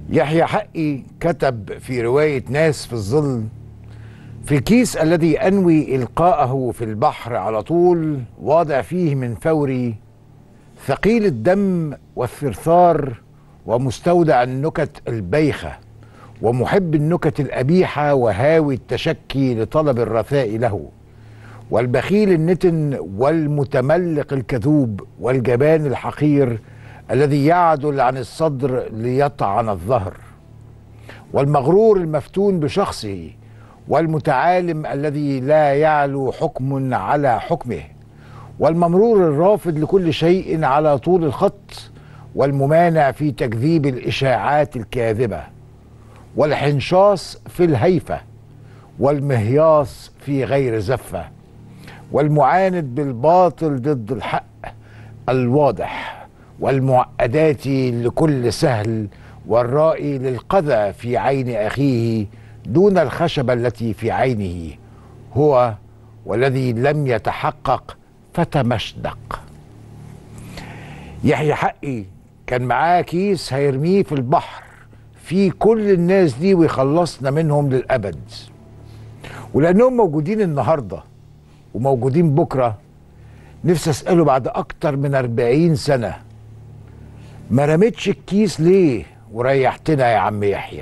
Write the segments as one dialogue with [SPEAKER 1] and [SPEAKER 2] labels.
[SPEAKER 1] يحيى حقي كتب في رواية ناس في الظل في الكيس الذي أنوي إلقاءه في البحر على طول واضع فيه من فوري ثقيل الدم والثرثار ومستودع النكت البيخة ومحب النكت القبيحة وهاوي التشكي لطلب الرثاء له والبخيل النتن والمتملق الكذوب والجبان الحقير الذي يعدل عن الصدر ليطعن الظهر والمغرور المفتون بشخصه والمتعالم الذي لا يعلو حكم على حكمه والممرور الرافض لكل شيء على طول الخط والممانع في تكذيب الاشاعات الكاذبه والحنشاص في الهيفه والمهياص في غير زفه والمعاند بالباطل ضد الحق الواضح والمعقدات لكل سهل والرائي للقذى في عين اخيه دون الخشبه التي في عينه هو والذي لم يتحقق فتمشدق يحيى حقي كان معاه كيس هيرميه في البحر في كل الناس دي ويخلصنا منهم للابد ولانهم موجودين النهارده وموجودين بكره نفسي اساله بعد اكتر من أربعين سنه ما رميتش الكيس ليه وريحتنا يا عم يحيى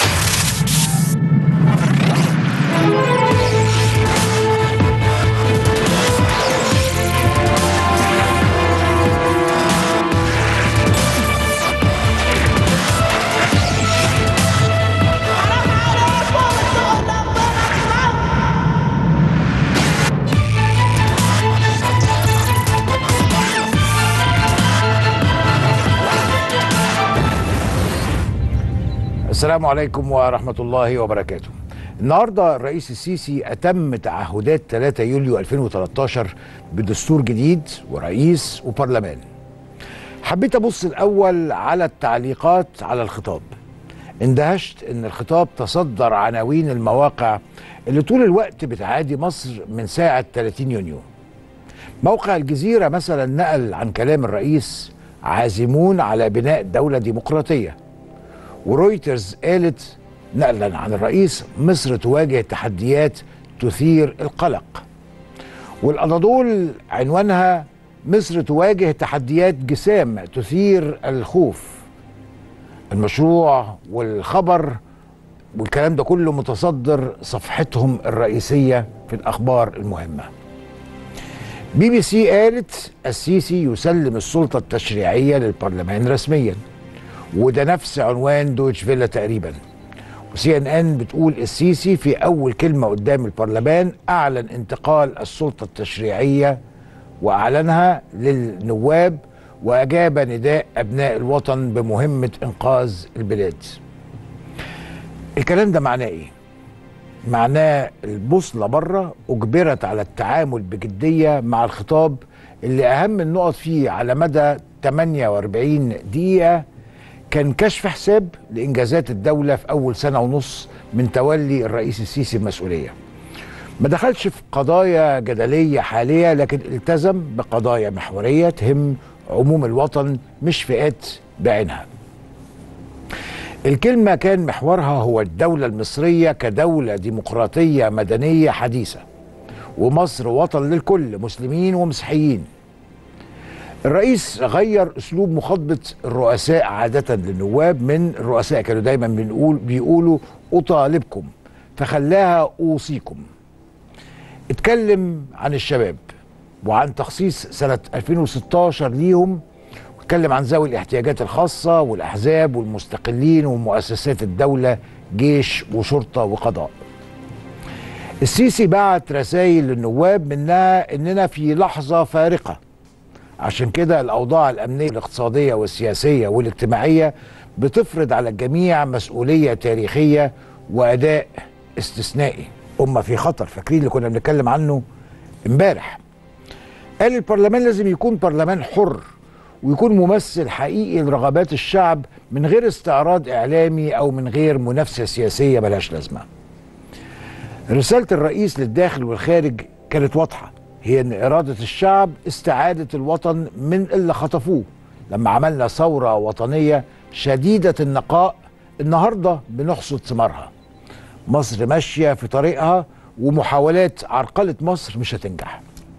[SPEAKER 1] السلام عليكم ورحمة الله وبركاته النهاردة الرئيس السيسي أتم تعهدات 3 يوليو 2013 بدستور جديد ورئيس وبرلمان حبيت أبص الأول على التعليقات على الخطاب اندهشت ان الخطاب تصدر عناوين المواقع اللي طول الوقت بتعادي مصر من ساعة 30 يونيو موقع الجزيرة مثلا نقل عن كلام الرئيس عازمون على بناء دولة ديمقراطية ورويترز قالت نقلا عن الرئيس مصر تواجه تحديات تثير القلق والأناضول عنوانها مصر تواجه تحديات جسام تثير الخوف المشروع والخبر والكلام ده كله متصدر صفحتهم الرئيسية في الأخبار المهمة بي بي سي قالت السيسي يسلم السلطة التشريعية للبرلمان رسمياً وده نفس عنوان دويتش فيلا تقريبا وسي ان ان بتقول السيسي في اول كلمه قدام البرلمان اعلن انتقال السلطه التشريعيه واعلنها للنواب واجاب نداء ابناء الوطن بمهمه انقاذ البلاد الكلام ده معناه ايه معناه البوصله بره اجبرت على التعامل بجديه مع الخطاب اللي اهم النقط فيه على مدى 48 دقيقه كان كشف حساب لانجازات الدوله في اول سنه ونص من تولي الرئيس السيسي المسؤوليه. ما دخلش في قضايا جدليه حاليه لكن التزم بقضايا محوريه تهم عموم الوطن مش فئات بعينها. الكلمه كان محورها هو الدوله المصريه كدوله ديمقراطيه مدنيه حديثه. ومصر وطن للكل مسلمين ومسيحيين. الرئيس غير اسلوب مخاطبه الرؤساء عاده للنواب من الرؤساء كانوا دايما بنقول بيقولوا اطالبكم فخلاها اوصيكم اتكلم عن الشباب وعن تخصيص سنه 2016 ليهم واتكلم عن ذوي الاحتياجات الخاصه والاحزاب والمستقلين ومؤسسات الدوله جيش وشرطه وقضاء السيسي بعت رسائل للنواب منها اننا في لحظه فارقه عشان كده الاوضاع الامنيه الاقتصاديه والسياسيه والاجتماعيه بتفرض على الجميع مسؤوليه تاريخيه واداء استثنائي امه في خطر فاكرين اللي كنا بنتكلم عنه امبارح قال البرلمان لازم يكون برلمان حر ويكون ممثل حقيقي لرغبات الشعب من غير استعراض اعلامي او من غير منافسه سياسيه ملهاش لازمه رساله الرئيس للداخل والخارج كانت واضحه هي ان اراده الشعب استعاده الوطن من اللي خطفوه لما عملنا ثوره وطنيه شديده النقاء النهارده بنحصد ثمارها مصر ماشيه في طريقها ومحاولات عرقله مصر مش هتنجح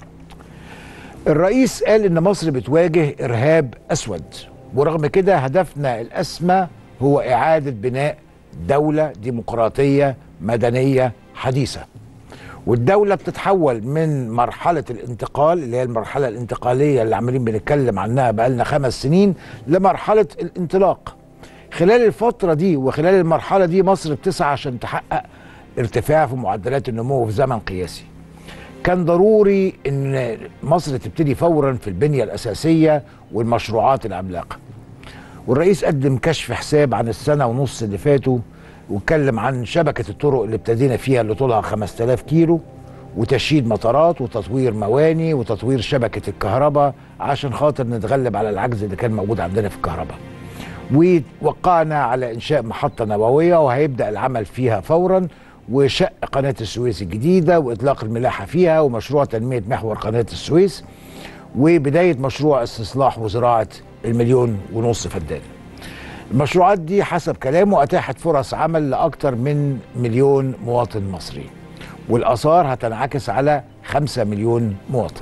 [SPEAKER 1] الرئيس قال ان مصر بتواجه ارهاب اسود ورغم كده هدفنا الاسمى هو اعاده بناء دوله ديمقراطيه مدنيه حديثه والدولة بتتحول من مرحلة الانتقال اللي هي المرحلة الانتقالية اللي عمالين بنتكلم عنها بقالنا خمس سنين لمرحلة الانطلاق خلال الفترة دي وخلال المرحلة دي مصر بتسعى عشان تحقق ارتفاع في معدلات النمو في زمن قياسي كان ضروري ان مصر تبتدي فورا في البنية الأساسية والمشروعات العملاقة والرئيس قدم كشف حساب عن السنة ونص اللي فاتوا واتكلم عن شبكة الطرق اللي ابتدينا فيها اللي طولها 5000 كيلو وتشييد مطارات وتطوير مواني وتطوير شبكة الكهرباء عشان خاطر نتغلب على العجز اللي كان موجود عندنا في الكهرباء ووقعنا على إنشاء محطة نووية وهيبدأ العمل فيها فورا وشق قناة السويس الجديدة وإطلاق الملاحة فيها ومشروع تنمية محور قناة السويس وبداية مشروع استصلاح وزراعة المليون ونص فدان المشروعات دي حسب كلامه أتاحت فرص عمل لأكثر من مليون مواطن مصري والآثار هتنعكس على خمسة مليون مواطن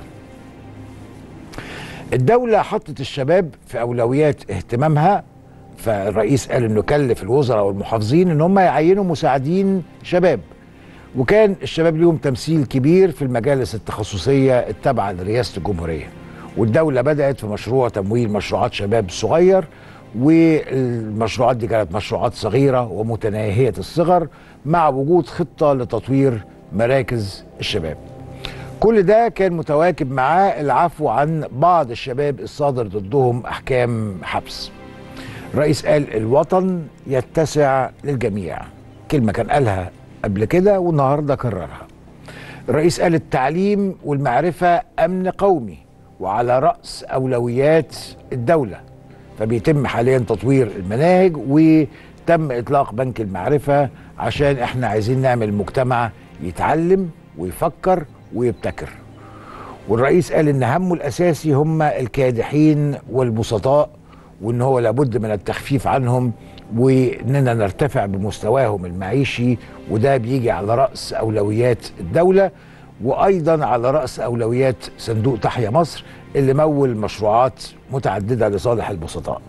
[SPEAKER 1] الدولة حطت الشباب في أولويات اهتمامها فالرئيس قال انه كلف الوزراء والمحافظين ان هم يعينوا مساعدين شباب وكان الشباب ليهم تمثيل كبير في المجالس التخصصية التابعة لرئاسة الجمهورية والدولة بدأت في مشروع تمويل مشروعات شباب صغير والمشروعات دي كانت مشروعات صغيرة ومتناهية الصغر مع وجود خطة لتطوير مراكز الشباب كل ده كان متواكب معاه العفو عن بعض الشباب الصادر ضدهم أحكام حبس الرئيس قال الوطن يتسع للجميع كلمة كان قالها قبل كده والنهاردة كررها الرئيس قال التعليم والمعرفة أمن قومي وعلى رأس أولويات الدولة فبيتم حاليا تطوير المناهج وتم إطلاق بنك المعرفة عشان احنا عايزين نعمل مجتمع يتعلم ويفكر ويبتكر والرئيس قال ان همه الاساسي هم الكادحين والبسطاء وان هو لابد من التخفيف عنهم واننا نرتفع بمستواهم المعيشي وده بيجي على راس اولويات الدوله وايضا على راس اولويات صندوق تحيا مصر اللي مول مشروعات متعدده لصالح البسطاء.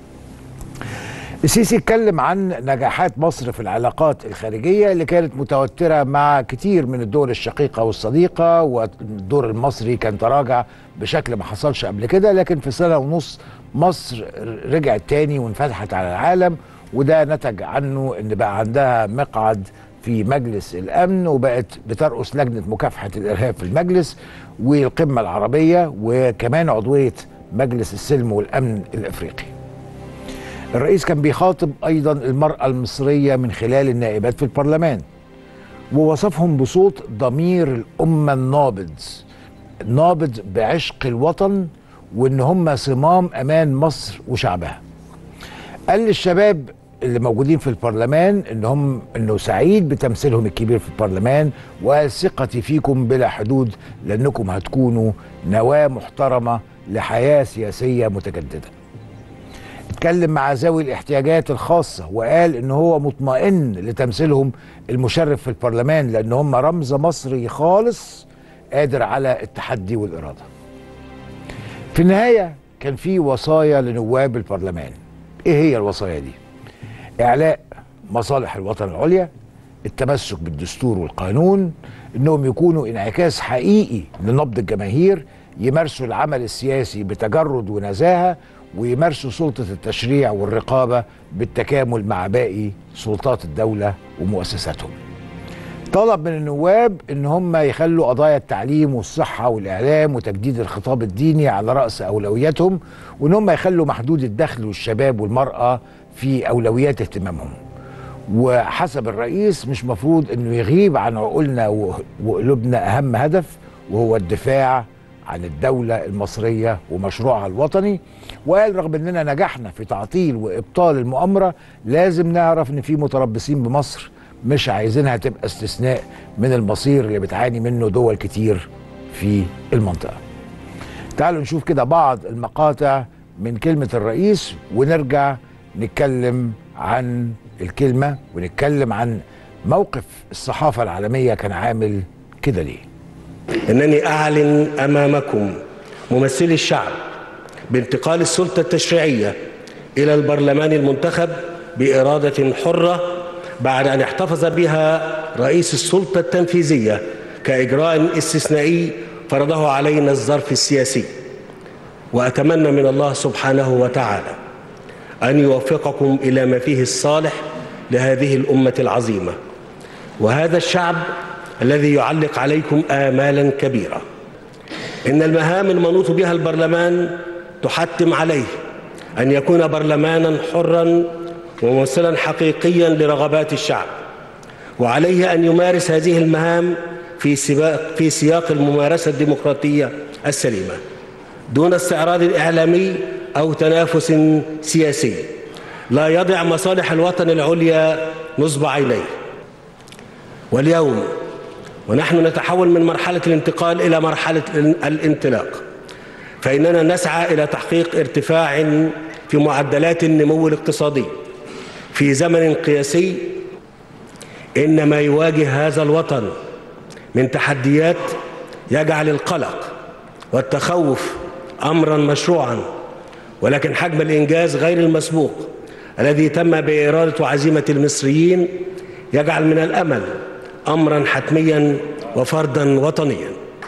[SPEAKER 1] السيسي اتكلم عن نجاحات مصر في العلاقات الخارجيه اللي كانت متوتره مع كتير من الدول الشقيقه والصديقه والدور المصري كان تراجع بشكل ما حصلش قبل كده لكن في سنه ونص مصر رجعت تاني وانفتحت على العالم وده نتج عنه ان بقى عندها مقعد في مجلس الامن وبقت بترأس لجنه مكافحه الارهاب في المجلس والقمه العربيه وكمان عضويه مجلس السلم والامن الافريقي. الرئيس كان بيخاطب ايضا المراه المصريه من خلال النائبات في البرلمان ووصفهم بصوت ضمير الامه النابض نابض بعشق الوطن وان هم صمام امان مصر وشعبها قال للشباب اللي موجودين في البرلمان انهم انه سعيد بتمثيلهم الكبير في البرلمان وقال ثقتي فيكم بلا حدود لانكم هتكونوا نواه محترمه لحياه سياسيه متجدده. اتكلم مع ذوي الاحتياجات الخاصه وقال ان هو مطمئن لتمثيلهم المشرف في البرلمان لان هم رمز مصري خالص قادر على التحدي والاراده. في النهايه كان في وصايا لنواب البرلمان. ايه هي الوصايا دي؟ اعلاء مصالح الوطن العليا التمسك بالدستور والقانون انهم يكونوا انعكاس حقيقي لنبض الجماهير يمارسوا العمل السياسي بتجرد ونزاهه ويمارسوا سلطه التشريع والرقابه بالتكامل مع باقي سلطات الدوله ومؤسساتهم. طلب من النواب ان هم يخلوا قضايا التعليم والصحه والاعلام وتجديد الخطاب الديني على راس اولوياتهم وان هم يخلوا محدود الدخل والشباب والمراه في اولويات اهتمامهم وحسب الرئيس مش مفروض انه يغيب عن عقولنا وقلوبنا اهم هدف وهو الدفاع عن الدولة المصرية ومشروعها الوطني وقال رغم اننا نجحنا في تعطيل وابطال المؤامرة لازم نعرف ان في متربصين بمصر مش عايزينها تبقى استثناء من المصير اللي بتعاني منه دول كتير في المنطقة تعالوا نشوف كده بعض المقاطع من كلمة الرئيس ونرجع نتكلم عن الكلمة ونتكلم عن موقف الصحافة العالمية كان عامل كده ليه
[SPEAKER 2] انني اعلن امامكم ممثلي الشعب بانتقال السلطه التشريعيه الى البرلمان المنتخب باراده حره بعد ان احتفظ بها رئيس السلطه التنفيذيه كاجراء استثنائي فرضه علينا الظرف السياسي واتمنى من الله سبحانه وتعالى ان يوفقكم الى ما فيه الصالح لهذه الامه العظيمه وهذا الشعب الذي يعلق عليكم آمالا كبيرة إن المهام المنوط بها البرلمان تحتم عليه أن يكون برلمانا حرا وممثلا حقيقيا لرغبات الشعب وعليه أن يمارس هذه المهام في سباق في سياق الممارسة الديمقراطية السليمة دون استعراض إعلامي أو تنافس سياسي لا يضع مصالح الوطن العليا نصب عينيه واليوم ونحن نتحول من مرحلة الانتقال إلى مرحلة الانطلاق فإننا نسعى إلى تحقيق ارتفاع في معدلات النمو الاقتصادي في زمن قياسي إن ما يواجه هذا الوطن من تحديات يجعل القلق والتخوف أمرا مشروعا ولكن حجم الإنجاز غير المسبوق الذي تم بإرادة وعزيمة المصريين يجعل من الأمل امرا حتميا وفرضا وطنيا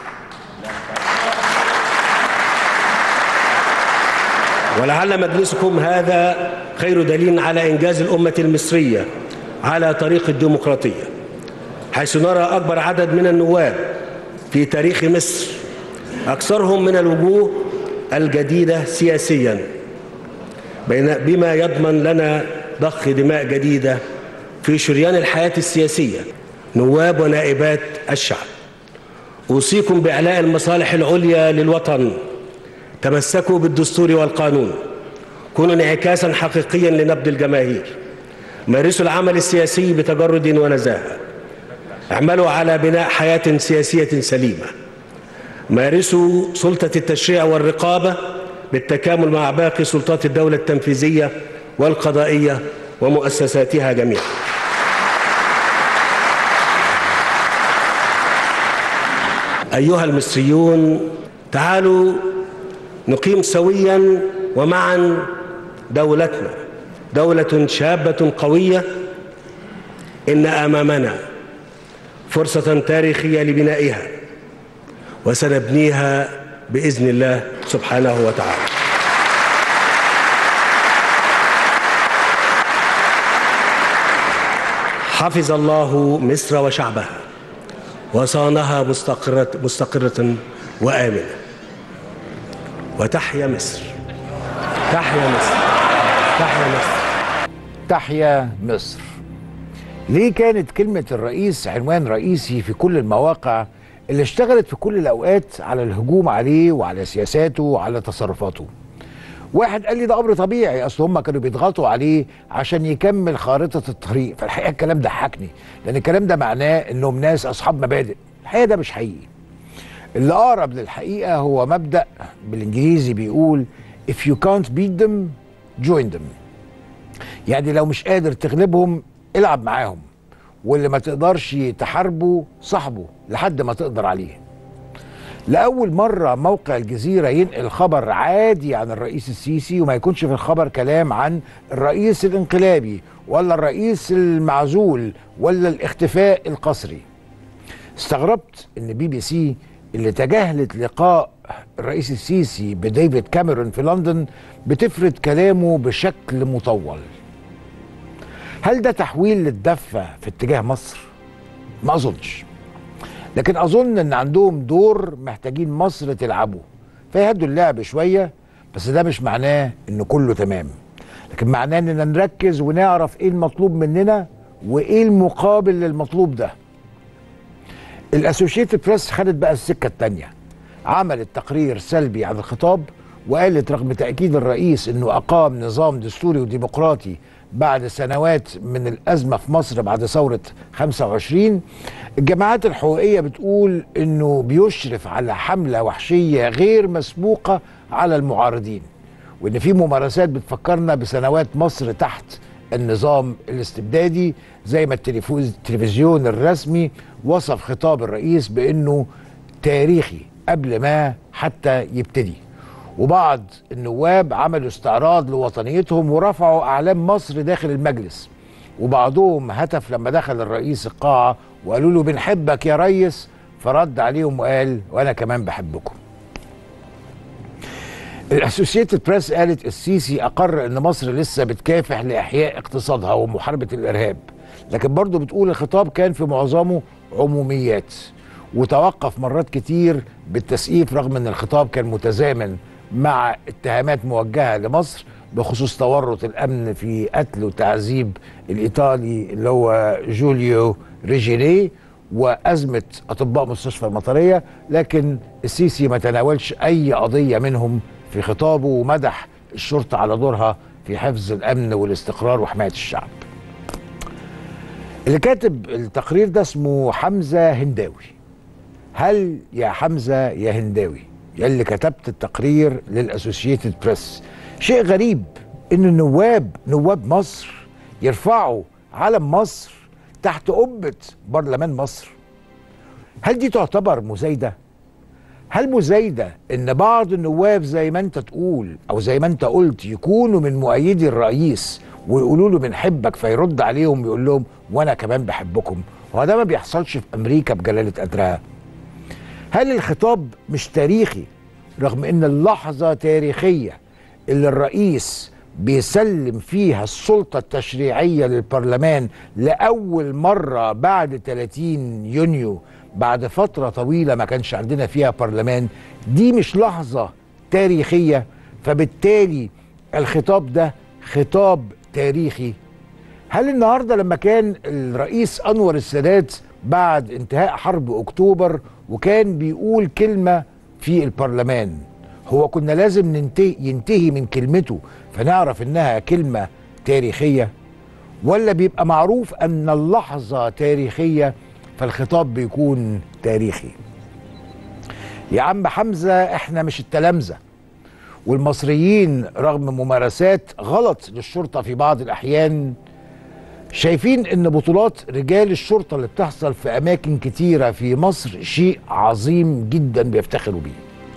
[SPEAKER 2] ولعل مجلسكم هذا خير دليل على انجاز الامه المصريه على طريق الديمقراطيه حيث نرى اكبر عدد من النواب في تاريخ مصر اكثرهم من الوجوه الجديده سياسيا بما يضمن لنا ضخ دماء جديده في شريان الحياه السياسيه نواب ونائبات الشعب اوصيكم باعلاء المصالح العليا للوطن تمسكوا بالدستور والقانون كونوا انعكاسا حقيقيا لنبض الجماهير مارسوا العمل السياسي بتجرد ونزاهه اعملوا على بناء حياه سياسيه سليمه مارسوا سلطه التشريع والرقابه بالتكامل مع باقي سلطات الدوله التنفيذيه والقضائيه ومؤسساتها جميعا أيها المصريون تعالوا نقيم سويا ومعا دولتنا دولة شابة قوية إن أمامنا فرصة تاريخية لبنائها وسنبنيها بإذن الله سبحانه وتعالى حفظ الله مصر وشعبها وصانها مستقرة, مستقرة وآمنة وتحيا مصر تحيا مصر تحيا مصر
[SPEAKER 1] تحيا مصر ليه كانت كلمة الرئيس عنوان رئيسي في كل المواقع اللي اشتغلت في كل الأوقات على الهجوم عليه وعلى سياساته وعلى تصرفاته واحد قال لي ده امر طبيعي اصل هم كانوا بيضغطوا عليه عشان يكمل خارطه الطريق فالحقيقه الكلام ده حكني لان الكلام ده معناه انهم ناس اصحاب مبادئ الحقيقه ده مش حقيقي اللي اقرب للحقيقه هو مبدا بالانجليزي بيقول if you can't beat them join them يعني لو مش قادر تغلبهم العب معاهم واللي ما تقدرش تحاربه صاحبه لحد ما تقدر عليه لأول مرة موقع الجزيرة ينقل خبر عادي عن الرئيس السيسي وما يكونش في الخبر كلام عن الرئيس الانقلابي ولا الرئيس المعزول ولا الاختفاء القسري استغربت ان بي بي سي اللي تجاهلت لقاء الرئيس السيسي بديفيد كاميرون في لندن بتفرد كلامه بشكل مطول هل ده تحويل للدفة في اتجاه مصر؟ ما أظنش لكن اظن ان عندهم دور محتاجين مصر تلعبه فيهدوا اللعب شويه بس ده مش معناه ان كله تمام لكن معناه اننا نركز ونعرف ايه المطلوب مننا وايه المقابل للمطلوب ده الاسوشيتد بريس خدت بقى السكه الثانيه عملت تقرير سلبي عن الخطاب وقالت رغم تاكيد الرئيس انه اقام نظام دستوري وديمقراطي بعد سنوات من الازمه في مصر بعد ثوره 25 الجماعات الحقوقيه بتقول انه بيشرف على حمله وحشيه غير مسبوقه على المعارضين وان في ممارسات بتفكرنا بسنوات مصر تحت النظام الاستبدادي زي ما التلفزيون الرسمي وصف خطاب الرئيس بانه تاريخي قبل ما حتى يبتدي وبعض النواب عملوا استعراض لوطنيتهم ورفعوا اعلام مصر داخل المجلس وبعضهم هتف لما دخل الرئيس القاعه وقالوا له بنحبك يا ريس فرد عليهم وقال وانا كمان بحبكم الاسوسيتد بريس قالت السيسي اقر ان مصر لسه بتكافح لاحياء اقتصادها ومحاربه الارهاب لكن برضه بتقول الخطاب كان في معظمه عموميات وتوقف مرات كتير بالتسقيف رغم ان الخطاب كان متزامن مع اتهامات موجهه لمصر بخصوص تورط الامن في قتل وتعذيب الايطالي اللي هو جوليو ريجيني وازمه اطباء مستشفى المطريه لكن السيسي ما تناولش اي قضيه منهم في خطابه ومدح الشرطه على دورها في حفظ الامن والاستقرار وحمايه الشعب. اللي كاتب التقرير ده اسمه حمزه هنداوي. هل يا حمزه يا هنداوي يا اللي كتبت التقرير للاسوسييتد بريس شيء غريب ان النواب نواب مصر يرفعوا علم مصر تحت قبه برلمان مصر. هل دي تعتبر مزايده؟ هل مزايدة ان بعض النواب زي ما انت تقول او زي ما انت قلت يكونوا من مؤيدي الرئيس ويقولوا له بنحبك فيرد عليهم ويقول لهم وانا كمان بحبكم هو ده ما بيحصلش في امريكا بجلالة قدرها هل الخطاب مش تاريخي رغم ان اللحظة تاريخية اللي الرئيس بيسلم فيها السلطة التشريعية للبرلمان لأول مرة بعد 30 يونيو بعد فترة طويلة ما كانش عندنا فيها برلمان دي مش لحظة تاريخية فبالتالي الخطاب ده خطاب تاريخي هل النهاردة لما كان الرئيس أنور السادات بعد انتهاء حرب أكتوبر وكان بيقول كلمة في البرلمان هو كنا لازم ننتهي ينتهي من كلمته فنعرف انها كلمة تاريخية ولا بيبقى معروف ان اللحظة تاريخية فالخطاب بيكون تاريخي يا عم حمزة احنا مش التلامذة والمصريين رغم ممارسات غلط للشرطة في بعض الأحيان شايفين ان بطولات رجال الشرطة اللي بتحصل في أماكن كتيرة في مصر شيء عظيم جدا بيفتخروا بيه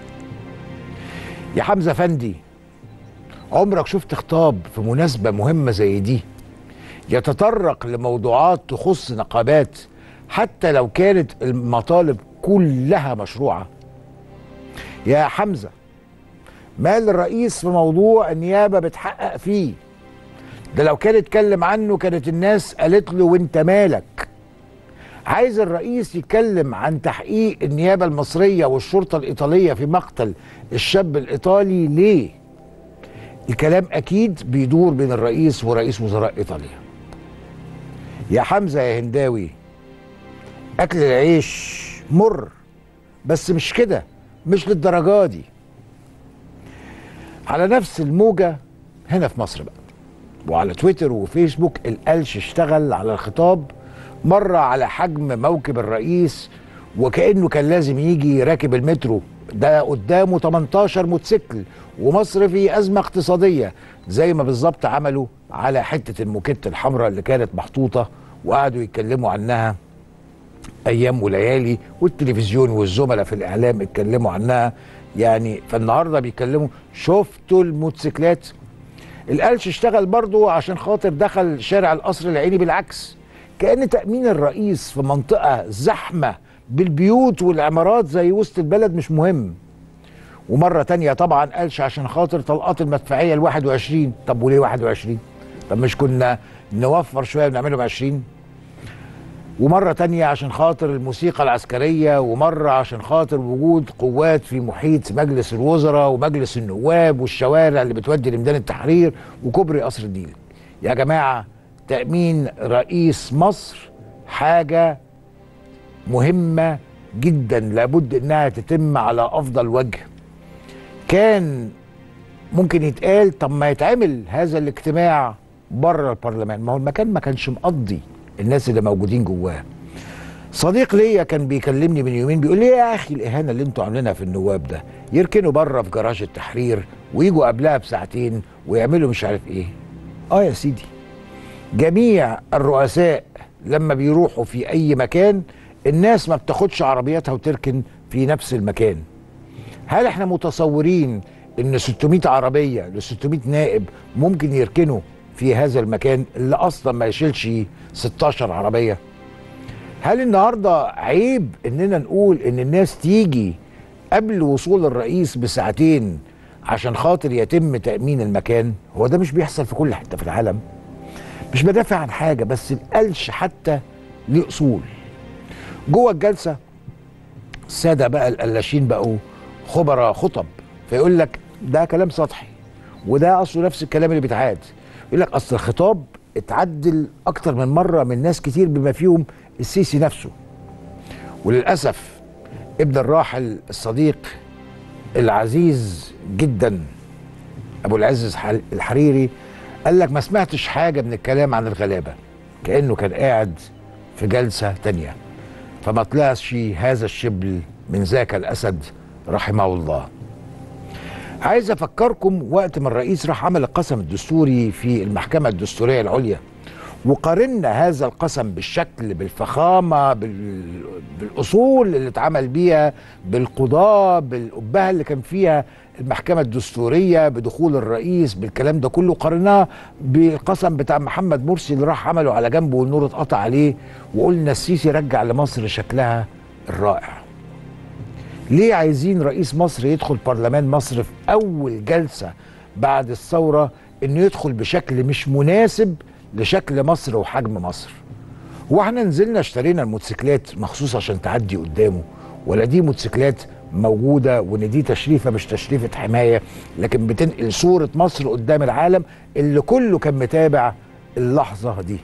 [SPEAKER 1] يا حمزة فندي عمرك شفت خطاب في مناسبة مهمة زي دي يتطرق لموضوعات تخص نقابات حتى لو كانت المطالب كلها مشروعة يا حمزة مال الرئيس في موضوع النيابة بتحقق فيه ده لو كان اتكلم عنه كانت الناس قالت له وانت مالك عايز الرئيس يتكلم عن تحقيق النيابة المصرية والشرطة الإيطالية في مقتل الشاب الإيطالي ليه الكلام أكيد بيدور بين الرئيس ورئيس وزراء إيطاليا يا حمزة يا هنداوي أكل العيش مر بس مش كده مش للدرجة دي على نفس الموجة هنا في مصر بقى وعلى تويتر وفيسبوك القلش اشتغل على الخطاب مرة على حجم موكب الرئيس وكأنه كان لازم يجي راكب المترو ده قدامه 18 موتوسيكل ومصر في أزمة اقتصادية زي ما بالظبط عملوا على حتة الموكيت الحمراء اللي كانت محطوطة وقعدوا يتكلموا عنها أيام وليالي والتلفزيون والزملاء في الإعلام اتكلموا عنها يعني فالنهاردة بيتكلموا شفتوا الموتوسيكلات القلش اشتغل برضه عشان خاطر دخل شارع القصر العيني بالعكس كأن تأمين الرئيس في منطقة زحمة بالبيوت والعمارات زي وسط البلد مش مهم ومرة تانية طبعا قالش عشان خاطر طلقات المدفعية ال 21 طب وليه 21 طب مش كنا نوفر شوية ونعملهم 20 ومرة تانية عشان خاطر الموسيقى العسكرية ومرة عشان خاطر وجود قوات في محيط مجلس الوزراء ومجلس النواب والشوارع اللي بتودي لميدان التحرير وكوبري قصر النيل يا جماعة تأمين رئيس مصر حاجة مهمة جدا لابد انها تتم على افضل وجه كان ممكن يتقال طب ما يتعمل هذا الاجتماع بره البرلمان ما هو المكان ما كانش مقضي الناس اللي موجودين جواه صديق ليا كان بيكلمني من يومين بيقول لي يا اخي الاهانه اللي انتوا عاملينها في النواب ده يركنوا بره في جراج التحرير ويجوا قبلها بساعتين ويعملوا مش عارف ايه اه يا سيدي جميع الرؤساء لما بيروحوا في اي مكان الناس ما بتاخدش عربياتها وتركن في نفس المكان هل احنا متصورين ان 600 عربيه ل 600 نائب ممكن يركنوا في هذا المكان اللي اصلا ما يشيلش 16 عربيه هل النهارده عيب اننا نقول ان الناس تيجي قبل وصول الرئيس بساعتين عشان خاطر يتم تامين المكان هو ده مش بيحصل في كل حته في العالم مش بدافع عن حاجه بس القلش حتى ليه اصول جوه الجلسه الساده بقى القلاشين بقوا خبراء خطب فيقول لك ده كلام سطحي وده اصله نفس الكلام اللي بيتعاد يقول لك اصل الخطاب اتعدل اكتر من مره من ناس كتير بما فيهم السيسي نفسه وللاسف ابن الراحل الصديق العزيز جدا ابو العز الحريري قال لك ما سمعتش حاجه من الكلام عن الغلابه كانه كان قاعد في جلسه تانيه فما طلعش هذا الشبل من ذاك الاسد رحمه الله عايز افكركم وقت ما الرئيس راح عمل القسم الدستوري في المحكمه الدستوريه العليا وقارنا هذا القسم بالشكل بالفخامه بال... بالاصول اللي اتعمل بيها بالقضاه بالابهه اللي كان فيها المحكمه الدستوريه بدخول الرئيس بالكلام ده كله قارناه بالقسم بتاع محمد مرسي اللي راح عمله على جنبه والنور اتقطع عليه وقلنا السيسي رجع لمصر شكلها الرائع ليه عايزين رئيس مصر يدخل برلمان مصر في اول جلسه بعد الثوره انه يدخل بشكل مش مناسب لشكل مصر وحجم مصر هو احنا نزلنا اشترينا الموتوسيكلات مخصوص عشان تعدي قدامه ولا دي موتوسيكلات موجوده وان دي تشريفه مش تشريفه حمايه لكن بتنقل صوره مصر قدام العالم اللي كله كان متابع اللحظه دي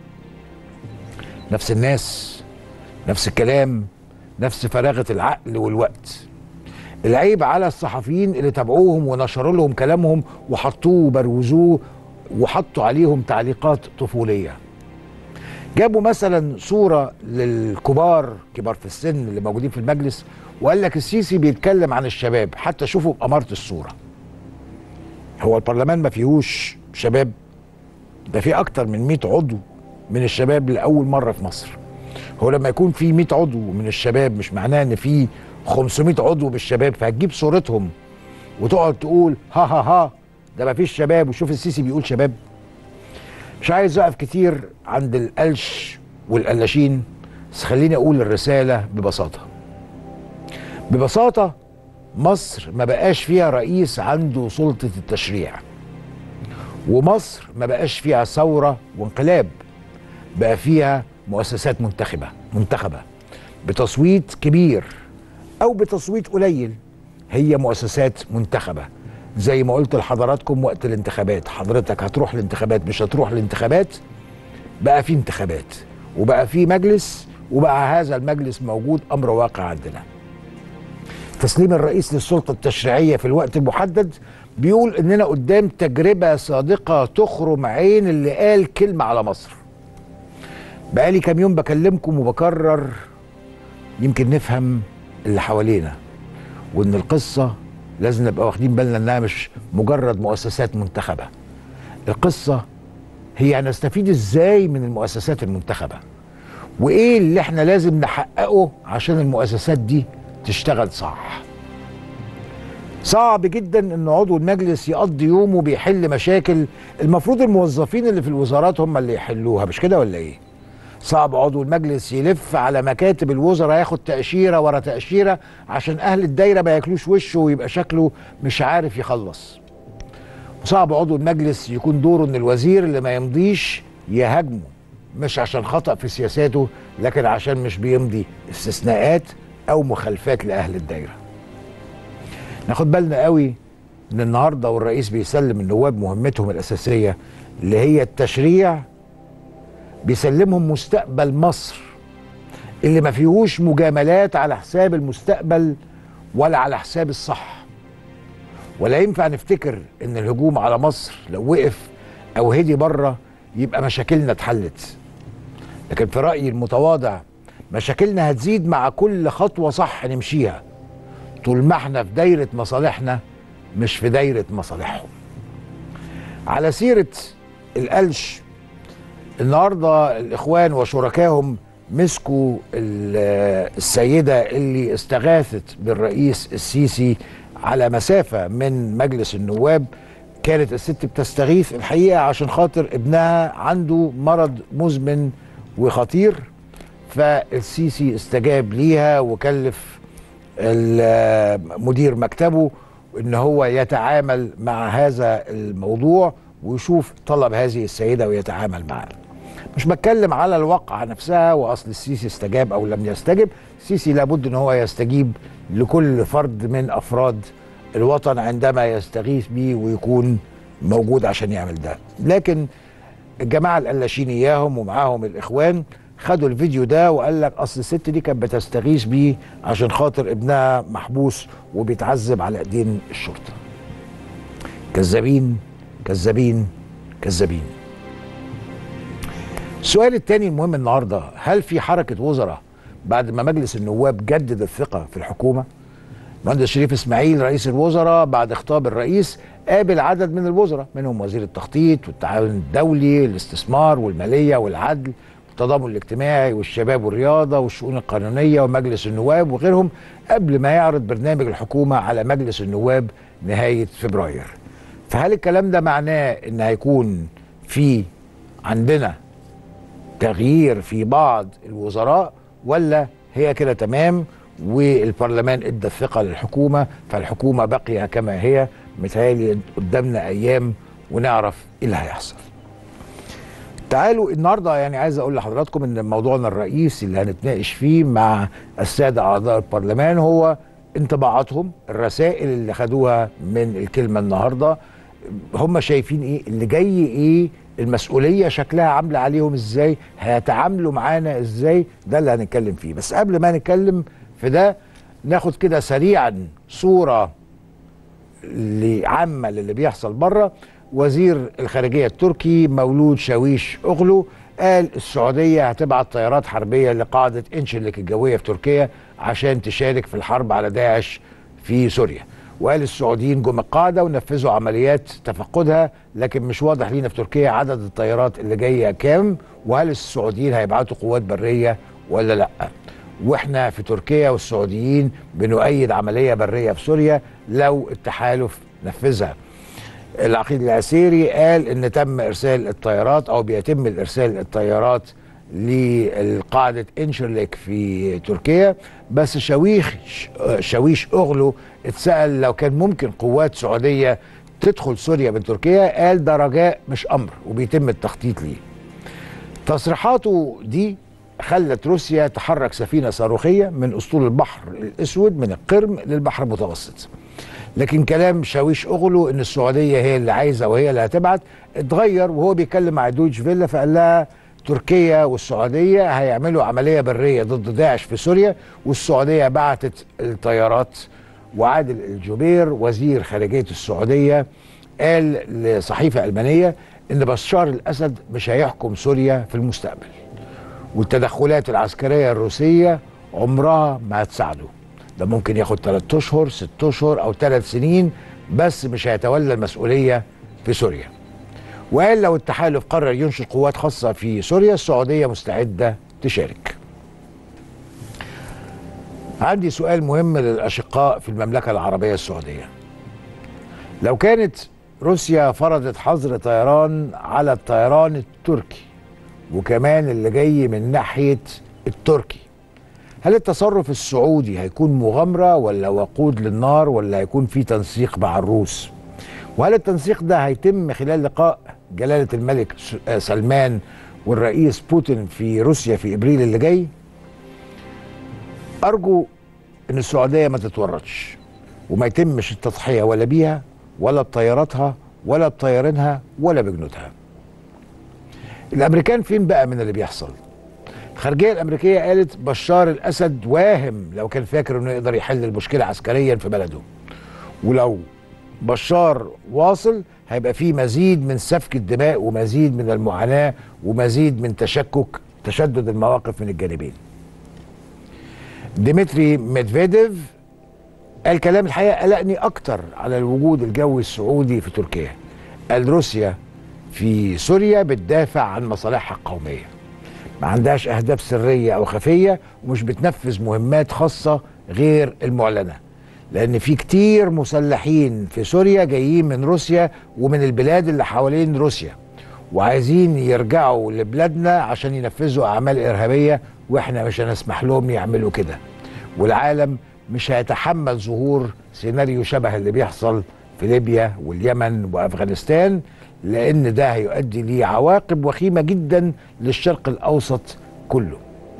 [SPEAKER 1] نفس الناس نفس الكلام نفس فراغه العقل والوقت العيب على الصحفيين اللي تابعوهم ونشروا لهم كلامهم وحطوه وبروزوه وحطوا عليهم تعليقات طفوليه جابوا مثلا صوره للكبار كبار في السن اللي موجودين في المجلس وقال لك السيسي بيتكلم عن الشباب حتى شوفوا بأمارة الصورة هو البرلمان ما فيهوش شباب ده في أكتر من 100 عضو من الشباب لأول مرة في مصر هو لما يكون في 100 عضو من الشباب مش معناه ان في 500 عضو بالشباب فهتجيب صورتهم وتقعد تقول ها ها ها ده ما فيش شباب وشوف السيسي بيقول شباب مش عايز اقف كتير عند القلش والقلاشين بس خليني اقول الرساله ببساطه ببساطه مصر ما بقاش فيها رئيس عنده سلطه التشريع ومصر ما بقاش فيها ثوره وانقلاب بقى فيها مؤسسات منتخبه منتخبه بتصويت كبير او بتصويت قليل هي مؤسسات منتخبه زي ما قلت لحضراتكم وقت الانتخابات حضرتك هتروح الانتخابات مش هتروح الانتخابات بقى في انتخابات وبقى في مجلس وبقى هذا المجلس موجود امر واقع عندنا تسليم الرئيس للسلطه التشريعيه في الوقت المحدد بيقول اننا قدام تجربه صادقه تخرم عين اللي قال كلمه على مصر بقالي كام يوم بكلمكم وبكرر يمكن نفهم اللي حوالينا وان القصه لازم نبقى واخدين بالنا انها مش مجرد مؤسسات منتخبه القصه هي هنستفيد ازاي من المؤسسات المنتخبه وايه اللي احنا لازم نحققه عشان المؤسسات دي تشتغل صح صعب جدا ان عضو المجلس يقضي يومه بيحل مشاكل المفروض الموظفين اللي في الوزارات هم اللي يحلوها مش كده ولا ايه صعب عضو المجلس يلف على مكاتب الوزراء ياخد تأشيرة ورا تأشيرة عشان أهل الدايرة ما ياكلوش وشه ويبقى شكله مش عارف يخلص وصعب عضو المجلس يكون دوره ان الوزير اللي ما يمضيش يهاجمه مش عشان خطأ في سياساته لكن عشان مش بيمضي استثناءات أو مخالفات لأهل الدايرة ناخد بالنا قوي ان النهارده والرئيس بيسلم النواب مهمتهم الأساسية اللي هي التشريع بيسلمهم مستقبل مصر اللي ما فيهوش مجاملات على حساب المستقبل ولا على حساب الصح ولا ينفع نفتكر ان الهجوم على مصر لو وقف او هدي بره يبقى مشاكلنا اتحلت لكن في رايي المتواضع مشاكلنا هتزيد مع كل خطوه صح نمشيها طول ما احنا في دايره مصالحنا مش في دايره مصالحهم على سيره القلش النهارده الاخوان وشركائهم مسكوا ال- السيده اللي استغاثت بالرئيس السيسي على مسافه من مجلس النواب كانت الست بتستغيث الحقيقه عشان خاطر ابنها عنده مرض مزمن وخطير فالسيسي استجاب ليها وكلف ال- مدير مكتبه ان هو يتعامل مع هذا الموضوع ويشوف طلب هذه السيده ويتعامل معاه مش بتكلم على الواقعة نفسها واصل السيسي استجاب او لم يستجب السيسي لابد ان هو يستجيب لكل فرد من افراد الوطن عندما يستغيث بيه ويكون موجود عشان يعمل ده لكن الجماعه القلاشين اياهم ومعاهم الاخوان خدوا الفيديو ده وقال لك اصل الست دي كانت بتستغيث بيه عشان خاطر ابنها محبوس وبيتعذب على ايدين الشرطه كذابين كذابين كذابين السؤال الثاني المهم النهارده هل في حركه وزراء بعد ما مجلس النواب جدد الثقه في الحكومه مهندس شريف اسماعيل رئيس الوزراء بعد خطاب الرئيس قابل عدد من الوزراء منهم وزير التخطيط والتعاون الدولي الاستثمار والماليه والعدل والتضامن الاجتماعي والشباب والرياضه والشؤون القانونيه ومجلس النواب وغيرهم قبل ما يعرض برنامج الحكومه على مجلس النواب نهايه فبراير. فهل الكلام ده معناه ان هيكون في عندنا تغيير في بعض الوزراء ولا هي كده تمام والبرلمان ادى الثقه للحكومه فالحكومه باقيه كما هي متهيألي قدامنا ايام ونعرف ايه اللي هيحصل. تعالوا النهارده يعني عايز اقول لحضراتكم ان موضوعنا الرئيسي اللي هنتناقش فيه مع الساده اعضاء البرلمان هو انطباعاتهم الرسائل اللي خدوها من الكلمه النهارده هم شايفين ايه اللي جاي ايه المسؤوليه شكلها عامله عليهم ازاي هيتعاملوا معانا ازاي ده اللي هنتكلم فيه بس قبل ما نتكلم في ده ناخد كده سريعا صوره عامه للي بيحصل بره وزير الخارجيه التركي مولود شاويش اغلو قال السعوديه هتبعت طيارات حربيه لقاعده انشلك الجويه في تركيا عشان تشارك في الحرب على داعش في سوريا وقال السعوديين جم القاعده ونفذوا عمليات تفقدها لكن مش واضح لينا في تركيا عدد الطيارات اللي جايه كام وهل السعوديين هيبعتوا قوات بريه ولا لا واحنا في تركيا والسعوديين بنؤيد عمليه بريه في سوريا لو التحالف نفذها العقيد العسيري قال ان تم ارسال الطيارات او بيتم الارسال الطيارات لقاعدة انشرليك في تركيا بس شويش شويش اغلو اتسأل لو كان ممكن قوات سعودية تدخل سوريا من تركيا قال ده رجاء مش امر وبيتم التخطيط ليه تصريحاته دي خلت روسيا تحرك سفينة صاروخية من اسطول البحر الاسود من القرم للبحر المتوسط لكن كلام شاويش اغلو ان السعوديه هي اللي عايزه وهي اللي هتبعت اتغير وهو بيتكلم مع دويتش فيلا فقال لها تركيا والسعوديه هيعملوا عمليه بريه ضد داعش في سوريا والسعوديه بعتت الطيارات وعادل الجبير وزير خارجيه السعوديه قال لصحيفه المانيه ان بشار الاسد مش هيحكم سوريا في المستقبل والتدخلات العسكريه الروسيه عمرها ما هتساعده ده ممكن ياخد ثلاث اشهر ست اشهر او ثلاث سنين بس مش هيتولى المسؤوليه في سوريا وقال لو التحالف قرر ينشئ قوات خاصه في سوريا السعوديه مستعده تشارك عندي سؤال مهم للاشقاء في المملكه العربيه السعوديه لو كانت روسيا فرضت حظر طيران على الطيران التركي وكمان اللي جاي من ناحيه التركي هل التصرف السعودي هيكون مغامرة ولا وقود للنار ولا هيكون في تنسيق مع الروس وهل التنسيق ده هيتم خلال لقاء جلالة الملك سلمان والرئيس بوتين في روسيا في ابريل اللي جاي ارجو ان السعودية ما تتورطش وما يتمش التضحية ولا بيها ولا بطياراتها ولا بطيارينها ولا بجنودها الامريكان فين بقى من اللي بيحصل الخارجيه الامريكيه قالت بشار الاسد واهم لو كان فاكر انه يقدر يحل المشكله عسكريا في بلده ولو بشار واصل هيبقى فيه مزيد من سفك الدماء ومزيد من المعاناه ومزيد من تشكك تشدد المواقف من الجانبين ديمتري ميدفيديف قال كلام الحقيقه قلقني اكتر على الوجود الجوي السعودي في تركيا قال روسيا في سوريا بتدافع عن مصالحها القوميه ما عندهاش اهداف سريه او خفيه ومش بتنفذ مهمات خاصه غير المعلنه لان في كتير مسلحين في سوريا جايين من روسيا ومن البلاد اللي حوالين روسيا وعايزين يرجعوا لبلادنا عشان ينفذوا اعمال ارهابيه واحنا مش هنسمح لهم يعملوا كده والعالم مش هيتحمل ظهور سيناريو شبه اللي بيحصل في ليبيا واليمن وافغانستان لان ده هيؤدي لعواقب وخيمه جدا للشرق الاوسط كله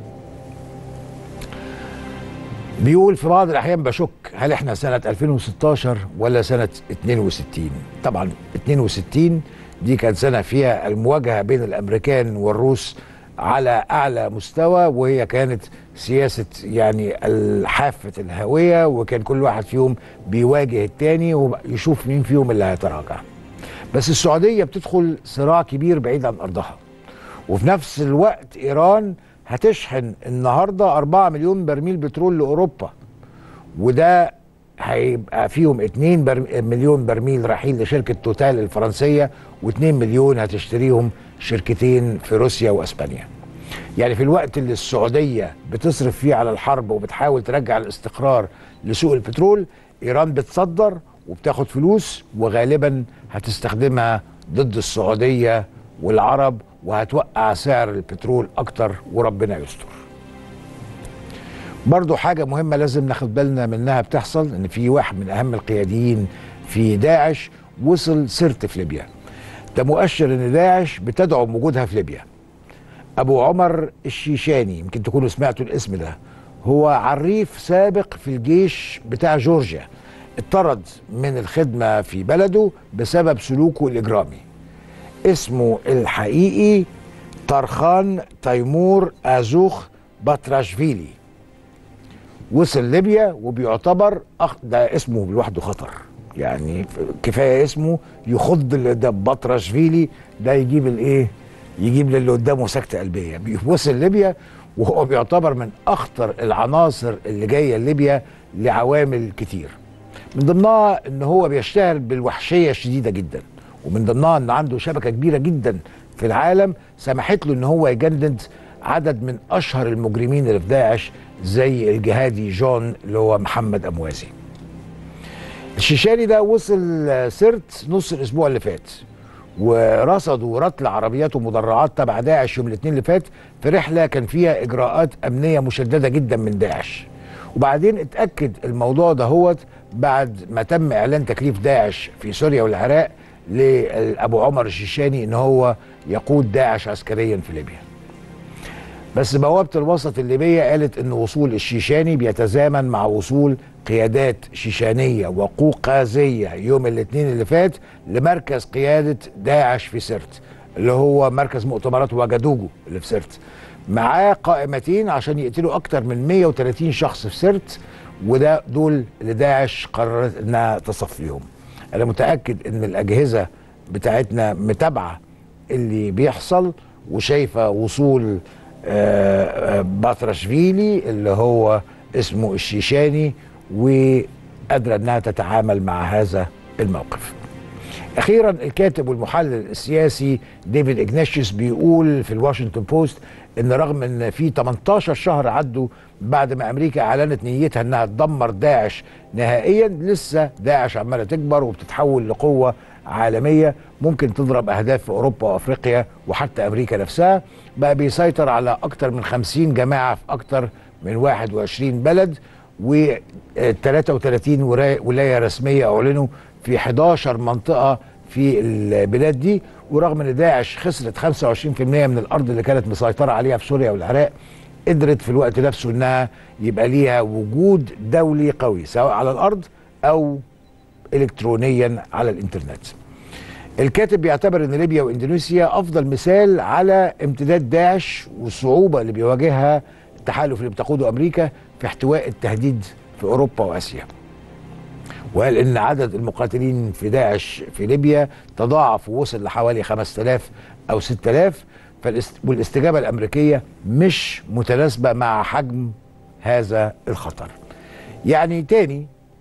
[SPEAKER 1] بيقول في بعض الاحيان بشك هل احنا سنه 2016 ولا سنه 62 طبعا 62 دي كانت سنه فيها المواجهه بين الامريكان والروس على اعلى مستوى وهي كانت سياسه يعني حافه الهويه وكان كل واحد فيهم بيواجه التاني ويشوف مين فيهم اللي هيتراجع بس السعوديه بتدخل صراع كبير بعيد عن ارضها وفي نفس الوقت ايران هتشحن النهارده 4 مليون برميل بترول لاوروبا وده هيبقى فيهم 2 بر... مليون برميل رايحين لشركه توتال الفرنسيه و2 مليون هتشتريهم شركتين في روسيا واسبانيا. يعني في الوقت اللي السعوديه بتصرف فيه على الحرب وبتحاول ترجع الاستقرار لسوق البترول ايران بتصدر وبتاخد فلوس وغالبا هتستخدمها ضد السعوديه والعرب وهتوقع سعر البترول اكتر وربنا يستر. برضو حاجة مهمة لازم ناخد بالنا منها بتحصل ان في واحد من اهم القياديين في داعش وصل سرت في ليبيا ده مؤشر ان داعش بتدعم وجودها في ليبيا ابو عمر الشيشاني يمكن تكونوا سمعتوا الاسم ده هو عريف سابق في الجيش بتاع جورجيا اتطرد من الخدمة في بلده بسبب سلوكه الإجرامي اسمه الحقيقي طرخان تيمور آزوخ باتراشفيلي وصل ليبيا وبيعتبر أخ... ده اسمه لوحده خطر يعني كفايه اسمه يخض ده بطرشفيلي ده يجيب الايه يجيب للي قدامه سكته قلبيه وصل ليبيا وهو بيعتبر من اخطر العناصر اللي جايه ليبيا لعوامل كتير من ضمنها ان هو بيشتهر بالوحشيه الشديده جدا ومن ضمنها ان عنده شبكه كبيره جدا في العالم سمحت له ان هو يجند عدد من اشهر المجرمين اللي في داعش زي الجهادي جون اللي هو محمد اموازي الشيشاني ده وصل سرت نص الاسبوع اللي فات ورصدوا رتل عربيات ومدرعات تبع داعش يوم الاثنين اللي فات في رحله كان فيها اجراءات امنيه مشدده جدا من داعش وبعدين اتاكد الموضوع ده هوت بعد ما تم اعلان تكليف داعش في سوريا والعراق لابو عمر الشيشاني ان هو يقود داعش عسكريا في ليبيا بس بوابه الوسط الليبيه قالت ان وصول الشيشاني بيتزامن مع وصول قيادات شيشانيه وقوقازيه يوم الاثنين اللي فات لمركز قياده داعش في سرت اللي هو مركز مؤتمرات وجدوجو اللي في سرت معاه قائمتين عشان يقتلوا اكتر من 130 شخص في سرت وده دول اللي داعش قررت انها تصفيهم انا متاكد ان الاجهزه بتاعتنا متابعه اللي بيحصل وشايفه وصول باتراشفيلي اللي هو اسمه الشيشاني وقادرة انها تتعامل مع هذا الموقف اخيرا الكاتب والمحلل السياسي ديفيد اجناشيوس بيقول في الواشنطن بوست ان رغم ان في 18 شهر عدوا بعد ما امريكا اعلنت نيتها انها تدمر داعش نهائيا لسه داعش عماله تكبر وبتتحول لقوه عالميه ممكن تضرب اهداف في اوروبا وافريقيا وحتى امريكا نفسها بقى بيسيطر على اكثر من 50 جماعه في اكثر من 21 بلد و 33 ولايه رسميه اعلنوا في 11 منطقه في البلاد دي ورغم ان داعش خسرت 25% من الارض اللي كانت مسيطره عليها في سوريا والعراق قدرت في الوقت نفسه انها يبقى ليها وجود دولي قوي سواء على الارض او الكترونيا على الانترنت. الكاتب بيعتبر ان ليبيا واندونيسيا افضل مثال على امتداد داعش والصعوبه اللي بيواجهها التحالف اللي بتقوده امريكا في احتواء التهديد في اوروبا واسيا. وقال ان عدد المقاتلين في داعش في ليبيا تضاعف ووصل لحوالي 5000 او 6000 والاستجابه الامريكيه مش متناسبه مع حجم هذا الخطر. يعني تاني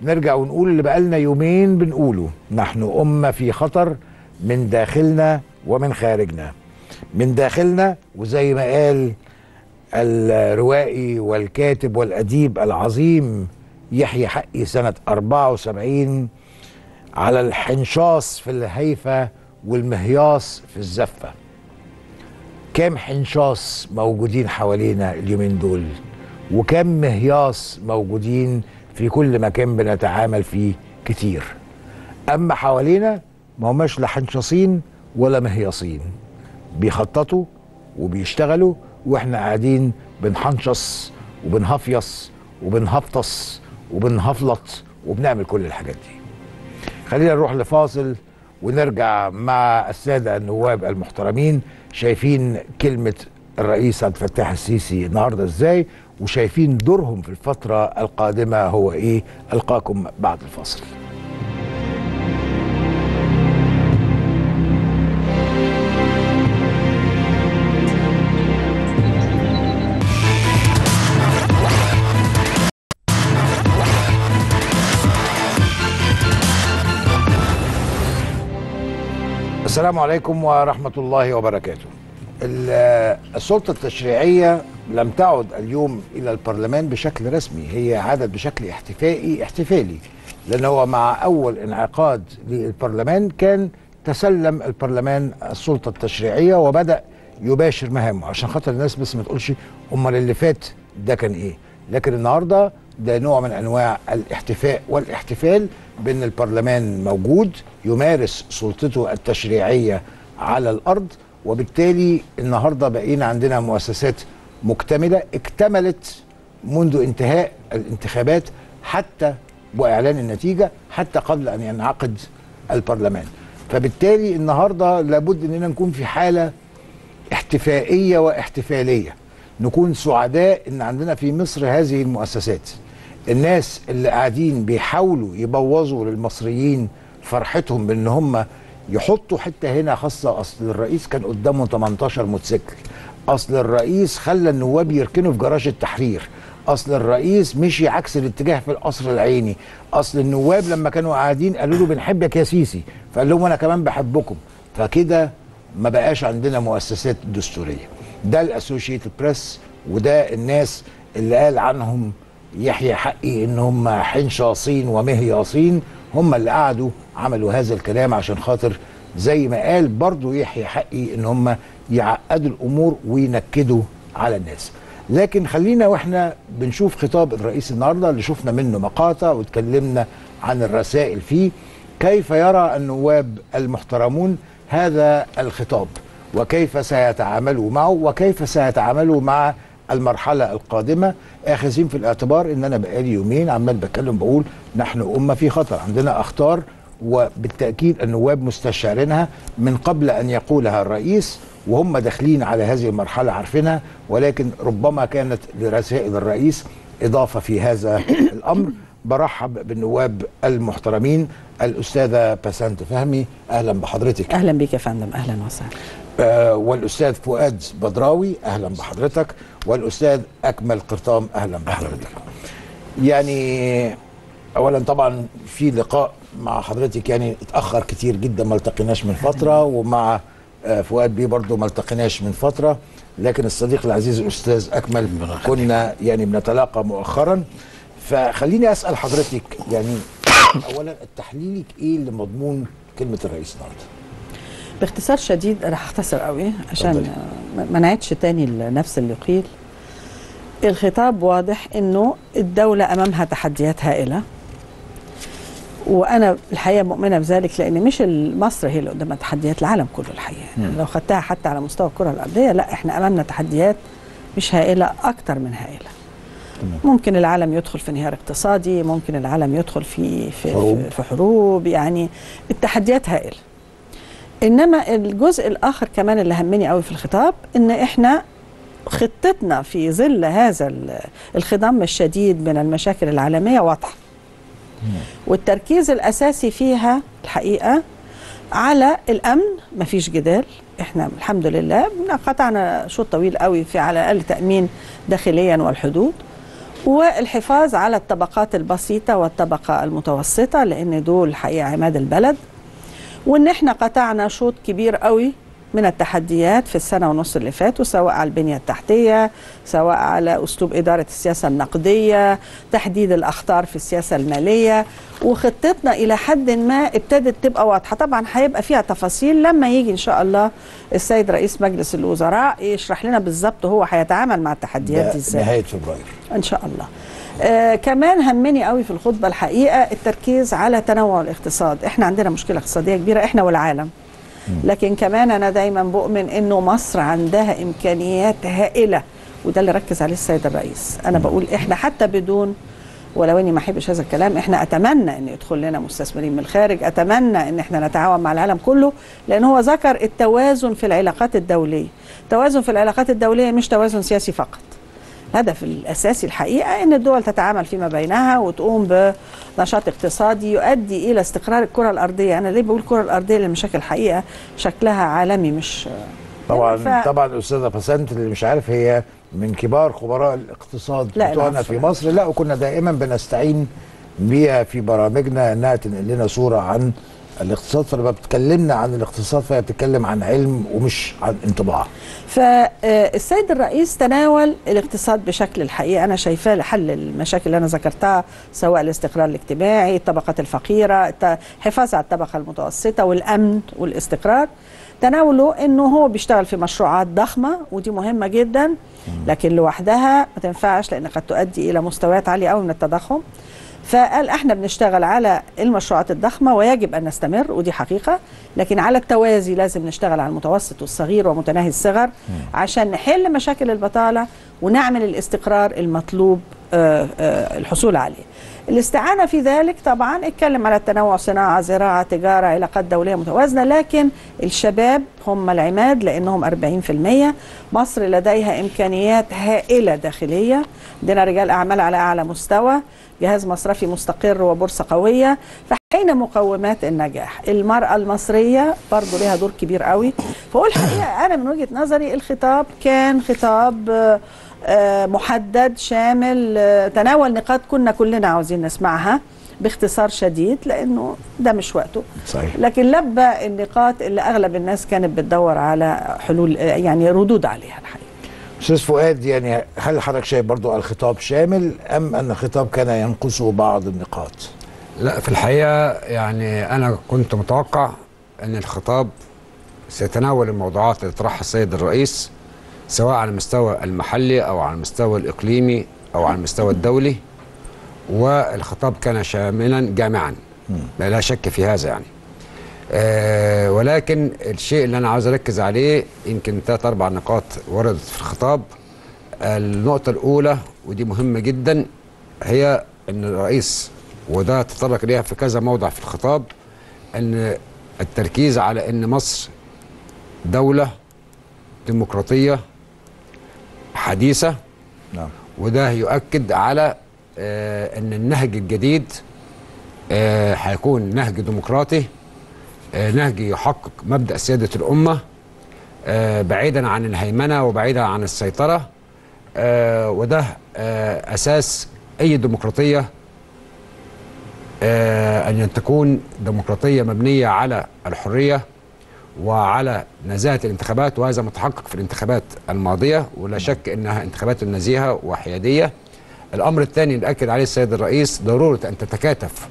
[SPEAKER 1] نرجع ونقول اللي بقالنا يومين بنقوله نحن أمة في خطر من داخلنا ومن خارجنا من داخلنا وزي ما قال الروائي والكاتب والأديب العظيم يحيى حقي سنة 74 على الحنشاص في الهيفة والمهياص في الزفة كام حنشاص موجودين حوالينا اليومين دول وكم مهياص موجودين في كل مكان بنتعامل فيه كتير اما حوالينا ما هماش لا حنشاصين ولا مهياصين بيخططوا وبيشتغلوا واحنا قاعدين بنحنشص وبنهفيص وبنهفطس وبنهفلط وبنعمل كل الحاجات دي خلينا نروح لفاصل ونرجع مع السادة النواب المحترمين شايفين كلمة الرئيس عبد الفتاح السيسي النهاردة ازاي وشايفين دورهم في الفترة القادمة هو ايه ألقاكم بعد الفاصل السلام عليكم ورحمة الله وبركاته ال- السلطة التشريعية لم تعد اليوم إلى البرلمان بشكل رسمي هي عادت بشكل احتفائي احتفالي لأن هو مع أول انعقاد للبرلمان كان تسلم البرلمان السلطة التشريعية وبدأ يباشر مهامه عشان خاطر الناس بس ما تقولش أمال اللي فات ده كان إيه لكن النهارده ده نوع من انواع الاحتفاء والاحتفال بان البرلمان موجود يمارس سلطته التشريعيه على الارض وبالتالي النهارده بقينا عندنا مؤسسات مكتمله اكتملت منذ انتهاء الانتخابات حتى واعلان النتيجه حتى قبل ان ينعقد البرلمان فبالتالي النهارده لابد اننا نكون في حاله احتفائيه واحتفاليه نكون سعداء ان عندنا في مصر هذه المؤسسات الناس اللي قاعدين بيحاولوا يبوظوا للمصريين فرحتهم بان هم يحطوا حته هنا خاصه اصل الرئيس كان قدامه 18 موتوسيكل اصل الرئيس خلى النواب يركنوا في جراج التحرير اصل الرئيس مشي عكس الاتجاه في القصر العيني اصل النواب لما كانوا قاعدين قالوا له بنحبك يا سيسي فقال لهم انا كمان بحبكم فكده ما بقاش عندنا مؤسسات دستوريه ده الاسوشيتد بريس وده الناس اللي قال عنهم يحيى حقي ان هم حنشاصين ومهياصين هم اللي قعدوا عملوا هذا الكلام عشان خاطر زي ما قال برضو يحيى حقي ان هم يعقدوا الامور وينكدوا على الناس لكن خلينا واحنا بنشوف خطاب الرئيس النهارده اللي شفنا منه مقاطع واتكلمنا عن الرسائل فيه كيف يرى النواب المحترمون هذا الخطاب وكيف سيتعاملوا معه وكيف سيتعاملوا مع المرحلة القادمة آخذين في الاعتبار إن أنا بقالي يومين عمال بتكلم بقول نحن أمة في خطر عندنا أخطار وبالتأكيد النواب مستشعرينها من قبل أن يقولها الرئيس وهم داخلين على هذه المرحلة عارفينها ولكن ربما كانت لرسائل الرئيس إضافة في هذا الأمر برحب بالنواب المحترمين الأستاذة بسنت فهمي أهلا بحضرتك
[SPEAKER 3] اهلا بك يا فندم اهلا وسهلا
[SPEAKER 1] آه، والاستاذ فؤاد بدراوي اهلا بحضرتك والاستاذ اكمل قرطام اهلا بحضرتك يعني اولا طبعا في لقاء مع حضرتك يعني اتاخر كتير جدا ما التقيناش من فتره ومع آه، فؤاد بيه برضه ما التقيناش من فتره لكن الصديق العزيز الاستاذ اكمل كنا يعني بنتلاقى مؤخرا فخليني اسال حضرتك يعني اولا تحليلك ايه لمضمون كلمه الرئيس النهارده
[SPEAKER 3] باختصار شديد انا هختصر قوي عشان
[SPEAKER 1] اتفضلي.
[SPEAKER 3] ما- ما نعيدش تاني نفس اللي قيل الخطاب واضح انه الدوله امامها تحديات هائله وانا الحقيقه مؤمنه بذلك لان مش مصر هي اللي قدامها تحديات العالم كله الحقيقه يعني لو خدتها حتى على مستوى الكره الارضيه لا احنا امامنا تحديات مش هائله اكتر من هائله ممكن العالم يدخل في انهيار اقتصادي ممكن العالم يدخل في في
[SPEAKER 1] حروب.
[SPEAKER 3] في حروب يعني التحديات هائله انما الجزء الاخر كمان اللي همني قوي في الخطاب ان احنا خطتنا في ظل هذا ال- الخضم الشديد من المشاكل العالميه واضحه والتركيز الاساسي فيها الحقيقه على الامن مفيش جدال احنا الحمد لله قطعنا شوط طويل قوي في على الاقل تامين داخليا والحدود والحفاظ على الطبقات البسيطة والطبقة المتوسطة لأن دول الحقيقة عماد البلد وإن إحنا قطعنا شوط كبير قوي من التحديات في السنة ونص اللي فاتوا سواء على البنية التحتية سواء على أسلوب إدارة السياسة النقدية تحديد الأخطار في السياسة المالية وخطتنا إلى حد ما ابتدت تبقى واضحة طبعا هيبقى فيها تفاصيل لما يجي إن شاء الله السيد رئيس مجلس الوزراء يشرح لنا بالظبط هو هيتعامل مع التحديات
[SPEAKER 1] ده
[SPEAKER 3] دي إزاي
[SPEAKER 1] نهايه فبراير
[SPEAKER 3] ان شاء الله آه كمان همني قوي في الخطبه الحقيقه التركيز على تنوع الاقتصاد احنا عندنا مشكله اقتصاديه كبيره احنا والعالم لكن كمان انا دايما بؤمن انه مصر عندها امكانيات هائله وده اللي ركز عليه السيد الرئيس انا بقول احنا حتى بدون ولو اني ما احبش هذا الكلام احنا اتمنى ان يدخل لنا مستثمرين من الخارج اتمنى ان احنا نتعاون مع العالم كله لان هو ذكر التوازن في العلاقات الدوليه توازن في العلاقات الدوليه مش توازن سياسي فقط الهدف الاساسي الحقيقه ان الدول تتعامل فيما بينها وتقوم بنشاط اقتصادي يؤدي الى استقرار الكره الارضيه انا ليه بقول الكره الارضيه للمشاكل الحقيقه شكلها عالمي مش
[SPEAKER 1] طبعا
[SPEAKER 3] ف-
[SPEAKER 1] طبعا استاذه بسنت اللي مش عارف هي من كبار خبراء الاقتصاد
[SPEAKER 3] لا،
[SPEAKER 1] بتوعنا
[SPEAKER 3] العفو.
[SPEAKER 1] في مصر لا وكنا دائما بنستعين بيها في برامجنا انها تنقل لنا صوره عن الاقتصاد فلما بتكلمنا عن الاقتصاد فهي بتتكلم عن علم ومش عن انطباع
[SPEAKER 3] فالسيد الرئيس تناول الاقتصاد بشكل الحقيقه انا شايفاه لحل المشاكل اللي انا ذكرتها سواء الاستقرار الاجتماعي الطبقات الفقيره الت- الحفاظ على الطبقه المتوسطه والامن والاستقرار تناوله انه هو بيشتغل في مشروعات ضخمه ودي مهمه جدا لكن لوحدها ما تنفعش لان قد تؤدي الى مستويات عاليه قوي من التضخم فقال احنا بنشتغل على المشروعات الضخمه ويجب ان نستمر ودي حقيقه لكن على التوازي لازم نشتغل على المتوسط والصغير ومتناهي الصغر عشان نحل مشاكل البطاله ونعمل الاستقرار المطلوب آه، آه، الحصول عليه. الاستعانه في ذلك طبعا اتكلم على التنوع صناعه زراعه تجاره علاقات دوليه متوازنه لكن الشباب هم العماد لانهم 40% مصر لديها امكانيات هائله داخليه عندنا رجال اعمال على اعلى مستوى جهاز مصرفي مستقر وبورصه قويه فحين مقومات النجاح المراه المصريه برضو لها دور كبير قوي فهو الحقيقه انا من وجهه نظري الخطاب كان خطاب آه، آه، محدد شامل آه، تناول نقاط كنا كلنا عاوزين نسمعها باختصار شديد لانه ده مش وقته
[SPEAKER 1] صحيح
[SPEAKER 3] لكن لبى النقاط اللي اغلب الناس كانت بتدور على حلول آه، يعني ردود عليها الحقيقه
[SPEAKER 1] استاذ فؤاد يعني هل حضرتك شايف برضو الخطاب شامل ام ان الخطاب كان ينقصه بعض النقاط
[SPEAKER 4] لا في الحقيقة يعني أنا كنت متوقع أن الخطاب سيتناول الموضوعات اللي طرحها السيد الرئيس سواء على المستوى المحلي أو على المستوى الإقليمي أو على المستوى الدولي والخطاب كان شاملا جامعا لا لا شك في هذا يعني آه ولكن الشيء اللي أنا عاوز أركز عليه يمكن ثلاث أربع نقاط وردت في الخطاب النقطة الأولى ودي مهمة جدا هي أن الرئيس وده تطرق إليها في كذا موضع في الخطاب أن التركيز على أن مصر دولة ديمقراطية حديثة
[SPEAKER 1] نعم
[SPEAKER 4] وده يؤكد على آه، ان النهج الجديد آه، هيكون نهج ديمقراطي آه، نهج يحقق مبدأ سيادة الأمة آه، بعيدا عن الهيمنة وبعيدا عن السيطرة آه، وده آه، أساس أي ديمقراطية آه، أن تكون ديمقراطية مبنية على الحرية وعلى نزاهة الانتخابات وهذا متحقق في الانتخابات الماضية ولا شك أنها انتخابات نزيهة وحيادية الأمر الثاني اللي أكد عليه السيد الرئيس ضرورة أن تتكاتف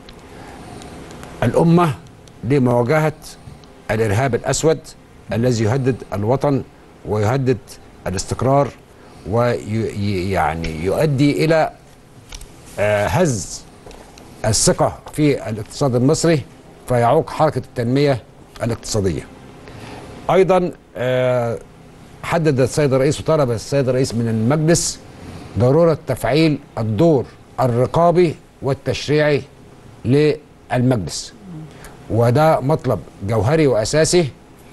[SPEAKER 4] الأمة لمواجهة الإرهاب الأسود الذي يهدد الوطن ويهدد الاستقرار ويعني يؤدي إلى آه، هز الثقة في الاقتصاد المصري فيعوق حركة التنمية الاقتصادية أيضا آه، حدد السيد الرئيس وطلب السيد الرئيس من المجلس ضرورة تفعيل الدور الرقابي والتشريعي للمجلس وده مطلب جوهري وأساسي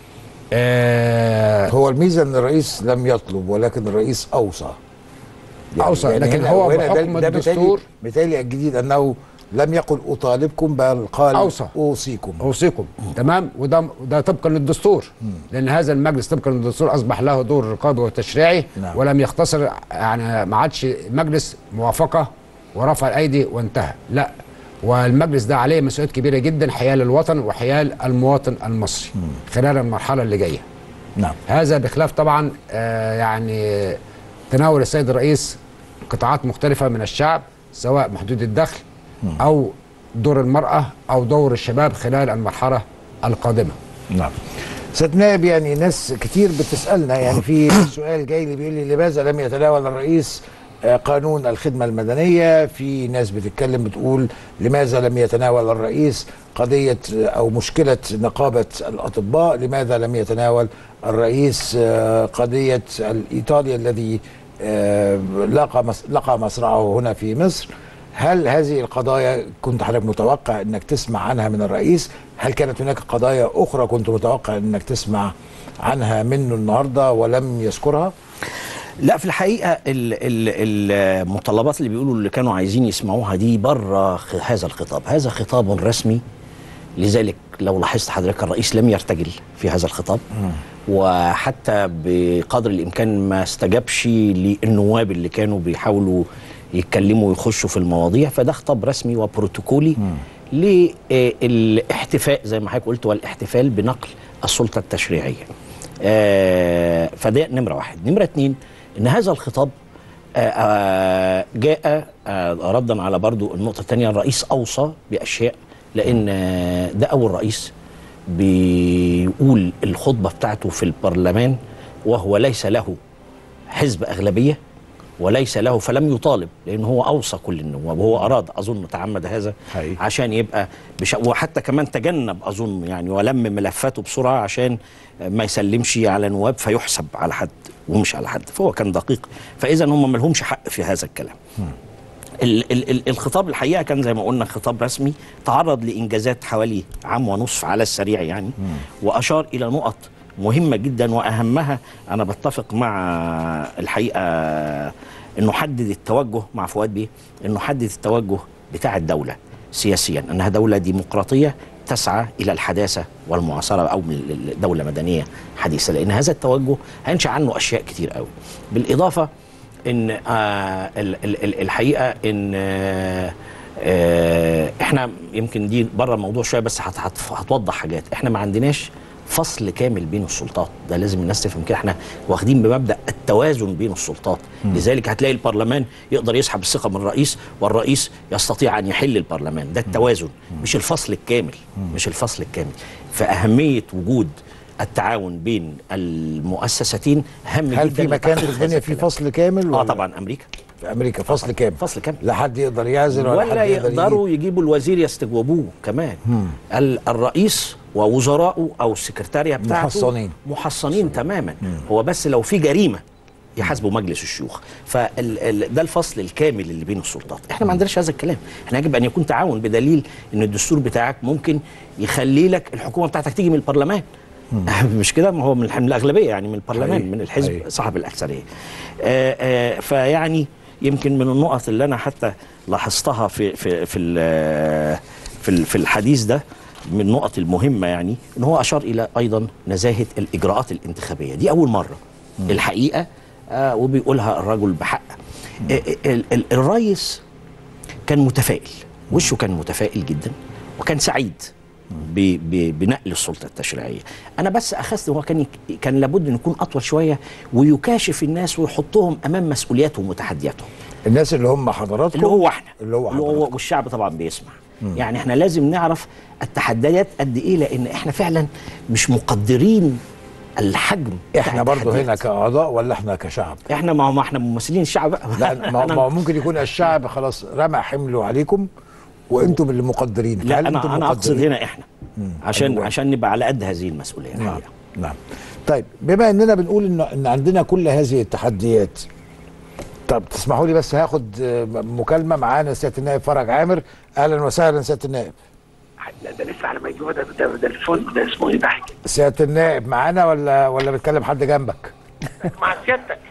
[SPEAKER 4] آه،
[SPEAKER 1] هو الميزه ان الرئيس لم يطلب ولكن الرئيس اوصى
[SPEAKER 4] أوصى، لكن
[SPEAKER 1] هنا-
[SPEAKER 4] هو
[SPEAKER 1] وهنا ده-
[SPEAKER 4] بحكم
[SPEAKER 1] ده
[SPEAKER 4] الدستور-
[SPEAKER 1] بالتالي الجديد انه لم يقل اطالبكم بل قال
[SPEAKER 4] أوصى.
[SPEAKER 1] اوصيكم
[SPEAKER 4] اوصيكم تمام وده ده طبقا للدستور لان هذا المجلس طبقا للدستور اصبح له دور رقابي وتشريعي
[SPEAKER 1] نعم.
[SPEAKER 4] ولم يقتصر يعني ما عادش مجلس موافقه ورفع الايدي وانتهى لا والمجلس ده عليه مسؤوليات كبيره جدا حيال الوطن وحيال المواطن المصري خلال المرحله اللي جايه
[SPEAKER 1] نعم
[SPEAKER 4] هذا بخلاف طبعا آه يعني تناول السيد الرئيس قطاعات مختلفة من الشعب سواء محدود الدخل أو دور المرأة أو دور الشباب خلال المرحلة القادمة
[SPEAKER 1] نعم سيد نائب يعني ناس كتير بتسالنا يعني في سؤال جاي لي بيقول لي لماذا لم يتناول الرئيس آه، قانون الخدمة المدنية في ناس بتتكلم بتقول لماذا لم يتناول الرئيس قضية آه، أو مشكلة نقابة الأطباء لماذا لم يتناول الرئيس آه، قضية الإيطالي الذي آه، لقى مص- لقى مصرعه هنا في مصر هل هذه القضايا كنت حضرتك متوقع انك تسمع عنها من الرئيس؟ هل كانت هناك قضايا اخرى كنت متوقع انك تسمع عنها منه النهارده ولم يذكرها؟
[SPEAKER 5] لا في الحقيقه ال- ال- المتطلبات اللي بيقولوا اللي كانوا عايزين يسمعوها دي بره خ- هذا الخطاب هذا خطاب رسمي لذلك لو لاحظت حضرتك الرئيس لم يرتجل في هذا الخطاب وحتى بقدر الامكان ما استجابش للنواب اللي كانوا بيحاولوا يتكلموا ويخشوا في المواضيع فده خطاب رسمي وبروتوكولي للاحتفاء زي ما حضرتك قلت والاحتفال بنقل السلطه التشريعيه آه، فده نمره واحد نمره اتنين ان هذا الخطاب آه، آه، جاء آه، ردا على برضو النقطه الثانيه الرئيس اوصى باشياء لان آه، ده اول رئيس بيقول الخطبه بتاعته في البرلمان وهو ليس له حزب اغلبيه وليس له فلم يطالب لان هو اوصى كل النواب وهو اراد اظن تعمد هذا
[SPEAKER 1] حقيقي.
[SPEAKER 5] عشان يبقى بش... وحتى كمان تجنب اظن يعني ولم ملفاته بسرعه عشان ما يسلمش على نواب فيحسب على حد ومش على حد فهو كان دقيق فاذا هم ما لهمش حق في هذا الكلام ال ال ال الخطاب الحقيقه كان زي ما قلنا خطاب رسمي تعرض لانجازات حوالي عام ونصف على السريع يعني واشار الى نقط مهمه جدا واهمها انا بتفق مع الحقيقه انه حدد التوجه مع فؤاد بيه انه حدد التوجه بتاع الدوله سياسيا انها دوله ديمقراطيه تسعى الى الحداثه والمعاصره او من دوله مدنيه حديثه لان هذا التوجه هينشا عنه اشياء كتير قوي بالاضافه ان آه ال- ال- ال- الحقيقه ان آه آه احنا يمكن دي بره الموضوع شويه بس هت- هت- هتوضح حاجات احنا ما عندناش فصل كامل بين السلطات ده لازم الناس تفهم كده احنا واخدين بمبدا التوازن بين السلطات لذلك هتلاقي البرلمان يقدر يسحب الثقه من الرئيس والرئيس يستطيع ان يحل البرلمان ده التوازن مش الفصل الكامل مش الفصل الكامل فاهميه وجود التعاون بين المؤسستين هام
[SPEAKER 1] هل
[SPEAKER 5] جدا
[SPEAKER 1] في مكان في
[SPEAKER 5] لتحقيق
[SPEAKER 1] الدنيا
[SPEAKER 5] هذا
[SPEAKER 1] فيه
[SPEAKER 5] الكلام.
[SPEAKER 1] فصل كامل؟
[SPEAKER 5] اه
[SPEAKER 1] ولا
[SPEAKER 5] طبعا امريكا
[SPEAKER 1] في امريكا فصل كامل
[SPEAKER 5] فصل كامل
[SPEAKER 1] لا حد يقدر يعزل ولا,
[SPEAKER 5] ولا
[SPEAKER 1] حد يقدر
[SPEAKER 5] يقدروا يجيبوا الوزير يستجوبوه كمان ال- الرئيس ووزراءه او السكرتاريه بتاعته
[SPEAKER 1] محصنين.
[SPEAKER 5] محصنين تماما هو بس لو في جريمه يحاسبوا مجلس الشيوخ فده الفصل الكامل اللي بين السلطات احنا ما عندناش هذا الكلام احنا يجب ان يكون تعاون بدليل ان الدستور بتاعك ممكن يخلي لك الحكومه بتاعتك تيجي من البرلمان مش كده ما هو من الح- من الاغلبيه يعني من البرلمان
[SPEAKER 1] حقيقي.
[SPEAKER 5] من الحزب
[SPEAKER 1] حقيقي.
[SPEAKER 5] صاحب الاكثريه آه، آه، فيعني يمكن من النقط اللي انا حتى لاحظتها في في في ال- في ال- في الحديث ده من النقط المهمه يعني ان هو اشار الى ايضا نزاهه الاجراءات الانتخابيه دي اول مره الحقيقه آه، وبيقولها الرجل بحق آه، ال- ال- الرئيس كان متفائل وشه كان متفائل جدا وكان سعيد ب- ب- بنقل السلطه التشريعيه انا بس اخذت هو كان يك- كان لابد ان يكون اطول شويه ويكاشف الناس ويحطهم امام مسؤولياتهم وتحدياتهم
[SPEAKER 1] الناس اللي هم حضراتكم
[SPEAKER 5] اللي هو احنا
[SPEAKER 1] اللي هو حضراتكم
[SPEAKER 5] والشعب طبعا بيسمع يعني احنا لازم نعرف التحديات قد ايه لان احنا فعلا مش مقدرين الحجم بتاع
[SPEAKER 1] احنا برضه هنا
[SPEAKER 5] التحديات.
[SPEAKER 1] كاعضاء ولا احنا كشعب؟
[SPEAKER 5] احنا ما ما احنا ممثلين الشعب بقى
[SPEAKER 1] لا ما
[SPEAKER 5] أنا-
[SPEAKER 1] ما هو ممكن يكون الشعب خلاص رمى حمله عليكم وانتم اللي مقدرين
[SPEAKER 5] لا
[SPEAKER 1] هل أنتم
[SPEAKER 5] انا انا اقصد
[SPEAKER 1] مقدرين؟
[SPEAKER 5] هنا احنا عشان
[SPEAKER 1] أيوة.
[SPEAKER 5] عشان نبقى على قد هذه المسؤوليه
[SPEAKER 1] نعم
[SPEAKER 5] الحقيقه
[SPEAKER 1] نعم طيب بما اننا بنقول ان ان عندنا كل هذه التحديات طب تسمحوا لي بس هاخد آه، مكالمه معانا سياده النائب فرج عامر اهلا وسهلا سياده النائب
[SPEAKER 6] لا ده لسه على ما يجوا ده ده, ده الفون ده اسمه ايه ده
[SPEAKER 1] سياده النائب معانا ولا ولا بتكلم حد جنبك
[SPEAKER 6] مع سيادتك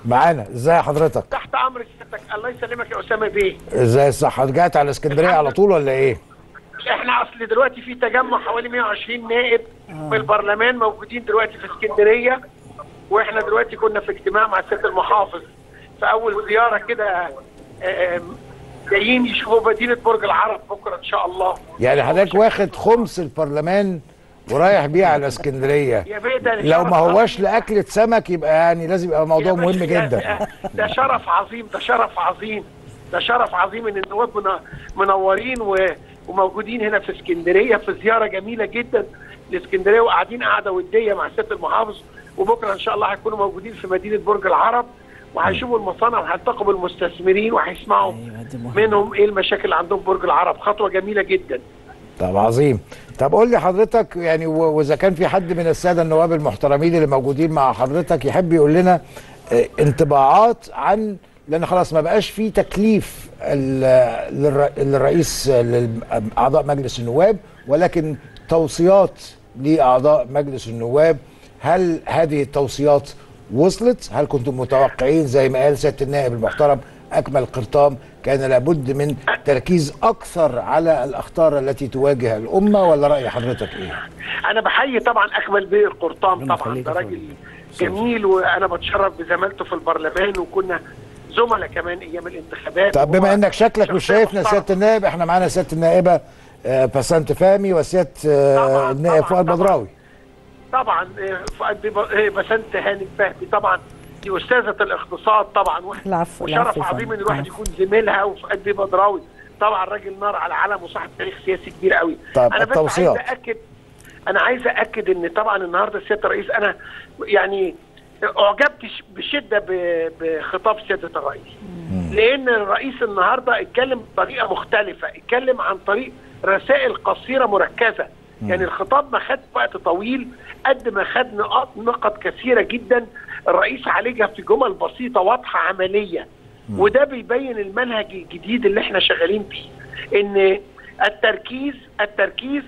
[SPEAKER 1] معانا ازاي حضرتك
[SPEAKER 6] تحت امر سيادتك الله يسلمك يا اسامه بيه
[SPEAKER 1] ازاي الصحه رجعت على اسكندريه على طول ولا ايه
[SPEAKER 6] احنا اصل دلوقتي في تجمع حوالي 120 نائب في البرلمان موجودين دلوقتي في اسكندريه واحنا دلوقتي كنا في اجتماع مع السيد المحافظ في اول زياره كده آم، جايين يشوفوا مدينه برج العرب بكره ان شاء الله
[SPEAKER 1] يعني حضرتك واخد خمس البرلمان ورايح بيه على اسكندريه
[SPEAKER 6] يا بيه ده
[SPEAKER 1] لو
[SPEAKER 6] شرف
[SPEAKER 1] ما هواش
[SPEAKER 6] عظيم.
[SPEAKER 1] لاكله سمك يبقى يعني لازم يبقى موضوع
[SPEAKER 6] يا
[SPEAKER 1] مهم
[SPEAKER 6] باشا،
[SPEAKER 1] جدا
[SPEAKER 6] ده- ده شرف عظيم ده شرف عظيم ده شرف عظيم ان النواب منا- منورين و- وموجودين هنا في اسكندريه في زياره جميله جدا لاسكندريه وقاعدين قعده وديه مع سياده المحافظ وبكره ان شاء الله هيكونوا موجودين في مدينه برج العرب وهيشوفوا المصانع وهيلتقوا بالمستثمرين وهيسمعوا منهم ايه المشاكل اللي عندهم في برج العرب خطوه جميله جدا
[SPEAKER 1] طب عظيم طب قول لي حضرتك يعني و- واذا كان في حد من الساده النواب المحترمين اللي موجودين مع حضرتك يحب يقول لنا آه، انطباعات عن لان خلاص ما بقاش في تكليف ال- للر- للرئيس لاعضاء مجلس النواب ولكن توصيات لاعضاء مجلس النواب هل هذه التوصيات وصلت هل كنتم متوقعين زي ما قال سياده النائب المحترم اكمل قرطام كان لابد من تركيز اكثر على الاخطار التي تواجه الامه ولا راي حضرتك ايه
[SPEAKER 6] انا بحيي طبعا اكمل بيه القرطام
[SPEAKER 5] ربنا
[SPEAKER 6] طبعا
[SPEAKER 5] يخليك
[SPEAKER 6] ده
[SPEAKER 5] يا
[SPEAKER 6] راجل جميل وانا بتشرف بزمالته في البرلمان وكنا زملاء كمان ايام الانتخابات
[SPEAKER 1] طب بما
[SPEAKER 6] وهو
[SPEAKER 1] انك شكلك مش
[SPEAKER 6] شخصية
[SPEAKER 1] شايفنا
[SPEAKER 6] محترمة.
[SPEAKER 1] سياده النائب احنا معانا سياده النائبه آه، بسنت فهمي وسياده آه،
[SPEAKER 6] طبعاً،
[SPEAKER 1] النائب
[SPEAKER 6] طبعاً،
[SPEAKER 1] فؤاد
[SPEAKER 6] طبعاً.
[SPEAKER 1] بدراوي
[SPEAKER 6] طبعا آه، فؤاد بيب- آه، بسنت هاني فهمي طبعا دي استاذه الاقتصاد طبعا واحد
[SPEAKER 3] العفو،
[SPEAKER 6] وشرف
[SPEAKER 3] العفو
[SPEAKER 6] عظيم ان
[SPEAKER 3] فندم.
[SPEAKER 6] الواحد يكون زميلها وفؤاد بيه بدراوي طبعا راجل نار على علم وصاحب تاريخ سياسي كبير قوي
[SPEAKER 1] طب
[SPEAKER 6] انا بس
[SPEAKER 1] التوصيات.
[SPEAKER 6] عايز اكد انا عايز اكد ان طبعا النهارده سياده الرئيس انا يعني اعجبت ش- بشده ب- بخطاب سياده الرئيس لان الرئيس النهارده اتكلم بطريقه مختلفه اتكلم عن طريق رسائل قصيره مركزه يعني الخطاب ما خد وقت طويل قد ما خد نقاط نقط كثيره جدا الرئيس عالجها في جمل بسيطه واضحه عمليه وده بيبين المنهج الجديد اللي احنا شغالين فيه ان التركيز التركيز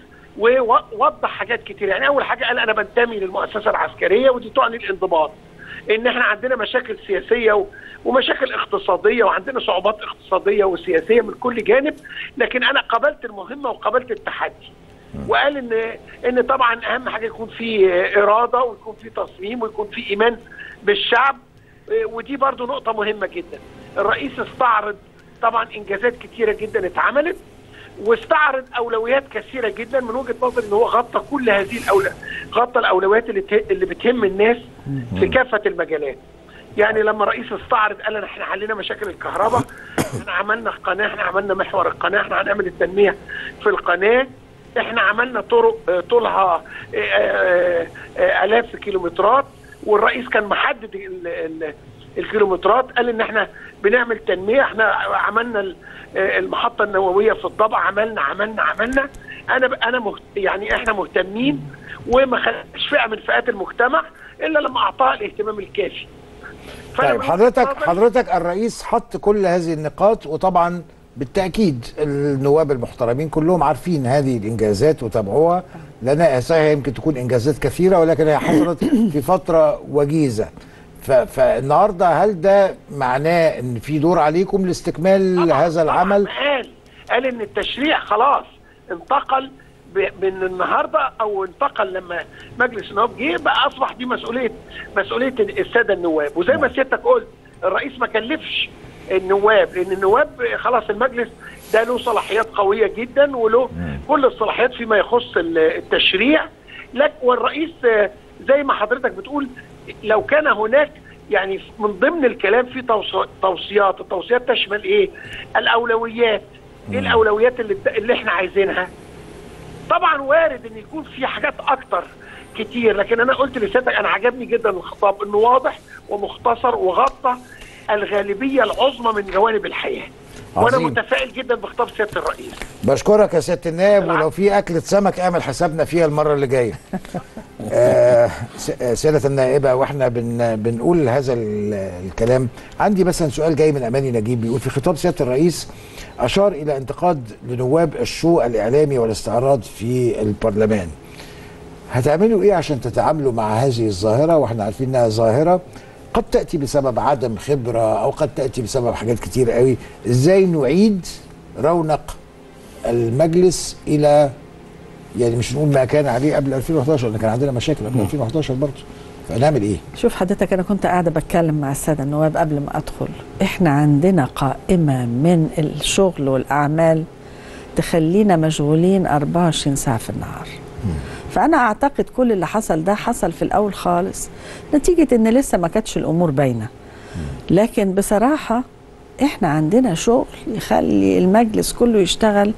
[SPEAKER 6] ووضح حاجات كتير يعني اول حاجه قال انا بنتمي للمؤسسه العسكريه ودي تعني الانضباط ان احنا عندنا مشاكل سياسيه و- ومشاكل اقتصاديه وعندنا صعوبات اقتصاديه وسياسيه من كل جانب لكن انا قبلت المهمه وقبلت التحدي وقال ان ان طبعا اهم حاجه يكون في اراده ويكون في تصميم ويكون في ايمان بالشعب إيه، ودي برضو نقطه مهمه جدا الرئيس استعرض طبعا انجازات كتيره جدا اتعملت واستعرض اولويات كثيره جدا من وجهه نظري ان هو غطى كل هذه الاولويات غطى الاولويات اللي ت- اللي بتهم الناس في كافه المجالات يعني لما الرئيس استعرض قال لنا احنا حلينا مشاكل الكهرباء احنا عملنا القناه احنا عملنا محور القناه احنا هنعمل التنميه في القناه احنا عملنا طرق آه، طولها آه، آه، آه، الاف الكيلومترات والرئيس كان محدد ال- ال- الكيلومترات قال ان احنا بنعمل تنميه احنا عملنا ال- آه، المحطه النوويه في الضبع عملنا عملنا عملنا انا ب- انا مهت يعني احنا مهتمين وما خلقش فئه من فئات المجتمع الا لما اعطاها الاهتمام الكافي فأنا
[SPEAKER 1] طيب
[SPEAKER 6] من وجهة
[SPEAKER 1] حضرتك
[SPEAKER 6] نظري-
[SPEAKER 1] حضرتك الرئيس حط كل هذه النقاط وطبعا بالتاكيد النواب المحترمين كلهم عارفين هذه الانجازات وتابعوها لانها صحيح يمكن تكون انجازات كثيره ولكن هي حصلت في فتره وجيزه ف- فالنهارده هل ده معناه ان في دور عليكم لاستكمال
[SPEAKER 6] طبعاً-
[SPEAKER 1] هذا
[SPEAKER 6] طبعاً
[SPEAKER 1] العمل
[SPEAKER 6] قال قال ان التشريع خلاص انتقل ب- من النهارده او انتقل لما مجلس النواب جه بقى اصبح دي مسؤوليه مسؤوليه الساده النواب وزي ما سيادتك قلت الرئيس ما كلفش النواب لان النواب خلاص المجلس ده له صلاحيات قويه جدا وله كل الصلاحيات فيما يخص ال- التشريع لك والرئيس آه، زي ما حضرتك بتقول لو كان هناك يعني من ضمن الكلام في توص- توصيات التوصيات تشمل ايه الاولويات ايه الاولويات اللي اللي احنا عايزينها طبعا وارد ان يكون في حاجات اكتر كتير لكن انا قلت لسيادتك انا عجبني جدا الخطاب انه واضح ومختصر وغطى الغالبيه العظمى من جوانب الحياه وانا
[SPEAKER 1] عظيم.
[SPEAKER 6] متفائل جدا بخطاب سياده الرئيس
[SPEAKER 1] بشكرك يا سياده النائب
[SPEAKER 6] العفو.
[SPEAKER 1] ولو في اكله سمك اعمل حسابنا فيها المره اللي جايه آه، س- آه، سياده النائبه واحنا بن بنقول هذا ال- الكلام عندي مثلا سؤال جاي من اماني نجيب بيقول في خطاب سياده الرئيس اشار الى انتقاد لنواب الشو الاعلامي والاستعراض في البرلمان هتعملوا ايه عشان تتعاملوا مع هذه الظاهره واحنا عارفين انها ظاهره قد تاتي بسبب عدم خبره او قد تاتي بسبب حاجات كتير قوي ازاي نعيد رونق المجلس الى يعني مش نقول ما كان عليه قبل 2011 لان كان عندنا مشاكل قبل 2011 برضه فنعمل ايه؟
[SPEAKER 3] شوف حضرتك انا كنت قاعده بتكلم مع الساده النواب قبل ما ادخل احنا عندنا قائمه من الشغل والاعمال تخلينا مشغولين 24 ساعه في النهار فانا اعتقد كل اللي حصل ده حصل في الاول خالص نتيجه ان لسه ما كانتش الامور باينه لكن بصراحه احنا عندنا شغل يخلي المجلس كله يشتغل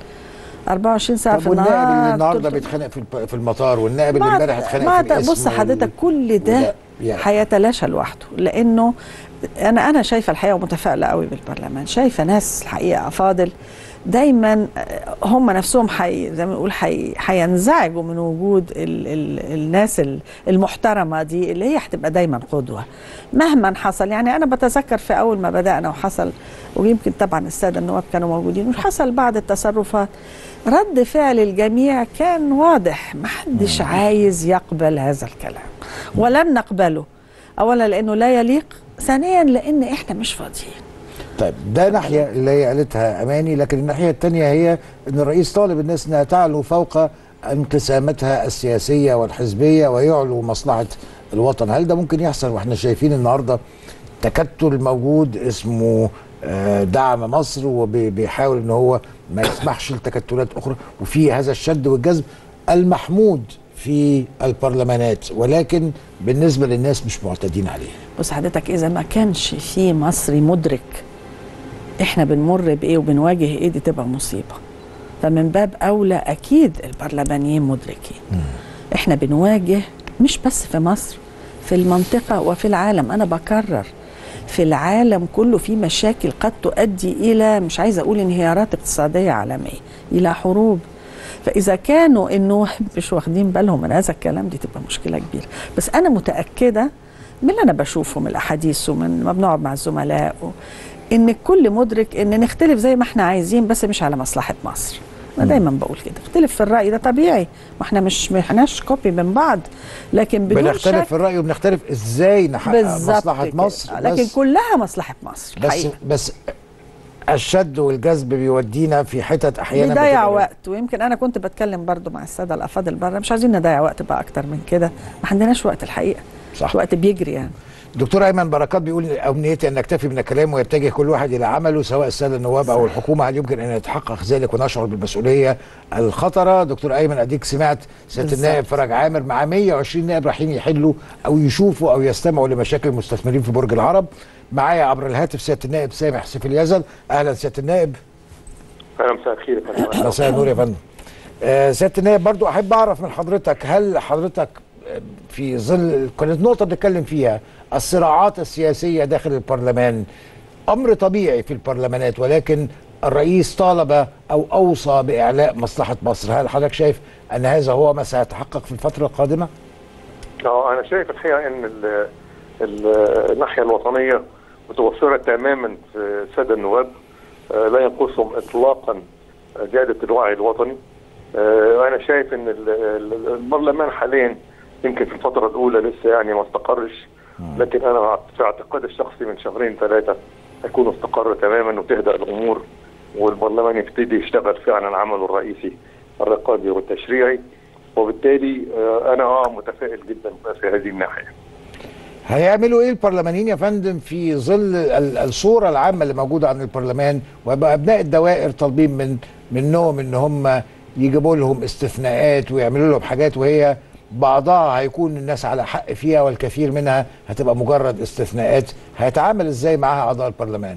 [SPEAKER 3] 24 ساعه
[SPEAKER 1] طب
[SPEAKER 3] في
[SPEAKER 1] والنائب
[SPEAKER 3] النهار
[SPEAKER 1] اللي النهارده
[SPEAKER 3] طول-
[SPEAKER 1] بيتخانق في الب- في المطار والنائب اللي
[SPEAKER 3] ما-
[SPEAKER 1] امبارح اتخانق
[SPEAKER 3] ما
[SPEAKER 1] في الاسم
[SPEAKER 3] بص حضرتك
[SPEAKER 1] وال-
[SPEAKER 3] كل ده
[SPEAKER 1] وده يعني.
[SPEAKER 3] هيتلاشى لوحده لانه انا انا شايفه الحقيقه ومتفائله قوي بالبرلمان شايفه ناس الحقيقه افاضل دايما آه، هم نفسهم حي زي ما نقول حي هينزعجوا من وجود ال ال الناس ال- المحترمه دي اللي هي هتبقى دايما قدوه مهما حصل يعني انا بتذكر في اول ما بدانا وحصل ويمكن طبعا الساده النواب كانوا موجودين وحصل بعض التصرفات رد فعل الجميع كان واضح محدش عايز يقبل هذا الكلام ولن نقبله اولا لانه لا يليق ثانيا لان احنا مش فاضيين
[SPEAKER 1] طيب ده ناحيه اللي هي قالتها اماني لكن الناحيه الثانيه هي ان الرئيس طالب الناس انها تعلو فوق انقساماتها السياسيه والحزبيه ويعلو مصلحه الوطن هل ده ممكن يحصل واحنا شايفين النهارده تكتل موجود اسمه آه، دعم مصر وبيحاول ان هو ما يسمحش لتكتلات اخرى وفي هذا الشد والجذب المحمود في البرلمانات ولكن بالنسبه للناس مش معتادين عليه
[SPEAKER 3] بص حضرتك اذا ما كانش في مصري مدرك احنا بنمر بايه وبنواجه ايه دي تبقى مصيبه فمن باب اولى اكيد البرلمانيين مدركين احنا بنواجه مش بس في مصر في المنطقه وفي العالم انا بكرر في العالم كله في مشاكل قد تؤدي الى مش عايزه اقول انهيارات اقتصاديه عالميه الى حروب فاذا كانوا النواب مش واخدين بالهم من هذا الكلام دي تبقى مشكله كبيره بس انا متاكده من اللي انا بشوفه من الاحاديث ومن ما بنقعد مع الزملاء و... ان الكل مدرك ان نختلف زي ما احنا عايزين بس مش على مصلحه مصر انا دايما بقول كده اختلف في الراي ده طبيعي ما احنا مش ما احناش كوبي من بعض لكن بدون
[SPEAKER 1] بنختلف
[SPEAKER 3] شك
[SPEAKER 1] في الراي وبنختلف ازاي نحقق
[SPEAKER 3] بالظبط
[SPEAKER 1] مصلحه
[SPEAKER 3] كده.
[SPEAKER 1] مصر
[SPEAKER 3] لكن
[SPEAKER 1] بس
[SPEAKER 3] كلها مصلحه مصر
[SPEAKER 1] بس
[SPEAKER 3] الحقيقة.
[SPEAKER 1] بس الشد والجذب بيودينا في حتت احيانا
[SPEAKER 3] بيضيع
[SPEAKER 1] بتبقى-
[SPEAKER 3] وقت ويمكن انا كنت بتكلم برضو مع الساده الافاضل بره مش عايزين نضيع وقت بقى اكتر من كده ما عندناش وقت الحقيقه
[SPEAKER 1] صح.
[SPEAKER 3] الوقت بيجري يعني
[SPEAKER 1] دكتور ايمن بركات بيقول امنيتي ان نكتفي من الكلام ويتجه كل واحد الى عمله سواء الساده النواب او الحكومه هل يمكن ان يتحقق ذلك ونشعر بالمسؤوليه الخطره دكتور ايمن اديك سمعت سياده
[SPEAKER 3] بالظبط.
[SPEAKER 1] النائب فرج عامر مع 120 نائب رايحين يحلوا او يشوفوا او يستمعوا لمشاكل المستثمرين في برج العرب معايا عبر الهاتف سياده النائب سامح سيف اليزل اهلا سياده النائب
[SPEAKER 7] اهلا مساء الخير يا فندم
[SPEAKER 1] مساء النور يا فندم آه، سياده النائب برضو احب اعرف من حضرتك هل حضرتك آه، في ظل كانت نقطه بنتكلم فيها الصراعات السياسيه داخل البرلمان امر طبيعي في البرلمانات ولكن الرئيس طالب او اوصى باعلاء مصلحه مصر هل حضرتك شايف ان هذا هو ما سيتحقق في الفتره القادمه
[SPEAKER 7] اه انا شايف الحقيقه ان ال ال الناحيه الوطنيه متوفره تماما في الساده النواب آه، لا ينقصهم اطلاقا زياده الوعي الوطني آه، وانا شايف ان ال- ال- البرلمان حاليا يمكن في الفتره الاولى لسه يعني ما استقرش لكن انا في اعتقادي الشخصي من شهرين ثلاثه هيكون استقر تماما وتهدأ الامور والبرلمان يبتدي يشتغل فعلا عمله الرئيسي الرقابي والتشريعي وبالتالي آه، انا اه متفائل جدا في هذه الناحيه.
[SPEAKER 1] هيعملوا ايه البرلمانيين يا فندم في ظل ال- الصوره العامه اللي موجوده عن البرلمان ويبقى ابناء الدوائر طالبين من منهم ان هم يجيبوا لهم استثناءات ويعملوا لهم حاجات وهي بعضها هيكون الناس على حق فيها والكثير منها هتبقى مجرد استثناءات هيتعامل ازاي معاها اعضاء البرلمان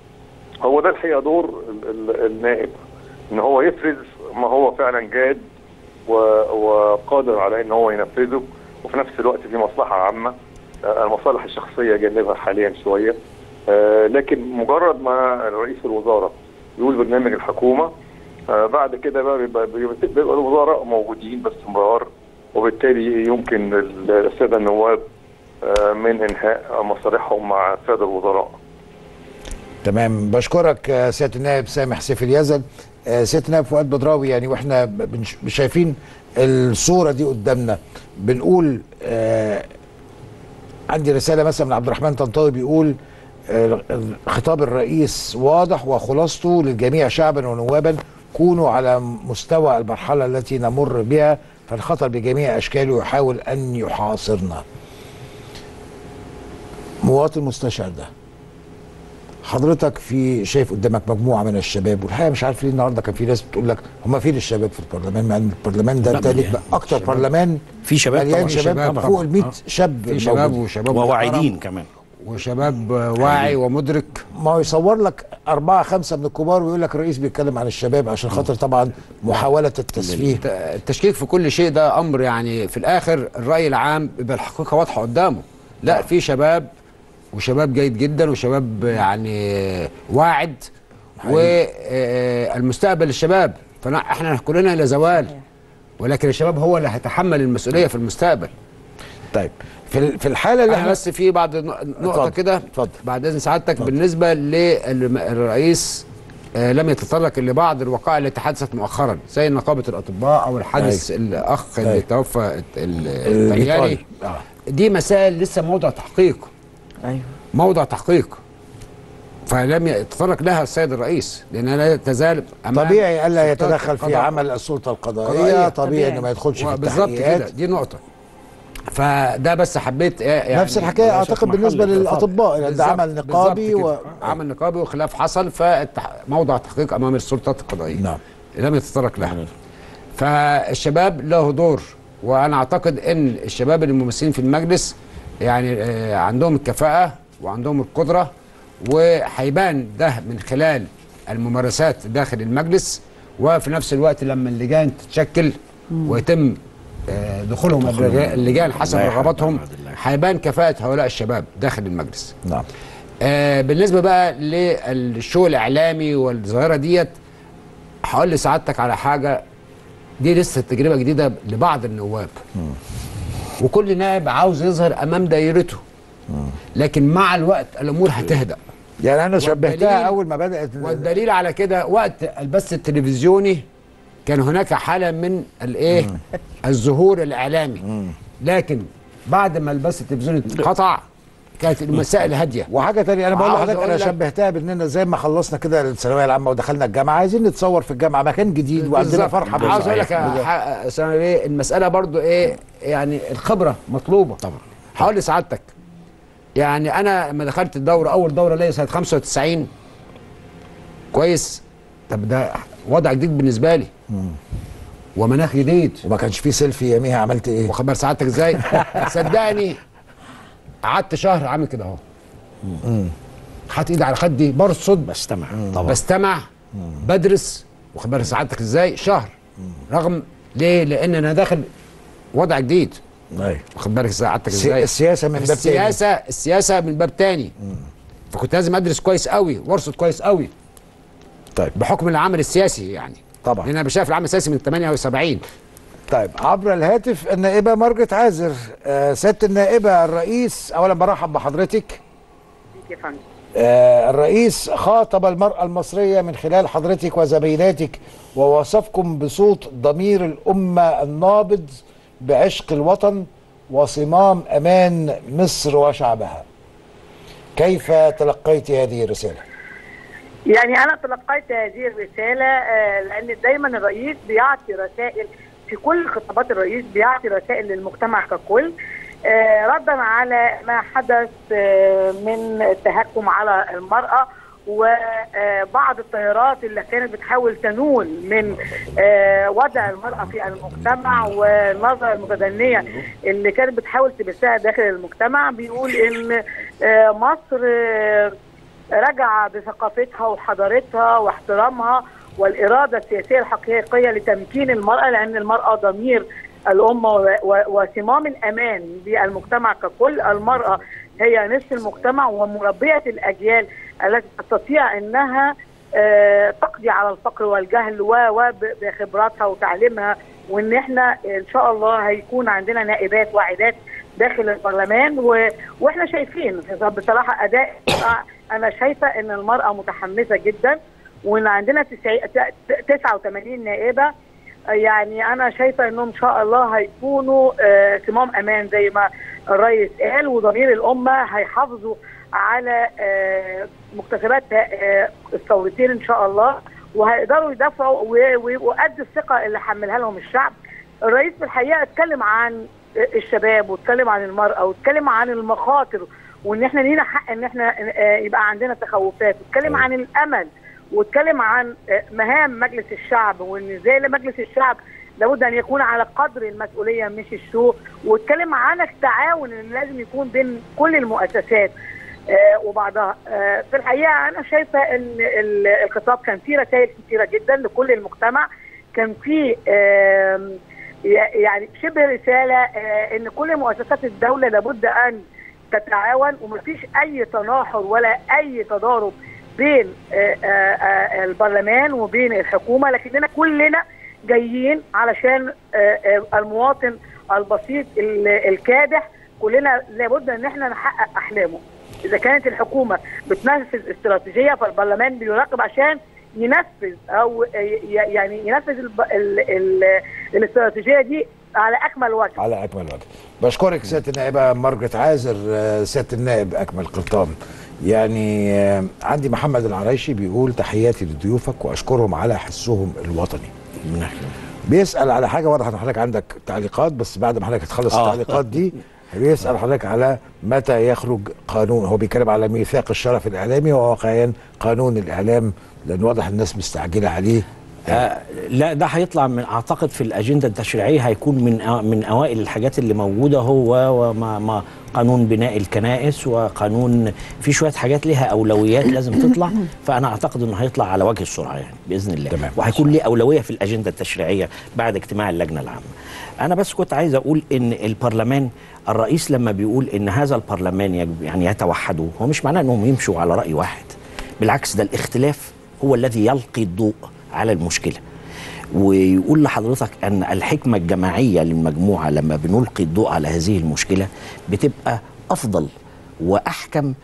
[SPEAKER 7] هو ده الحقيقه دور ال- ال- النائب ان هو يفرز ما هو فعلا جاد و- وقادر على ان هو ينفذه وفي نفس الوقت في مصلحه عامه آه، المصالح الشخصيه جانبها حاليا شويه آه، لكن مجرد ما رئيس الوزاره يقول برنامج الحكومه آه، بعد كده بقى بيبقى, بيبقى بيبقى الوزراء موجودين باستمرار وبالتالي يمكن ال- الساده النواب آه، من انهاء مصالحهم مع الساده الوزراء
[SPEAKER 1] تمام بشكرك آه، سياده النائب سامح سيف اليزل آه، سياده النائب فؤاد بدراوي يعني واحنا ب- بنش- شايفين الصوره دي قدامنا بنقول آه، عندي رساله مثلا من عبد الرحمن طنطاوي بيقول آه، خطاب الرئيس واضح وخلاصته للجميع شعبا ونوابا كونوا على مستوى المرحله التي نمر بها فالخطر بجميع اشكاله يحاول ان يحاصرنا مواطن مستشار ده حضرتك في شايف قدامك مجموعه من الشباب والحقيقه مش عارف ليه النهارده كان في ناس بتقول لك هم فين الشباب في البرلمان مع ان البرلمان ده
[SPEAKER 5] لا،
[SPEAKER 1] تالت
[SPEAKER 5] يعني
[SPEAKER 1] اكتر
[SPEAKER 5] الشباب-
[SPEAKER 1] برلمان
[SPEAKER 5] في شباب
[SPEAKER 1] مليان
[SPEAKER 5] طبعاً،
[SPEAKER 1] شباب,
[SPEAKER 4] شباب
[SPEAKER 1] فوق ال 100
[SPEAKER 5] آه.
[SPEAKER 1] شاب
[SPEAKER 4] في شباب
[SPEAKER 1] موجود.
[SPEAKER 4] وشباب
[SPEAKER 5] وواعدين
[SPEAKER 4] محترم
[SPEAKER 5] كمان
[SPEAKER 4] وشباب واعي ومدرك
[SPEAKER 1] ما هو يصور لك أربعة خمسة من الكبار ويقول لك الرئيس بيتكلم عن الشباب عشان خاطر طبعا محاولة التسفيه
[SPEAKER 4] الت- التشكيك في كل شيء ده امر يعني في الاخر الراي العام بيبقى الحقيقه واضحه قدامه لا في شباب وشباب جيد جدا وشباب يعني واعد والمستقبل الشباب فاحنا كلنا الى زوال ولكن الشباب هو اللي هيتحمل المسؤوليه في المستقبل
[SPEAKER 1] طيب في ال- في الحالة اللي
[SPEAKER 4] احنا
[SPEAKER 1] احنا
[SPEAKER 4] بس في بعض النق- نقطه
[SPEAKER 1] اتفضل،
[SPEAKER 4] كده
[SPEAKER 1] اتفضل.
[SPEAKER 4] بعد اذن سعادتك بالنسبه للرئيس آه، لم يتطرق لبعض الوقائع التي حدثت مؤخرا زي نقابه الاطباء او الحادث الاخ اللي
[SPEAKER 1] أيوة.
[SPEAKER 4] توفى ال-
[SPEAKER 1] الإيطالي.
[SPEAKER 4] الطلياني
[SPEAKER 1] آه.
[SPEAKER 4] دي مسائل لسه موضع تحقيق
[SPEAKER 3] ايوه
[SPEAKER 4] موضع تحقيق فلم يتطرق لها السيد الرئيس لانها لا تزال أمام
[SPEAKER 1] طبيعي ألا
[SPEAKER 4] سلطات
[SPEAKER 1] يتدخل في
[SPEAKER 4] القضاء.
[SPEAKER 1] عمل السلطة القضائية
[SPEAKER 4] قضائية.
[SPEAKER 1] طبيعي
[SPEAKER 3] طبيعي.
[SPEAKER 1] إنه ما يدخلش في
[SPEAKER 4] بالظبط كده
[SPEAKER 1] التحقيقات
[SPEAKER 4] دي نقطه فده بس حبيت إيه يعني
[SPEAKER 1] نفس الحكاية
[SPEAKER 5] بلاش
[SPEAKER 1] أعتقد
[SPEAKER 5] محل
[SPEAKER 1] بالنسبة
[SPEAKER 5] الخلاف.
[SPEAKER 1] للأطباء لأن ده
[SPEAKER 4] بالظبط-
[SPEAKER 1] عمل نقابي
[SPEAKER 4] بالظبط
[SPEAKER 1] و...
[SPEAKER 4] كده. عمل نقابي وخلاف حصل فموضع تحقيق امام السلطات القضائيه
[SPEAKER 1] نعم.
[SPEAKER 4] لم يتطرق لها فالشباب له دور وانا اعتقد ان الشباب الممثلين في المجلس يعني آه، عندهم الكفاءه وعندهم القدره وهيبان ده من خلال الممارسات داخل المجلس وفي نفس الوقت لما اللجان تتشكل ويتم آه، دخولهم الرجا- اللجان حسب
[SPEAKER 5] لا يحد
[SPEAKER 4] رغباتهم
[SPEAKER 5] بعد الله.
[SPEAKER 4] هيبان كفاءه هؤلاء الشباب داخل المجلس
[SPEAKER 1] نعم
[SPEAKER 4] آه بالنسبه بقى للشو الاعلامي والظاهره ديت هقول لسعادتك على حاجه دي لسه تجربه جديده لبعض النواب وكل نائب عاوز يظهر امام دايرته لكن مع الوقت الامور هتهدأ
[SPEAKER 1] يعني أنا شبهتها
[SPEAKER 4] والدليل-
[SPEAKER 1] أول ما بدأت
[SPEAKER 4] والدليل على كده وقت البث التلفزيوني كان هناك حاله من الايه الظهور الاعلامي لكن بعد ما البث التلفزيوني انقطع كانت المسائل هاديه
[SPEAKER 1] وحاجه تانية انا بقول
[SPEAKER 4] عاوز
[SPEAKER 1] لحضرتك
[SPEAKER 4] أقول
[SPEAKER 1] انا
[SPEAKER 4] لك-
[SPEAKER 1] شبهتها باننا زي ما خلصنا كده الثانويه العامه ودخلنا الجامعه عايزين نتصور في الجامعه مكان جديد وعندنا
[SPEAKER 4] بالظبط.
[SPEAKER 1] فرحه
[SPEAKER 4] عاوز اقول لك
[SPEAKER 1] بالصحيح.
[SPEAKER 4] يا ح- سنة ايه المساله برضو ايه يعني الخبره مطلوبه طبعا هقول لسعادتك يعني انا لما دخلت الدوره اول دوره ليا سنه 95 كويس طب ده وضع جديد بالنسبه لي ومناخ جديد
[SPEAKER 1] وما كانش في سيلفي يوميها عملت ايه
[SPEAKER 4] واخد بال سعادتك ازاي صدقني قعدت شهر عامل كده اهو حاطط ايدي على خدي برصد
[SPEAKER 5] بستمع طبعا
[SPEAKER 4] بستمع بدرس واخد بالك سعادتك ازاي شهر رغم ليه لان انا داخل وضع جديد
[SPEAKER 1] ايوه
[SPEAKER 4] واخد بالك سعادتك
[SPEAKER 1] السي-
[SPEAKER 4] ازاي
[SPEAKER 1] السياسه من باب تاني
[SPEAKER 4] السياسه السياسه من باب تاني فكنت لازم ادرس كويس قوي وارصد كويس قوي
[SPEAKER 1] طيب
[SPEAKER 4] بحكم العمل السياسي يعني
[SPEAKER 1] طبعا
[SPEAKER 4] لان انا بشايف العمل السياسي من 78
[SPEAKER 1] طيب عبر الهاتف النائبه مارجريت عازر آه سياده النائبه الرئيس اولا برحب بحضرتك
[SPEAKER 8] يا فندم
[SPEAKER 1] آه الرئيس خاطب المرأة المصرية من خلال حضرتك وزميلاتك ووصفكم بصوت ضمير الأمة النابض بعشق الوطن وصمام أمان مصر وشعبها كيف تلقيت هذه الرسالة؟
[SPEAKER 8] يعني انا تلقيت هذه الرساله آه، لان دايما الرئيس بيعطي رسائل في كل خطابات الرئيس بيعطي رسائل للمجتمع ككل آه، ردا على ما حدث آه، من التهكم على المراه وبعض التيارات اللي كانت بتحاول تنول من آه، وضع المراه في المجتمع والنظره المتدنيه اللي كانت بتحاول تبثها داخل المجتمع بيقول ان آه، مصر آه، رجع بثقافتها وحضارتها واحترامها والإرادة السياسية الحقيقية لتمكين المرأة لأن المرأة ضمير الأمة و- و- وصمام الأمان للمجتمع ككل المرأة هي نصف المجتمع ومربية الأجيال التي تستطيع أنها آه، تقضي على الفقر والجهل و- وبخبراتها وتعليمها وان احنا ان شاء الله هيكون عندنا نائبات واعدات داخل البرلمان و... واحنا شايفين بصراحه اداء انا شايفه ان المراه متحمسه جدا وان عندنا تسعي... ت- 89 نائبه يعني انا شايفه انهم ان شاء الله هيكونوا آه، صمام امان زي ما الرئيس قال وضمير الامه هيحافظوا على آه، مكتسبات آه، الثورتين ان شاء الله وهيقدروا يدافعوا و- ويبقوا قد الثقه اللي حملها لهم الشعب. الرئيس في الحقيقه اتكلم عن الشباب واتكلم عن المراه واتكلم عن المخاطر وان احنا لينا حق ان احنا آه، يبقى عندنا تخوفات واتكلم عن الامل واتكلم عن آه، مهام مجلس الشعب وان ازاي مجلس الشعب لابد ان يكون على قدر المسؤوليه مش الشو واتكلم عن التعاون اللي لازم يكون بين كل المؤسسات آه، وبعضها آه، في الحقيقه انا شايفه ان ال- الخطاب كان فيه رسائل كثيره جدا لكل المجتمع كان فيه آم، ي- يعني شبه رساله آه، ان كل مؤسسات الدوله لابد ان تتعاون ومفيش اي تناحر ولا اي تضارب بين آه، آه، آه، البرلمان وبين الحكومه لكننا كلنا جايين علشان آه، آه، المواطن البسيط ال- الكادح كلنا لابد ان احنا نحقق احلامه اذا كانت الحكومه بتنفذ استراتيجيه فالبرلمان بيراقب عشان ينفذ او ي- يعني ينفذ الب- ال- ال- الاستراتيجيه دي على اكمل وجه
[SPEAKER 1] على اكمل وجه بشكرك سياده النائبه مارجريت عازر آه، سياده النائب اكمل قلطان يعني آه، عندي محمد العرايشي بيقول تحياتي لضيوفك واشكرهم على حسهم الوطني بيسال على حاجه واضح ان حضرتك عندك تعليقات بس بعد ما حضرتك تخلص
[SPEAKER 5] آه.
[SPEAKER 1] التعليقات دي بيسال حضرتك على متى يخرج قانون هو بيتكلم على ميثاق الشرف الاعلامي وواقعيا قانون الاعلام لان واضح الناس مستعجله عليه
[SPEAKER 5] آه لا ده هيطلع من اعتقد في الاجنده التشريعيه هيكون من أو- من اوائل الحاجات اللي موجوده هو وما ما قانون بناء الكنائس وقانون في شويه حاجات لها اولويات لازم تطلع فانا اعتقد انه هيطلع على وجه السرعه يعني باذن الله
[SPEAKER 1] تمام.
[SPEAKER 5] وهيكون ليه اولويه في الاجنده التشريعيه بعد اجتماع اللجنه العامه. انا بس كنت عايز اقول ان البرلمان الرئيس لما بيقول ان هذا البرلمان يجب يعني يتوحدوا هو مش معناه انهم يمشوا على راي واحد بالعكس ده الاختلاف هو الذي يلقي الضوء على المشكله ويقول لحضرتك ان الحكمه الجماعيه للمجموعه لما بنلقي الضوء على هذه المشكله بتبقى افضل واحكم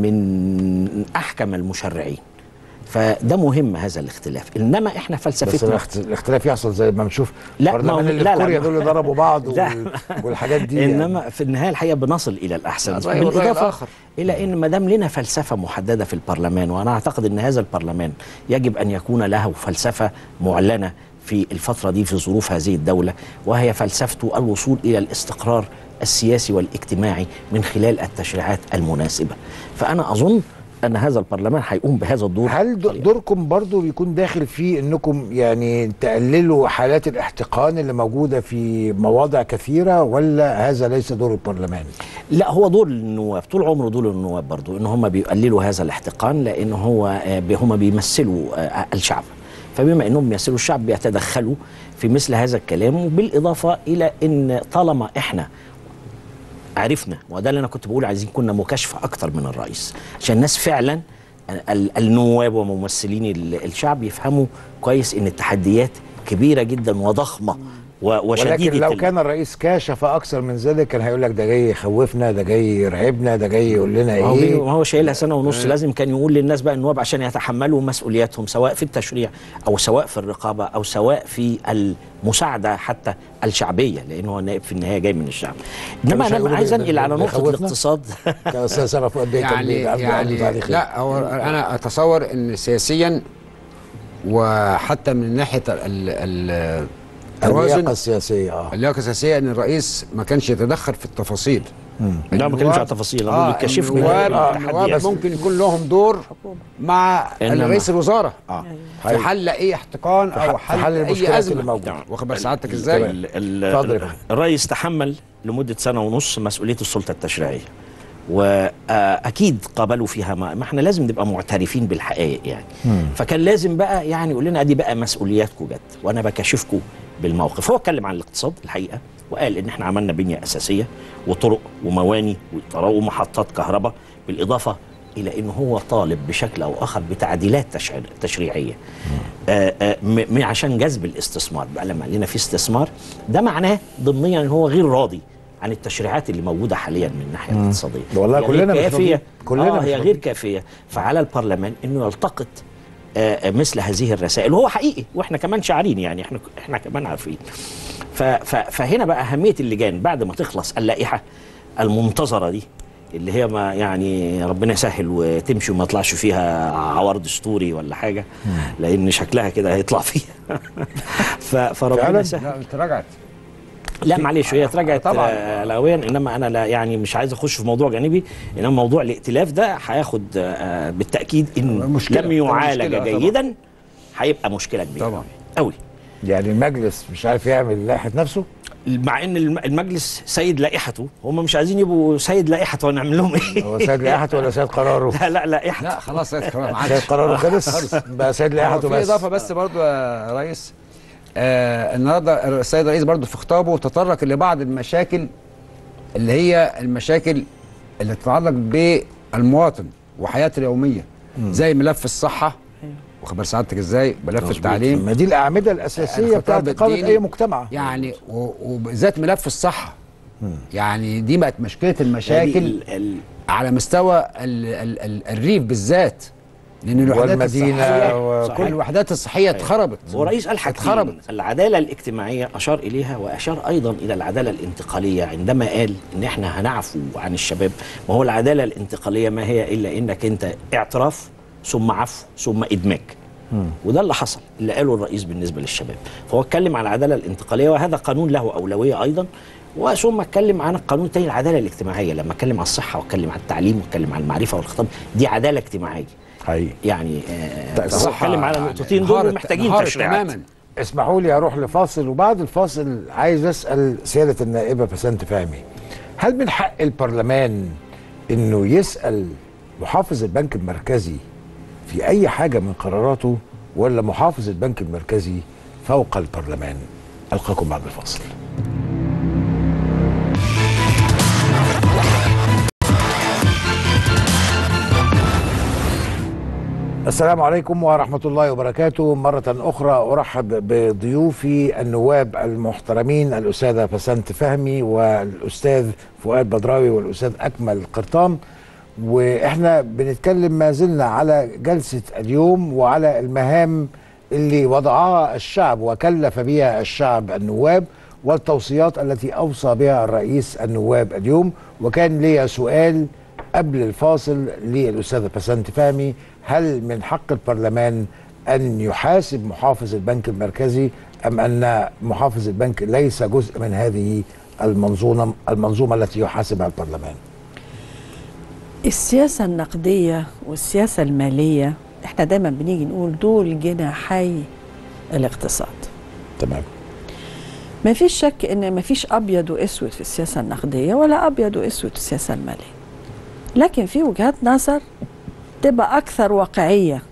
[SPEAKER 5] من احكم المشرعين فده مهم هذا الاختلاف انما احنا
[SPEAKER 1] بس
[SPEAKER 5] فلسفتنا
[SPEAKER 1] الاخت- الاختلاف يحصل زي ما بنشوف
[SPEAKER 5] لا، ما
[SPEAKER 1] البرلمان
[SPEAKER 5] هو-
[SPEAKER 1] اللي
[SPEAKER 5] لا،
[SPEAKER 1] في
[SPEAKER 5] لا،
[SPEAKER 1] كوريا
[SPEAKER 5] ما-
[SPEAKER 1] دول اللي ضربوا بعض
[SPEAKER 5] لا.
[SPEAKER 1] وال- والحاجات دي يعني.
[SPEAKER 5] انما في النهايه الحقيقه بنصل الى الاحسن
[SPEAKER 4] الرأي والرأي
[SPEAKER 5] بالاضافه
[SPEAKER 4] الآخر.
[SPEAKER 5] الى ان ما دام لنا فلسفه محدده في البرلمان وانا اعتقد ان هذا البرلمان يجب ان يكون له فلسفه معلنه في الفتره دي في ظروف هذه الدوله وهي فلسفته الوصول الى الاستقرار السياسي والاجتماعي من خلال التشريعات المناسبه فانا اظن ان هذا البرلمان هيقوم بهذا الدور
[SPEAKER 1] هل د- دوركم برضو بيكون داخل فيه انكم يعني تقللوا حالات الاحتقان اللي موجوده في مواضع كثيره ولا هذا ليس دور البرلمان؟
[SPEAKER 5] لا هو دور النواب طول عمره دور النواب برضو ان هم بيقللوا هذا الاحتقان لان هو آه، بي- هم بيمثلوا آه، الشعب فبما انهم بيمثلوا الشعب بيتدخلوا في مثل هذا الكلام وبالاضافه الى ان طالما احنا عرفنا وده اللي انا كنت بقول عايزين كنا مكاشفه اكتر من الرئيس عشان الناس فعلا ال- النواب وممثلين ال- الشعب يفهموا كويس ان التحديات كبيره جدا وضخمه و- وشديده
[SPEAKER 1] ولكن لو
[SPEAKER 5] ال-
[SPEAKER 1] كان الرئيس كاشف اكثر من ذلك كان هيقول لك ده جاي يخوفنا ده جاي يرعبنا ده جاي يقول لنا
[SPEAKER 5] ما هو بينه-
[SPEAKER 1] ايه
[SPEAKER 5] ما هو شايلها سنه ونص لازم كان يقول للناس بقى النواب عشان يتحملوا مسؤولياتهم سواء في التشريع او سواء في الرقابه او سواء في المساعده حتى الشعبيه لان هو نائب في النهايه جاي من الشعب انما
[SPEAKER 1] مش
[SPEAKER 5] انا
[SPEAKER 1] هيقولوا
[SPEAKER 5] عايز
[SPEAKER 1] بي-
[SPEAKER 5] انقل على
[SPEAKER 1] بي-
[SPEAKER 5] نقطه
[SPEAKER 1] بيخوفنا؟
[SPEAKER 5] الاقتصاد
[SPEAKER 1] كان استاذ سلف قد ايه كان
[SPEAKER 4] يعني
[SPEAKER 1] بيبقى عنده- عنده
[SPEAKER 4] يعني
[SPEAKER 1] تعليق
[SPEAKER 4] لا هو انا اتصور ان سياسيا وحتى من ناحيه ال ال
[SPEAKER 1] اللياقه
[SPEAKER 4] التوازن
[SPEAKER 1] السياسيه اه
[SPEAKER 4] اللياقه السياسيه ان الرئيس ما كانش يتدخل في التفاصيل
[SPEAKER 5] لا ما بتكلمش على التفاصيل انا بقول بيكشفني
[SPEAKER 4] النواب
[SPEAKER 5] عن
[SPEAKER 4] النواب
[SPEAKER 5] التحديات.
[SPEAKER 4] ممكن يكون لهم دور مع
[SPEAKER 5] إنما-
[SPEAKER 4] رئيس الوزاره
[SPEAKER 1] اه
[SPEAKER 4] في حل اي احتقان
[SPEAKER 1] في
[SPEAKER 4] او
[SPEAKER 1] ح- في حل
[SPEAKER 4] حل
[SPEAKER 1] المشكلات
[SPEAKER 4] اي
[SPEAKER 1] اللي
[SPEAKER 4] ازمه
[SPEAKER 1] موجودة.
[SPEAKER 4] واخد بال سعادتك
[SPEAKER 5] ال-
[SPEAKER 4] ازاي؟
[SPEAKER 5] ال- ال-
[SPEAKER 1] اتفضل يا
[SPEAKER 5] ال-
[SPEAKER 1] فندم.
[SPEAKER 5] الرئيس تحمل لمده سنه ونص مسؤوليه السلطه التشريعيه واكيد قابلوا فيها ما, ما احنا لازم نبقى معترفين بالحقائق يعني فكان لازم بقى يعني يقول لنا ادي بقى مسؤولياتكم جت وانا بكاشفكم بالموقف هو اتكلم عن الاقتصاد الحقيقه وقال ان احنا عملنا بنيه اساسيه وطرق ومواني وطرق ومحطات كهرباء بالاضافه الى ان هو طالب بشكل او اخر بتعديلات تشعر- تشريعيه آه، آه، م- م- عشان جذب الاستثمار بقى لما قال لنا في استثمار ده معناه ضمنيا ان هو غير راضي عن التشريعات اللي موجوده حاليا من الناحيه الاقتصاديه
[SPEAKER 1] والله
[SPEAKER 5] هي غير
[SPEAKER 1] كلنا مش
[SPEAKER 5] كافيه
[SPEAKER 1] راضيين. كلنا
[SPEAKER 5] آه
[SPEAKER 1] مش
[SPEAKER 5] هي
[SPEAKER 1] راضيين.
[SPEAKER 5] غير كافيه فعلى البرلمان انه يلتقط آه، آه، مثل هذه الرسائل وهو حقيقي واحنا كمان شاعرين يعني احنا احنا كمان عارفين ف- ف- فهنا بقى اهميه اللجان بعد ما تخلص اللائحه المنتظره دي اللي هي ما يعني ربنا يسهل وتمشي وما يطلعش فيها عوار دستوري ولا حاجه لان شكلها كده هيطلع فيها ف- فربنا
[SPEAKER 1] فعلاً؟
[SPEAKER 5] يسهل
[SPEAKER 4] لا اتراجعت
[SPEAKER 5] لا معلش هي اتراجعت
[SPEAKER 4] طبعاً.
[SPEAKER 5] آه، لغويا انما انا لا يعني مش عايز اخش في موضوع جانبي انما موضوع الائتلاف ده هياخد آه، بالتاكيد ان
[SPEAKER 4] مشكلة.
[SPEAKER 5] لم يعالج
[SPEAKER 4] مشكلة طبعاً.
[SPEAKER 5] جيدا هيبقى مشكله كبيره
[SPEAKER 4] طبعاً.
[SPEAKER 5] قوي
[SPEAKER 1] يعني المجلس مش عارف يعمل لائحه نفسه
[SPEAKER 5] مع ان الم- المجلس سيد لائحته هم مش عايزين يبقوا سيد لائحته ونعمل لهم ايه
[SPEAKER 1] هو سيد لائحته ولا سيد قراره؟
[SPEAKER 5] لا لا لائحته
[SPEAKER 4] لا خلاص لا خلاص ما
[SPEAKER 1] سيد
[SPEAKER 4] عادش
[SPEAKER 1] قراره خلص بقى سيد لائحته
[SPEAKER 4] في
[SPEAKER 1] بس
[SPEAKER 4] اضافه بس برضو يا ريس آه النهارده السيد الرئيس برضو في خطابه تطرق لبعض المشاكل اللي هي المشاكل اللي تتعلق بالمواطن وحياته اليوميه زي ملف الصحه وخبر سعادتك ازاي ملف التعليم
[SPEAKER 1] ما دي الاعمده الاساسيه
[SPEAKER 4] الخطاب
[SPEAKER 1] بتاعت اقامه
[SPEAKER 4] الديني
[SPEAKER 1] اي مجتمع
[SPEAKER 4] يعني و- وبالذات ملف الصحه يعني دي بقت مشكله
[SPEAKER 5] يعني
[SPEAKER 4] المشاكل
[SPEAKER 5] ال- ال-
[SPEAKER 4] على مستوى ال ال ال الريف بالذات لان الوحدات
[SPEAKER 1] والمدينة
[SPEAKER 4] الصحيه
[SPEAKER 1] وكل-
[SPEAKER 4] كل الوحدات الصحيه اتخربت
[SPEAKER 5] ورئيس قال حاجتين
[SPEAKER 4] اتخربت
[SPEAKER 5] العداله الاجتماعيه اشار اليها واشار ايضا الى العداله الانتقاليه عندما قال ان احنا هنعفو عن الشباب ما هو العداله الانتقاليه ما هي الا انك انت اعتراف ثم عفو ثم ادماج وده اللي حصل اللي قاله الرئيس بالنسبه للشباب فهو اتكلم عن العداله الانتقاليه وهذا قانون له اولويه ايضا وثم اتكلم عن القانون الثاني العداله الاجتماعيه لما اتكلم عن الصحه واتكلم عن التعليم واتكلم عن المعرفه والخطاب دي عداله اجتماعيه
[SPEAKER 1] حقيقي
[SPEAKER 5] يعني آه
[SPEAKER 1] طيب،
[SPEAKER 5] فهو
[SPEAKER 1] الصحة
[SPEAKER 5] اتكلم على النقطتين دول
[SPEAKER 4] انهارت-
[SPEAKER 5] ومحتاجين
[SPEAKER 4] انهارت
[SPEAKER 5] تشريعات
[SPEAKER 4] تماما
[SPEAKER 1] اسمحوا لي اروح لفاصل وبعد الفاصل عايز اسال سياده النائبه بسنت فهمي هل من حق البرلمان انه يسال محافظ البنك المركزي في اي حاجه من قراراته ولا محافظ البنك المركزي فوق البرلمان القاكم بعد الفاصل السلام عليكم ورحمة الله وبركاته مرة أخرى أرحب بضيوفي النواب المحترمين الأستاذة بسنت فهمي والأستاذ فؤاد بدراوي والأستاذ أكمل قرطام وإحنا بنتكلم ما زلنا على جلسة اليوم وعلى المهام اللي وضعها الشعب وكلف بها الشعب النواب والتوصيات التي أوصى بها الرئيس النواب اليوم وكان لي سؤال قبل الفاصل للأستاذة بسنت فهمي هل من حق البرلمان أن يحاسب محافظ البنك المركزي أم أن محافظ البنك ليس جزء من هذه المنظومة المنظومة التي يحاسبها البرلمان
[SPEAKER 3] السياسة النقدية والسياسة المالية احنا دايما بنيجي نقول دول جناحي الاقتصاد
[SPEAKER 1] تمام
[SPEAKER 3] ما فيش شك ان ما فيش ابيض واسود في السياسة النقدية ولا ابيض واسود في السياسة المالية لكن في وجهات نظر تبقى اكثر واقعية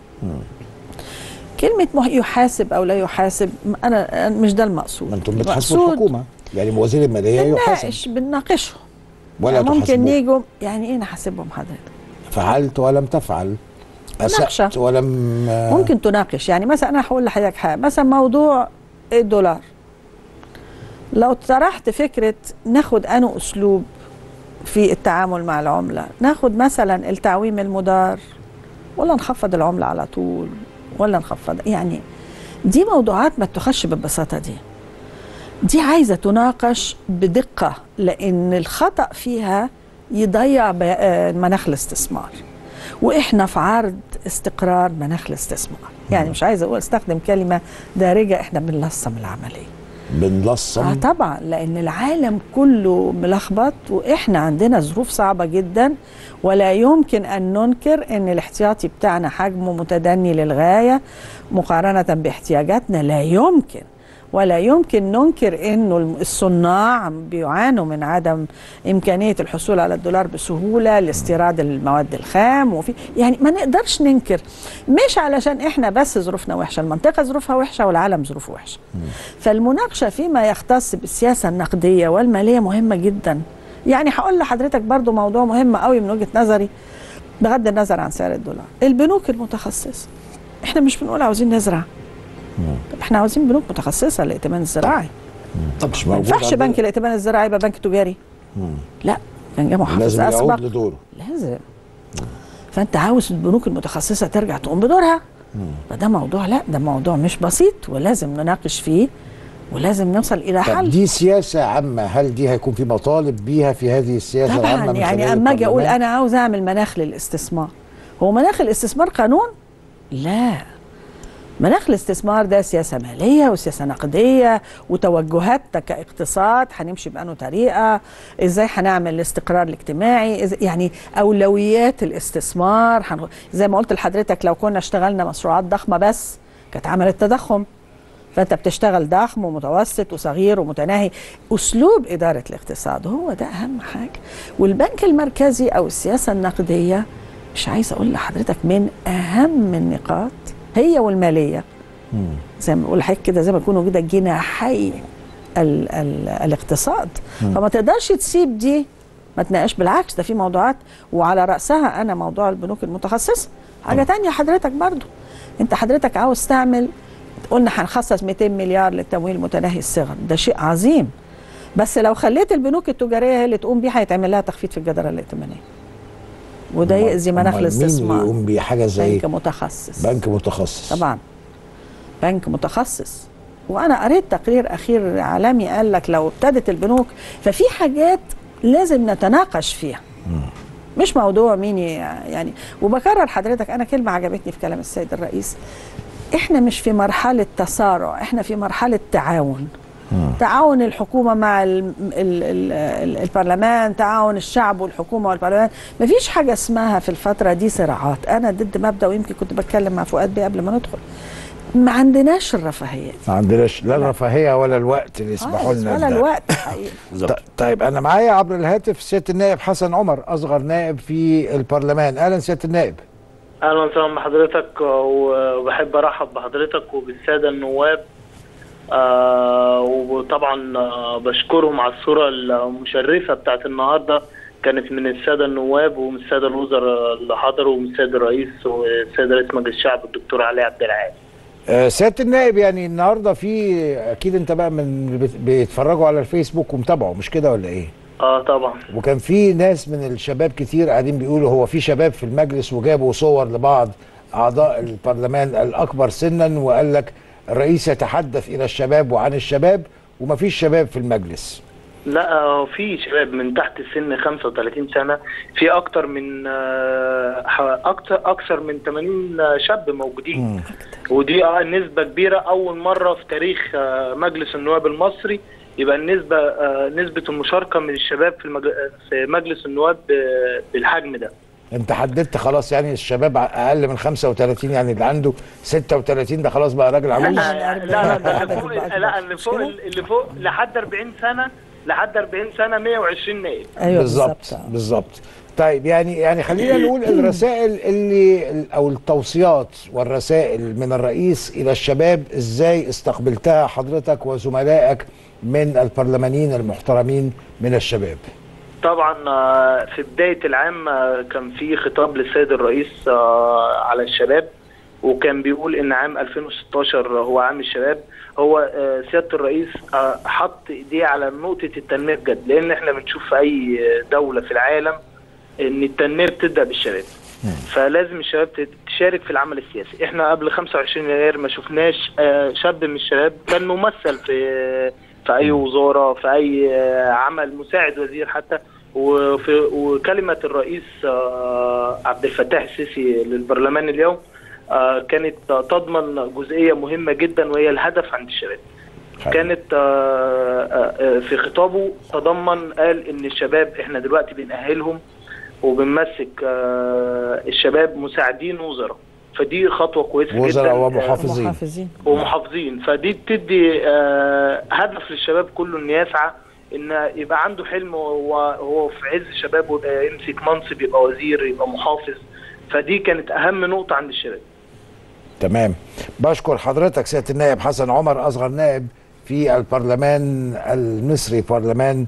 [SPEAKER 3] كلمة مح- يحاسب او لا يحاسب انا أنا مش ده المقصود
[SPEAKER 1] ما أنتم بتحاسبوا
[SPEAKER 3] المقصود
[SPEAKER 1] الحكومة يعني وزير المالية يحاسب
[SPEAKER 3] بنناقش بنناقشه
[SPEAKER 1] ولا
[SPEAKER 3] يعني ممكن
[SPEAKER 1] تحاسبوه
[SPEAKER 3] نيجوا يعني ايه نحاسبهم حضرتك
[SPEAKER 1] فعلت ولم تفعل أسأت
[SPEAKER 3] ناقشة.
[SPEAKER 1] ولم
[SPEAKER 3] ممكن تناقش يعني مثلا انا هقول لحضرتك حاجه مثلا موضوع الدولار لو طرحت فكره ناخد انه اسلوب في التعامل مع العمله ناخد مثلا التعويم المدار ولا نخفض العمله على طول ولا نخفض يعني دي موضوعات ما تخش بالبساطه دي دي عايزه تناقش بدقه لان الخطا فيها يضيع ب- آه، مناخ الاستثمار واحنا في عرض استقرار مناخ الاستثمار يعني مش عايزه اقول استخدم كلمه دارجه احنا بنلصم العمليه
[SPEAKER 1] بنلصم
[SPEAKER 3] اه طبعا لان العالم كله ملخبط واحنا عندنا ظروف صعبه جدا ولا يمكن ان ننكر ان الاحتياطي بتاعنا حجمه متدني للغايه مقارنه باحتياجاتنا لا يمكن ولا يمكن ننكر انه الم- الصناع بيعانوا من عدم امكانيه الحصول على الدولار بسهوله لاستيراد المواد الخام وفي يعني ما نقدرش ننكر مش علشان احنا بس ظروفنا وحشه المنطقه ظروفها وحشه والعالم ظروفه وحشه فالمناقشه فيما يختص بالسياسه النقديه والماليه مهمه جدا يعني هقول لحضرتك برضو موضوع مهم قوي من وجهه نظري بغض النظر عن سعر الدولار البنوك المتخصصه احنا مش بنقول عاوزين نزرع طب احنا عاوزين بنوك متخصصه للائتمان الزراعي
[SPEAKER 1] طب مش
[SPEAKER 3] ما
[SPEAKER 1] موجود
[SPEAKER 3] ينفعش
[SPEAKER 1] عندنا.
[SPEAKER 3] بنك الائتمان الزراعي يبقى بنك تجاري لا كان جه محافظ
[SPEAKER 1] لازم
[SPEAKER 3] اسبق
[SPEAKER 1] يعود لدوره
[SPEAKER 3] لازم فانت عاوز البنوك المتخصصه ترجع تقوم بدورها فده موضوع لا ده موضوع مش بسيط ولازم نناقش فيه ولازم نوصل الى
[SPEAKER 1] طب
[SPEAKER 3] حل
[SPEAKER 1] دي سياسه عامه هل دي هيكون في مطالب بيها في هذه السياسه العامه
[SPEAKER 3] طبعا
[SPEAKER 1] من
[SPEAKER 3] يعني
[SPEAKER 1] خلال
[SPEAKER 3] اما اجي اقول
[SPEAKER 1] البرلمان؟
[SPEAKER 3] انا عاوز اعمل مناخ للاستثمار هو مناخ الاستثمار قانون لا مناخ الاستثمار ده سياسة مالية وسياسة نقدية وتوجهات كاقتصاد هنمشي بأنه طريقة ازاي هنعمل الاستقرار الاجتماعي إز- يعني أولويات الاستثمار هنغ- زي ما قلت لحضرتك لو كنا اشتغلنا مشروعات ضخمة بس كانت عملت تضخم فانت بتشتغل ضخم ومتوسط وصغير ومتناهي اسلوب اداره الاقتصاد هو ده اهم حاجه والبنك المركزي او السياسه النقديه مش عايزه اقول لحضرتك من اهم النقاط هي والماليه زي ما بقول لحضرتك كده زي ما يكونوا كده جناحي ال ال الاقتصاد فما تقدرش تسيب دي ما تناقش بالعكس ده في موضوعات وعلى راسها انا موضوع البنوك المتخصصه حاجه تانية حضرتك برضو انت حضرتك عاوز تعمل قلنا هنخصص 200 مليار للتمويل متناهي الصغر ده شيء عظيم بس لو خليت البنوك التجاريه هي اللي تقوم بيه هيتعمل لها تخفيض في الجداره الائتمانيه وده يأذي مناخ
[SPEAKER 1] أمال مين
[SPEAKER 3] الاستثمار
[SPEAKER 1] يقوم بحاجه زي
[SPEAKER 3] بنك متخصص
[SPEAKER 1] بنك متخصص
[SPEAKER 3] طبعا بنك متخصص وانا قريت تقرير اخير عالمي قال لك لو ابتدت البنوك ففي حاجات لازم نتناقش فيها مش موضوع مين ي- يعني وبكرر حضرتك انا كلمه عجبتني في كلام السيد الرئيس احنا مش في مرحله تصارع احنا في مرحله تعاون تعاون الحكومه مع ال ال ال ال البرلمان تعاون الشعب والحكومه والبرلمان مفيش حاجه اسمها في الفتره دي صراعات انا ضد مبدا ويمكن كنت بتكلم مع فؤاد بيه قبل ما ندخل ما عندناش الرفاهيه دي
[SPEAKER 1] ما عندناش لا الرفاهيه ولا الوقت اللي يسمحوا
[SPEAKER 3] خالص،
[SPEAKER 1] لنا
[SPEAKER 3] ولا
[SPEAKER 1] بده.
[SPEAKER 3] الوقت حقيقي
[SPEAKER 1] ط- طيب انا معايا عبر الهاتف سياده النائب حسن عمر اصغر نائب في البرلمان اهلا سياده النائب
[SPEAKER 9] اهلا وسهلا بحضرتك وبحب ارحب بحضرتك وبالساده النواب آه وطبعا آه بشكرهم على الصوره المشرفه بتاعت النهارده كانت من الساده النواب ومن الساده الوزراء اللي حضروا ومن السيد الرئيس والسيد رئيس مجلس الشعب الدكتور علي عبد العال
[SPEAKER 1] آه، سياده النائب يعني النهارده في اكيد انت بقى من اللي بت- بيتفرجوا على الفيسبوك ومتابعوا مش كده ولا ايه
[SPEAKER 9] اه طبعا
[SPEAKER 1] وكان في ناس من الشباب كتير قاعدين بيقولوا هو في شباب في المجلس وجابوا صور لبعض اعضاء البرلمان الاكبر سنا وقال لك الرئيس يتحدث الى الشباب وعن الشباب ومفيش شباب في المجلس
[SPEAKER 9] لا آه، في شباب من تحت السن 35 سنه في اكتر من آه، ح- اكتر اكثر من 80 شاب موجودين ودي اه نسبه كبيره اول مره في تاريخ آه، مجلس النواب المصري يبقى النسبه آه، نسبه المشاركه من الشباب في المج... في مجلس النواب آه، بالحجم ده
[SPEAKER 1] انت حددت خلاص يعني الشباب اقل من 35 يعني اللي عنده 36 ده خلاص بقى راجل عجوز
[SPEAKER 9] لا لا لا ده اللي فوق لا اللي فوق اللي فوق لحد 40 سنه لحد 40 سنه 120 نائب
[SPEAKER 3] ايوه
[SPEAKER 1] بالظبط
[SPEAKER 3] بالظبط
[SPEAKER 1] بالظبط طيب يعني يعني خلينا نقول الرسائل اللي او التوصيات والرسائل من الرئيس الى الشباب ازاي استقبلتها حضرتك وزملائك من البرلمانيين المحترمين من الشباب
[SPEAKER 9] طبعا آه، في بداية العام آه، كان في خطاب للسيد الرئيس آه، على الشباب وكان بيقول ان عام 2016 هو عام الشباب هو آه، سيادة الرئيس آه، حط ايديه على نقطة التنمية بجد لان احنا بنشوف في اي دولة في العالم ان التنمية بتبدأ بالشباب فلازم الشباب تت- تشارك في العمل السياسي احنا قبل 25 يناير ما شفناش آه، شاب من الشباب كان ممثل في في اي وزاره في اي آه، عمل مساعد وزير حتى وفي وكلمه الرئيس آه، عبد الفتاح السيسي للبرلمان اليوم آه، كانت تضمن جزئيه مهمه جدا وهي الهدف عند الشباب كانت آه، آه، آه، في خطابه تضمن قال ان الشباب احنا دلوقتي بنأهلهم وبنمسك آه، الشباب مساعدين وزراء فدي خطوه كويسه جدا
[SPEAKER 1] وزراء
[SPEAKER 9] آه،
[SPEAKER 1] ومحافظين
[SPEAKER 3] محافظين
[SPEAKER 9] ومحافظين فدي بتدي آه، هدف للشباب كله انه يسعى ان يبقى عنده حلم وهو هو في عز شبابه يبقى يمسك منصب يبقى وزير يبقى محافظ فدي كانت اهم نقطه عند الشباب
[SPEAKER 1] تمام بشكر حضرتك سياده النائب حسن عمر اصغر نائب في البرلمان المصري برلمان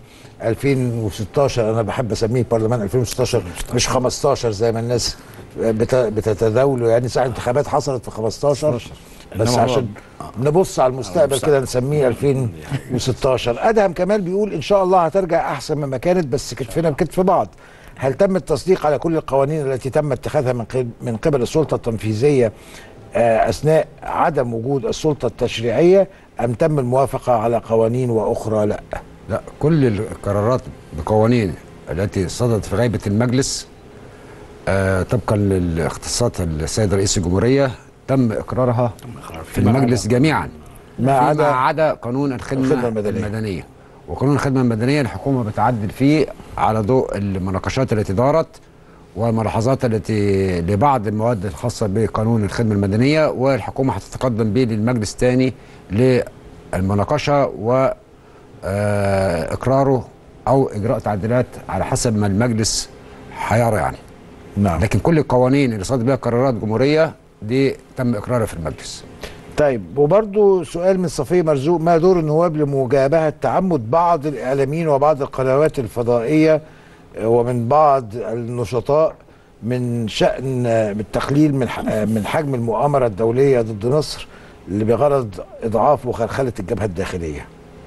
[SPEAKER 1] 2016 انا بحب اسميه برلمان 2016 مش 15 زي ما الناس بت- بتتداولوا يعني صح الانتخابات حصلت في 15 بس
[SPEAKER 5] إنما هو-
[SPEAKER 1] عشان نبص على المستقبل
[SPEAKER 5] المستقبل.
[SPEAKER 1] كده نسميه 2016 ادهم كمال بيقول ان شاء الله هترجع احسن مما كانت بس كتفنا بكتف بعض هل تم التصديق على كل القوانين التي تم اتخاذها من قبل من قبل السلطه التنفيذيه آه، اثناء عدم وجود السلطه التشريعيه ام تم الموافقه على قوانين واخرى لا
[SPEAKER 4] لا كل القرارات بقوانين التي صدرت في غيبة المجلس آه طبقا للاختصاصات السيد رئيس الجمهورية تم إقرارها في المجلس جميعا
[SPEAKER 1] ما
[SPEAKER 4] فيما
[SPEAKER 1] عدا
[SPEAKER 4] عدا قانون الخدمة,
[SPEAKER 1] الخدمة المدنية.
[SPEAKER 4] المدنية وقانون الخدمة المدنية الحكومة بتعدل فيه على ضوء المناقشات التي دارت والملاحظات التي لبعض المواد الخاصة بقانون الخدمة المدنية والحكومة هتتقدم به للمجلس تاني للمناقشة و آه، اقراره او اجراء تعديلات على حسب ما المجلس هيرى يعني
[SPEAKER 1] نعم
[SPEAKER 4] لكن كل القوانين اللي صادر بها قرارات جمهوريه دي تم اقرارها في المجلس
[SPEAKER 1] طيب وبرضو سؤال من صفية مرزوق ما دور النواب لمجابهة تعمد بعض الإعلاميين وبعض القنوات الفضائية آه، ومن بعض النشطاء من شأن آه، التقليل من ح- آه، من حجم المؤامرة الدولية ضد مصر اللي بغرض إضعاف وخلخلة الجبهة الداخلية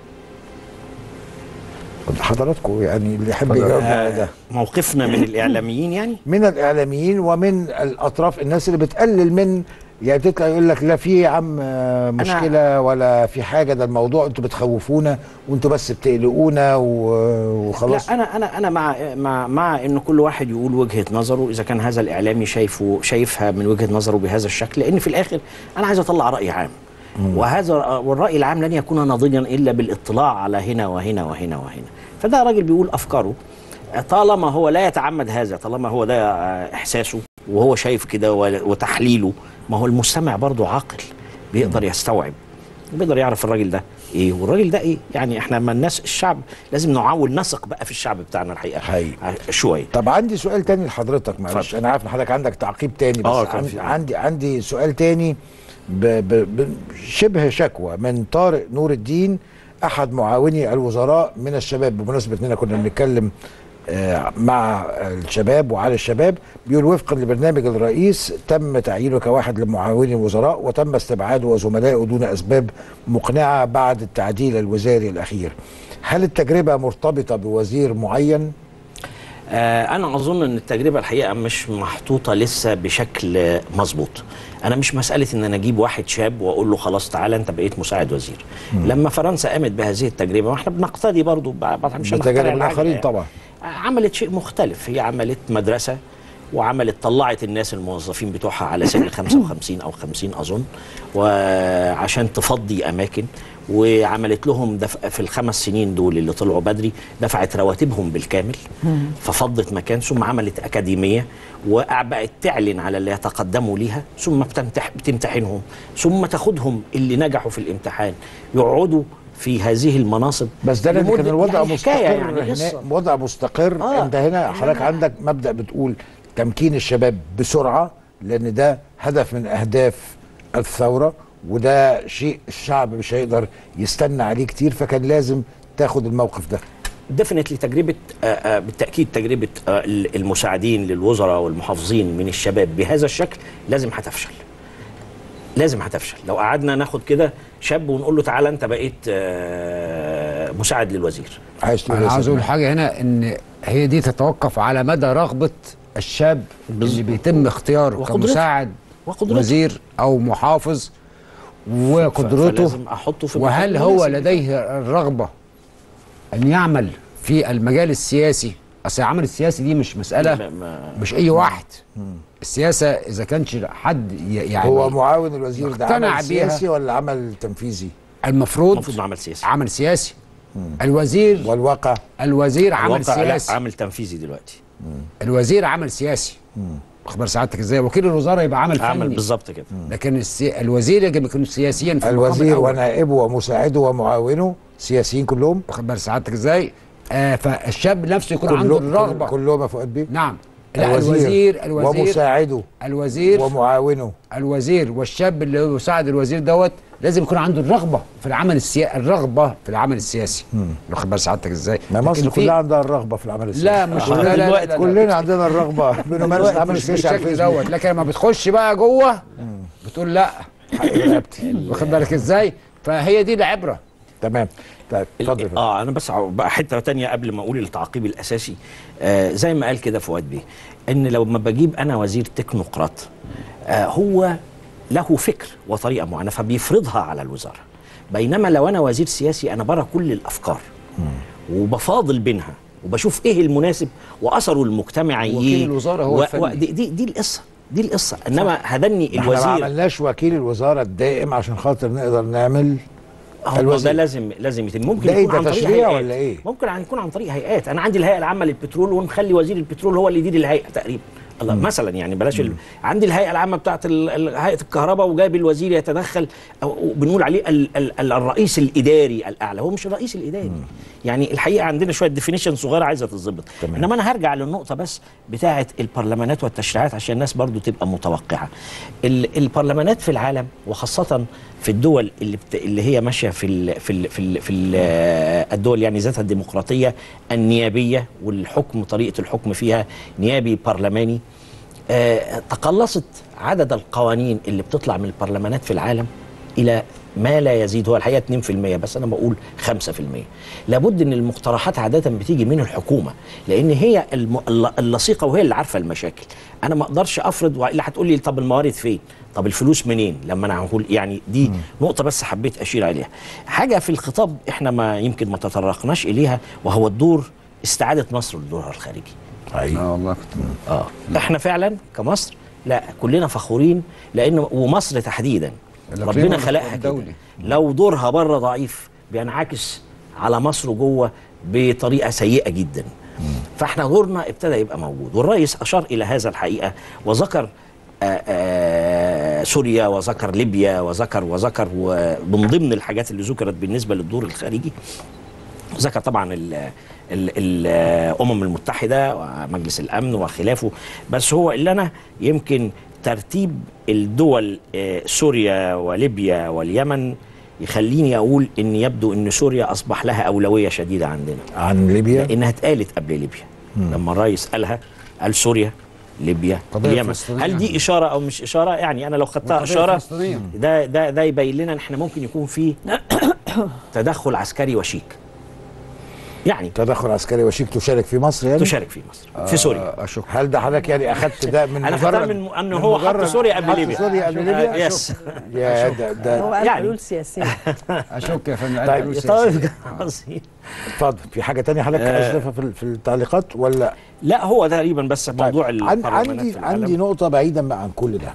[SPEAKER 1] حضراتكم يعني اللي يحب يجاوب على ده
[SPEAKER 5] موقفنا من الاعلاميين يعني
[SPEAKER 1] من الاعلاميين ومن الاطراف الناس اللي بتقلل من يعني تطلع يقول لك لا في يا عم آه، مشكله ولا في حاجه ده الموضوع انتوا بتخوفونا وانتوا بس بتقلقونا و- وخلاص
[SPEAKER 5] لا انا انا انا مع مع مع ان كل واحد يقول وجهه نظره اذا كان هذا الاعلامي شايفه شايفها من وجهه نظره بهذا الشكل لان في الاخر انا عايز اطلع راي عام وهذا والراي العام لن يكون ناضجا الا بالاطلاع على هنا وهنا وهنا وهنا فده راجل بيقول افكاره طالما هو لا يتعمد هذا طالما هو ده آه، احساسه وهو شايف كده و- وتحليله ما هو المستمع برضه عاقل بيقدر يستوعب بيقدر يعرف الراجل ده ايه والراجل ده ايه يعني احنا ما الناس الشعب لازم نعول نثق بقى في الشعب بتاعنا الحقيقه
[SPEAKER 1] حقيقي.
[SPEAKER 5] ع- شويه
[SPEAKER 1] طب عندي سؤال تاني لحضرتك معلش
[SPEAKER 5] اتفضل.
[SPEAKER 1] انا عارف ان حضرتك عندك تعقيب تاني بس
[SPEAKER 5] آه، كان
[SPEAKER 1] عندي,
[SPEAKER 5] في-
[SPEAKER 1] عندي عندي سؤال تاني ب ب ب شبه شكوى من طارق نور الدين احد معاوني الوزراء من الشباب بمناسبه اننا كنا بنتكلم آه، مع الشباب وعلى الشباب بيقول وفقا لبرنامج الرئيس تم تعيينه كواحد لمعاوني الوزراء وتم استبعاده وزملائه دون اسباب مقنعه بعد التعديل الوزاري الاخير. هل التجربه مرتبطه بوزير معين؟
[SPEAKER 5] آه انا اظن ان التجربه الحقيقه مش محطوطه لسه بشكل مظبوط انا مش مساله ان انا اجيب واحد شاب واقول له خلاص تعالى انت بقيت مساعد وزير لما فرنسا قامت بهذه التجربه واحنا بنقتدي برضو بعض مش هنخترع
[SPEAKER 1] بتجارب
[SPEAKER 5] العجلة
[SPEAKER 1] الاخرين
[SPEAKER 5] يعني.
[SPEAKER 1] طبعا.
[SPEAKER 5] عملت شيء مختلف هي عملت مدرسة وعملت طلعت الناس الموظفين بتوعها على سن 55 أو 50 أظن وعشان تفضي أماكن وعملت لهم دفع في الخمس سنين دول اللي طلعوا بدري دفعت رواتبهم بالكامل ففضت مكان ثم عملت أكاديمية وبقت تعلن على اللي يتقدموا ليها ثم بتمتح بتمتحنهم ثم تاخدهم اللي نجحوا في الامتحان يقعدوا في هذه المناصب
[SPEAKER 1] بس ده لأن كان
[SPEAKER 5] لمدة-
[SPEAKER 1] الوضع
[SPEAKER 5] يعني
[SPEAKER 1] مستقر
[SPEAKER 5] حكاية يعني
[SPEAKER 1] هنا
[SPEAKER 5] قصة.
[SPEAKER 1] وضع مستقر
[SPEAKER 5] آه.
[SPEAKER 1] انت هنا حضرتك عندك مبدا بتقول تمكين الشباب بسرعه لان ده هدف من اهداف الثوره وده شيء الشعب مش هيقدر يستنى عليه كتير فكان لازم تاخد الموقف ده
[SPEAKER 5] ديفنتلي تجربه آه، آه، بالتاكيد تجربه آه، المساعدين للوزراء والمحافظين من الشباب بهذا الشكل لازم هتفشل لازم هتفشل لو قعدنا ناخد كده شاب ونقول له تعالى انت بقيت آه، مساعد للوزير
[SPEAKER 1] عايز تقول
[SPEAKER 4] انا
[SPEAKER 1] إيه
[SPEAKER 4] عاوز
[SPEAKER 1] يا
[SPEAKER 4] اقول
[SPEAKER 1] سيدنا؟
[SPEAKER 4] حاجه هنا ان هي دي تتوقف على مدى رغبه الشاب اللي بيتم اختياره
[SPEAKER 5] وقدرته.
[SPEAKER 4] كمساعد
[SPEAKER 5] وقدرته.
[SPEAKER 4] وزير او محافظ وقدرته
[SPEAKER 5] فلازم احطه في
[SPEAKER 4] وهل
[SPEAKER 5] المكان
[SPEAKER 4] هو
[SPEAKER 5] المناسب.
[SPEAKER 4] لديه الرغبه ان يعمل في المجال السياسي اصل العمل السياسي دي مش مساله
[SPEAKER 5] ما- ما-
[SPEAKER 4] مش اي واحد السياسه اذا كانش حد ي- يعني
[SPEAKER 1] هو معاون الوزير ده
[SPEAKER 4] مقتنع
[SPEAKER 1] عمل
[SPEAKER 4] بيها.
[SPEAKER 1] سياسي ولا عمل تنفيذي
[SPEAKER 4] المفروض
[SPEAKER 5] المفروض إنه عمل سياسي
[SPEAKER 4] عمل سياسي الوزير
[SPEAKER 1] والواقع
[SPEAKER 4] الوزير عمل
[SPEAKER 5] الواقع لا
[SPEAKER 4] سياسي
[SPEAKER 5] عامل تنفيذي دلوقتي
[SPEAKER 4] الوزير عمل سياسي اخبار سعادتك ازاي وكيل الوزاره يبقى عمل
[SPEAKER 5] عامل
[SPEAKER 4] فني
[SPEAKER 5] بالظبط كده
[SPEAKER 4] لكن السي... الوزير يجب يكون سياسيا في المقام
[SPEAKER 1] الوزير
[SPEAKER 4] الأول.
[SPEAKER 1] ونائبه ومساعده ومعاونه سياسيين كلهم
[SPEAKER 4] واخد بال سعادتك ازاي آه فالشاب نفسه يكون عنده
[SPEAKER 1] كله-
[SPEAKER 4] الرغبه
[SPEAKER 1] كلهم يا فؤاد بيه
[SPEAKER 4] نعم لا الوزير الوزير
[SPEAKER 1] ومساعده
[SPEAKER 4] الوزير
[SPEAKER 1] ومعاونه
[SPEAKER 4] الوزير والشاب اللي هو يساعد الوزير دوت لازم يكون عنده الرغبه في العمل السياسي الرغبه في العمل السياسي واخد بال سعادتك ازاي
[SPEAKER 1] ما
[SPEAKER 4] لكن
[SPEAKER 1] مصر
[SPEAKER 4] في-
[SPEAKER 1] كلها عندها الرغبه في العمل السياسي
[SPEAKER 4] لا مش لا لا, لا, لا, لا
[SPEAKER 1] كلنا عندنا الرغبه بينما الناس
[SPEAKER 4] دلوقتي
[SPEAKER 1] العمل
[SPEAKER 4] مش
[SPEAKER 1] السياسي على
[SPEAKER 4] بالشكل
[SPEAKER 1] الفيسبوك
[SPEAKER 4] دوت لكن لما بتخش بقى جوه بتقول لا واخد بالك ازاي فهي دي العبره
[SPEAKER 1] تمام طيب اتفضل يا فندم.
[SPEAKER 5] اه انا بس عاو- بقى حته تانية قبل ما اقول التعقيب الاساسي آه زي ما قال كده فؤاد بيه ان لو ما بجيب انا وزير تكنوقراط آه هو له فكر وطريقه معينه فبيفرضها على الوزاره بينما لو انا وزير سياسي انا برى كل الافكار وبفاضل بينها وبشوف ايه المناسب واثره المجتمعي
[SPEAKER 1] وكيل الوزارة هو الفني.
[SPEAKER 5] دي, دي دي القصه دي القصه انما هدني
[SPEAKER 1] احنا ما
[SPEAKER 5] الوزير
[SPEAKER 1] عملناش وكيل الوزاره الدائم عشان خاطر نقدر نعمل
[SPEAKER 5] هو
[SPEAKER 1] الوزير.
[SPEAKER 5] ده لازم لازم يتم ممكن
[SPEAKER 1] ده إيه،
[SPEAKER 5] يكون
[SPEAKER 1] ده
[SPEAKER 5] عن طريق
[SPEAKER 1] تشريع
[SPEAKER 5] هيئات.
[SPEAKER 1] ولا إيه؟
[SPEAKER 5] ممكن عن يكون عن طريق هيئات انا عندي الهيئه العامه للبترول ونخلي وزير البترول هو اللي يدير الهيئه تقريبا الله مثلا يعني بلاش ال... عندي الهيئه العامه بتاعت ال... ال- هيئه الكهرباء وجايب الوزير يتدخل أو بنقول عليه ال... ال... ال... الرئيس الاداري الاعلى هو مش الرئيس الاداري يعني الحقيقه عندنا شويه ديفينيشن صغيره عايزه تتظبط
[SPEAKER 1] تمام.
[SPEAKER 5] انما انا هرجع للنقطه بس بتاعه البرلمانات والتشريعات عشان الناس برضو تبقى متوقعه ال... البرلمانات في العالم وخاصه في الدول اللي بت... اللي هي ماشيه في ال... في ال... في, ال... في ال... الدول يعني ذاتها الديمقراطيه النيابيه والحكم طريقه الحكم فيها نيابي برلماني آه، تقلصت عدد القوانين اللي بتطلع من البرلمانات في العالم الى ما لا يزيد هو الحقيقه 2% بس انا بقول 5% لابد ان المقترحات عاده بتيجي من الحكومه لان هي الم... الل- اللصيقه وهي اللي عارفه المشاكل انا ما اقدرش افرض والا هتقول لي طب الموارد فين طب الفلوس منين لما انا هقول يعني دي نقطه بس حبيت اشير عليها حاجه في الخطاب احنا ما يمكن ما تطرقناش اليها وهو الدور استعاده مصر لدورها الخارجي
[SPEAKER 1] ايوه
[SPEAKER 4] اه والله كنت
[SPEAKER 5] اه احنا فعلا كمصر لا كلنا فخورين لان ومصر تحديدا
[SPEAKER 4] الإقليم
[SPEAKER 5] ربنا
[SPEAKER 4] والإقليم
[SPEAKER 5] خلقها كده
[SPEAKER 4] الدولي.
[SPEAKER 5] لو دورها بره ضعيف بينعكس على مصر جوه بطريقه سيئه جدا فاحنا دورنا ابتدى يبقى موجود والرئيس اشار الى هذا الحقيقه وذكر آآ آآ سوريا وذكر ليبيا وذكر وذكر ومن ضمن الحاجات اللي ذكرت بالنسبه للدور الخارجي ذكر طبعا ال ال الامم المتحده ومجلس الامن وخلافه بس هو اللي انا يمكن ترتيب الدول آه، سوريا وليبيا واليمن يخليني اقول ان يبدو ان سوريا اصبح لها اولويه شديده عندنا
[SPEAKER 1] عن ليبيا
[SPEAKER 5] لانها اتقالت قبل ليبيا لما الرئيس قالها قال سوريا ليبيا
[SPEAKER 4] قضية
[SPEAKER 5] اليمن
[SPEAKER 4] فلسطينية.
[SPEAKER 5] هل دي اشاره او مش اشاره يعني انا لو خدتها
[SPEAKER 4] قضية
[SPEAKER 5] اشاره
[SPEAKER 4] فلسطينية.
[SPEAKER 5] ده ده ده يبين لنا ان احنا ممكن يكون في تدخل عسكري وشيك يعني
[SPEAKER 1] تدخل عسكري وشيك تشارك في مصر يعني
[SPEAKER 5] تشارك في مصر في سوريا
[SPEAKER 4] آه، اشك
[SPEAKER 1] هل ده حضرتك يعني اخذت ده من
[SPEAKER 5] انا خدتها
[SPEAKER 1] مجرد
[SPEAKER 5] من انه هو حط
[SPEAKER 1] مجرد
[SPEAKER 5] سوريا قبل
[SPEAKER 1] حط
[SPEAKER 5] ليبيا
[SPEAKER 1] سوريا قبل ليبيا
[SPEAKER 5] آه، يس
[SPEAKER 1] يا ده ده
[SPEAKER 3] هو قال
[SPEAKER 5] يعني.
[SPEAKER 3] حلول سياسيه
[SPEAKER 4] اشك يا فندم
[SPEAKER 1] طيب،
[SPEAKER 4] حلول
[SPEAKER 5] طيب
[SPEAKER 4] سياسية.
[SPEAKER 5] قصدي.
[SPEAKER 1] اتفضل في حاجه تانية حضرتك
[SPEAKER 5] آه.
[SPEAKER 1] اشرفها في في التعليقات ولا
[SPEAKER 5] لا هو تقريبا بس موضوع
[SPEAKER 1] عن
[SPEAKER 5] البرلمانات
[SPEAKER 1] عندي
[SPEAKER 5] في العالم.
[SPEAKER 1] عندي نقطة بعيدا بقى عن كل ده.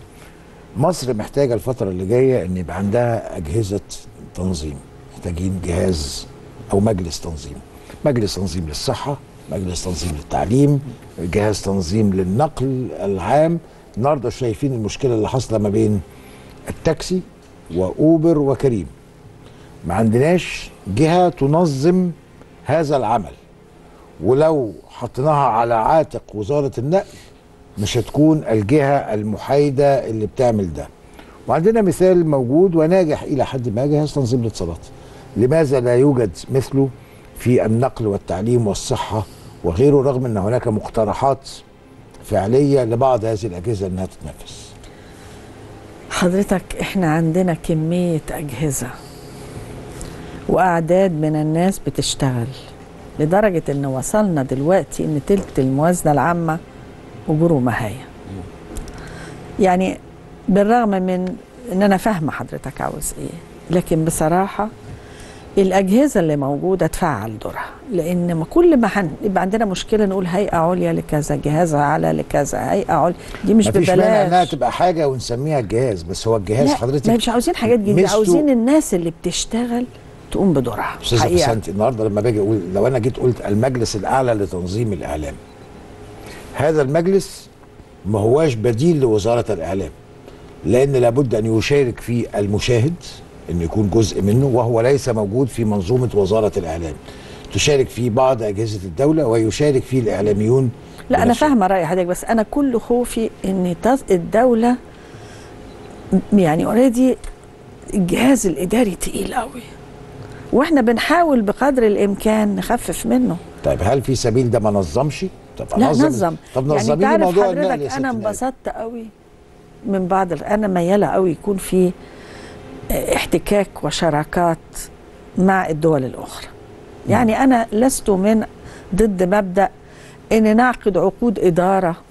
[SPEAKER 1] مصر محتاجة الفترة اللي جاية إن يبقى عندها أجهزة تنظيم، محتاجين جهاز أو مجلس تنظيم. مجلس تنظيم للصحة، مجلس تنظيم للتعليم، جهاز تنظيم للنقل العام. النهارده شايفين المشكلة اللي حاصلة ما بين التاكسي وأوبر وكريم. ما عندناش جهة تنظم هذا العمل. ولو حطيناها على عاتق وزارة النقل مش هتكون الجهة المحايدة اللي بتعمل ده وعندنا مثال موجود وناجح إلى حد ما جهاز تنظيم الاتصالات لماذا لا يوجد مثله في النقل والتعليم والصحة وغيره رغم أن هناك مقترحات فعلية لبعض هذه الأجهزة أنها تتنفذ
[SPEAKER 3] حضرتك احنا عندنا كمية أجهزة وأعداد من الناس بتشتغل لدرجة إن وصلنا دلوقتي إن تلت الموازنة العامة أجور ومهاية يعني بالرغم من إن أنا فاهمة حضرتك عاوز إيه لكن بصراحة الأجهزة اللي موجودة تفعل دورها لأن ما كل ما هن- يبقى عندنا مشكلة نقول هيئة عليا لكذا جهاز أعلى لكذا هيئة عليا دي مش
[SPEAKER 1] مفيش مانع انها
[SPEAKER 3] ببلاش
[SPEAKER 1] تبقى حاجه ونسميها الجهاز بس هو الجهاز
[SPEAKER 3] لا
[SPEAKER 1] حضرتك
[SPEAKER 3] ما مش عاوزين حاجات جديده
[SPEAKER 1] ميزته-
[SPEAKER 3] عاوزين الناس اللي بتشتغل تقوم بدورها
[SPEAKER 1] استاذ
[SPEAKER 3] حقيقة.
[SPEAKER 1] بسنت النهارده لما باجي اقول لو انا جيت قلت المجلس الاعلى لتنظيم الاعلام هذا المجلس ما هواش بديل لوزاره الاعلام لان لابد ان يشارك فيه المشاهد انه يكون جزء منه وهو ليس موجود في منظومه وزاره الاعلام تشارك فيه بعض اجهزه الدوله ويشارك فيه الاعلاميون
[SPEAKER 3] لا انا
[SPEAKER 1] بنفسهم.
[SPEAKER 3] فاهمه راي حضرتك بس انا كل خوفي ان تز- الدوله م- يعني اوريدي الجهاز الاداري تقيل قوي واحنا بنحاول بقدر الامكان نخفف منه
[SPEAKER 1] طيب هل في سبيل ده ما نظمش طب
[SPEAKER 3] لا
[SPEAKER 1] أنظم-
[SPEAKER 3] نظم
[SPEAKER 1] طب
[SPEAKER 3] يعني
[SPEAKER 1] نظمي
[SPEAKER 3] انت
[SPEAKER 1] لي
[SPEAKER 3] عارف
[SPEAKER 1] موضوع النقل يا
[SPEAKER 3] حضرتك
[SPEAKER 1] ست
[SPEAKER 3] انا
[SPEAKER 1] نائب.
[SPEAKER 3] انبسطت قوي من بعض ال- انا مياله قوي يكون في اه، احتكاك وشراكات مع الدول الاخرى يعني انا لست من ضد مبدا ان نعقد عقود اداره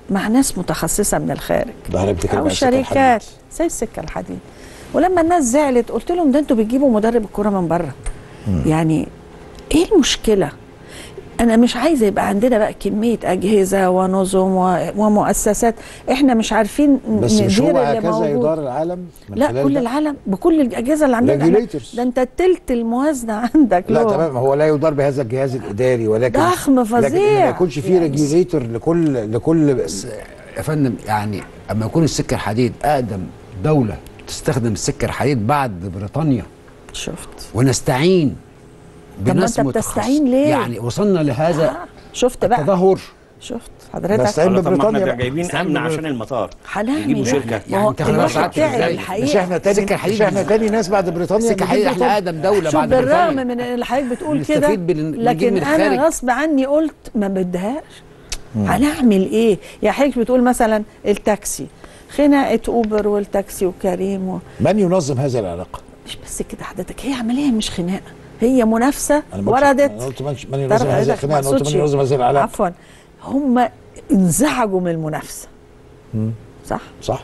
[SPEAKER 3] مع ناس متخصصه من الخارج
[SPEAKER 1] ده احنا بنتكلم
[SPEAKER 3] او
[SPEAKER 1] عن السكة
[SPEAKER 3] شركات
[SPEAKER 1] الحديد.
[SPEAKER 3] زي السكه الحديد ولما الناس زعلت قلت لهم ده انتوا بتجيبوا مدرب الكوره من بره يعني ايه المشكله انا مش عايزه يبقى عندنا بقى كميه اجهزه ونظم و- ومؤسسات احنا مش عارفين
[SPEAKER 1] بس مش
[SPEAKER 3] ندير
[SPEAKER 1] هو
[SPEAKER 3] اللي
[SPEAKER 1] هكذا
[SPEAKER 3] موجود.
[SPEAKER 1] يدار العالم من
[SPEAKER 3] لا
[SPEAKER 1] خلال
[SPEAKER 3] كل
[SPEAKER 1] ده؟
[SPEAKER 3] العالم بكل الاجهزه اللي عندنا احنا-
[SPEAKER 1] Regulators.
[SPEAKER 3] ده انت تلت الموازنه عندك
[SPEAKER 1] لا
[SPEAKER 3] له.
[SPEAKER 1] تمام هو لا يدار بهذا الجهاز الاداري ولكن
[SPEAKER 3] ضخم
[SPEAKER 1] لكن إن
[SPEAKER 3] فظيع.
[SPEAKER 1] ما يكونش فيه
[SPEAKER 3] يعني
[SPEAKER 1] ريجوليتور لكل لكل
[SPEAKER 4] بس يا فندم يعني اما يكون السكه الحديد اقدم دوله تستخدم السكه الحديد بعد بريطانيا
[SPEAKER 3] شفت
[SPEAKER 4] ونستعين
[SPEAKER 3] ما
[SPEAKER 4] بناس
[SPEAKER 3] أنت
[SPEAKER 4] متخصص-
[SPEAKER 3] بتستعين ليه؟
[SPEAKER 4] يعني وصلنا لهذا
[SPEAKER 3] آه، شفت بقى
[SPEAKER 4] التدهور
[SPEAKER 3] شفت حضرتك
[SPEAKER 1] نستعين
[SPEAKER 5] ولا طب ما
[SPEAKER 1] ببريطانيا
[SPEAKER 5] احنا
[SPEAKER 1] بقى.
[SPEAKER 5] جايبين
[SPEAKER 4] استنى
[SPEAKER 5] امن
[SPEAKER 4] بقى.
[SPEAKER 5] عشان المطار
[SPEAKER 3] هنعمل
[SPEAKER 5] يجيبوا
[SPEAKER 3] إيه؟
[SPEAKER 5] شركه
[SPEAKER 3] ما هو
[SPEAKER 4] يعني تاخد
[SPEAKER 3] الواحد
[SPEAKER 4] بالك
[SPEAKER 3] تعب
[SPEAKER 4] إزاي؟
[SPEAKER 3] الحقيقه
[SPEAKER 1] مش احنا تاني
[SPEAKER 4] السكة الحديد
[SPEAKER 1] مش احنا
[SPEAKER 4] دي-
[SPEAKER 1] تاني ناس بعد بريطانيا
[SPEAKER 4] السكه
[SPEAKER 1] نجيب
[SPEAKER 4] الحديد احنا
[SPEAKER 1] بريطانيا.
[SPEAKER 4] اقدم دوله
[SPEAKER 3] شوف
[SPEAKER 4] بعد
[SPEAKER 3] بالرغم
[SPEAKER 4] بريطانيا
[SPEAKER 3] من اللي حضرتك بتقول
[SPEAKER 4] بنستفيد
[SPEAKER 3] كده
[SPEAKER 4] بال- بنجيب
[SPEAKER 3] لكن
[SPEAKER 4] من
[SPEAKER 3] انا
[SPEAKER 4] الخارج.
[SPEAKER 3] غصب عني قلت ما بدهاش هنعمل ايه يا حضرتك بتقول مثلا التاكسي خناقه اوبر والتاكسي وكريم و...
[SPEAKER 1] من ينظم هذه العلاقه؟
[SPEAKER 3] مش بس كده حضرتك هي عمليه مش خناقه هي منافسه
[SPEAKER 1] انا ما قلتش-
[SPEAKER 3] وردت
[SPEAKER 1] انا قلت من من ينظم
[SPEAKER 3] تعرف
[SPEAKER 1] هذه
[SPEAKER 3] حضرتك
[SPEAKER 1] الخناقه انا قلت
[SPEAKER 3] مقصودش-
[SPEAKER 1] من ينظم هذه العلاقه
[SPEAKER 3] عفوا هم انزعجوا من المنافسه صح
[SPEAKER 1] صح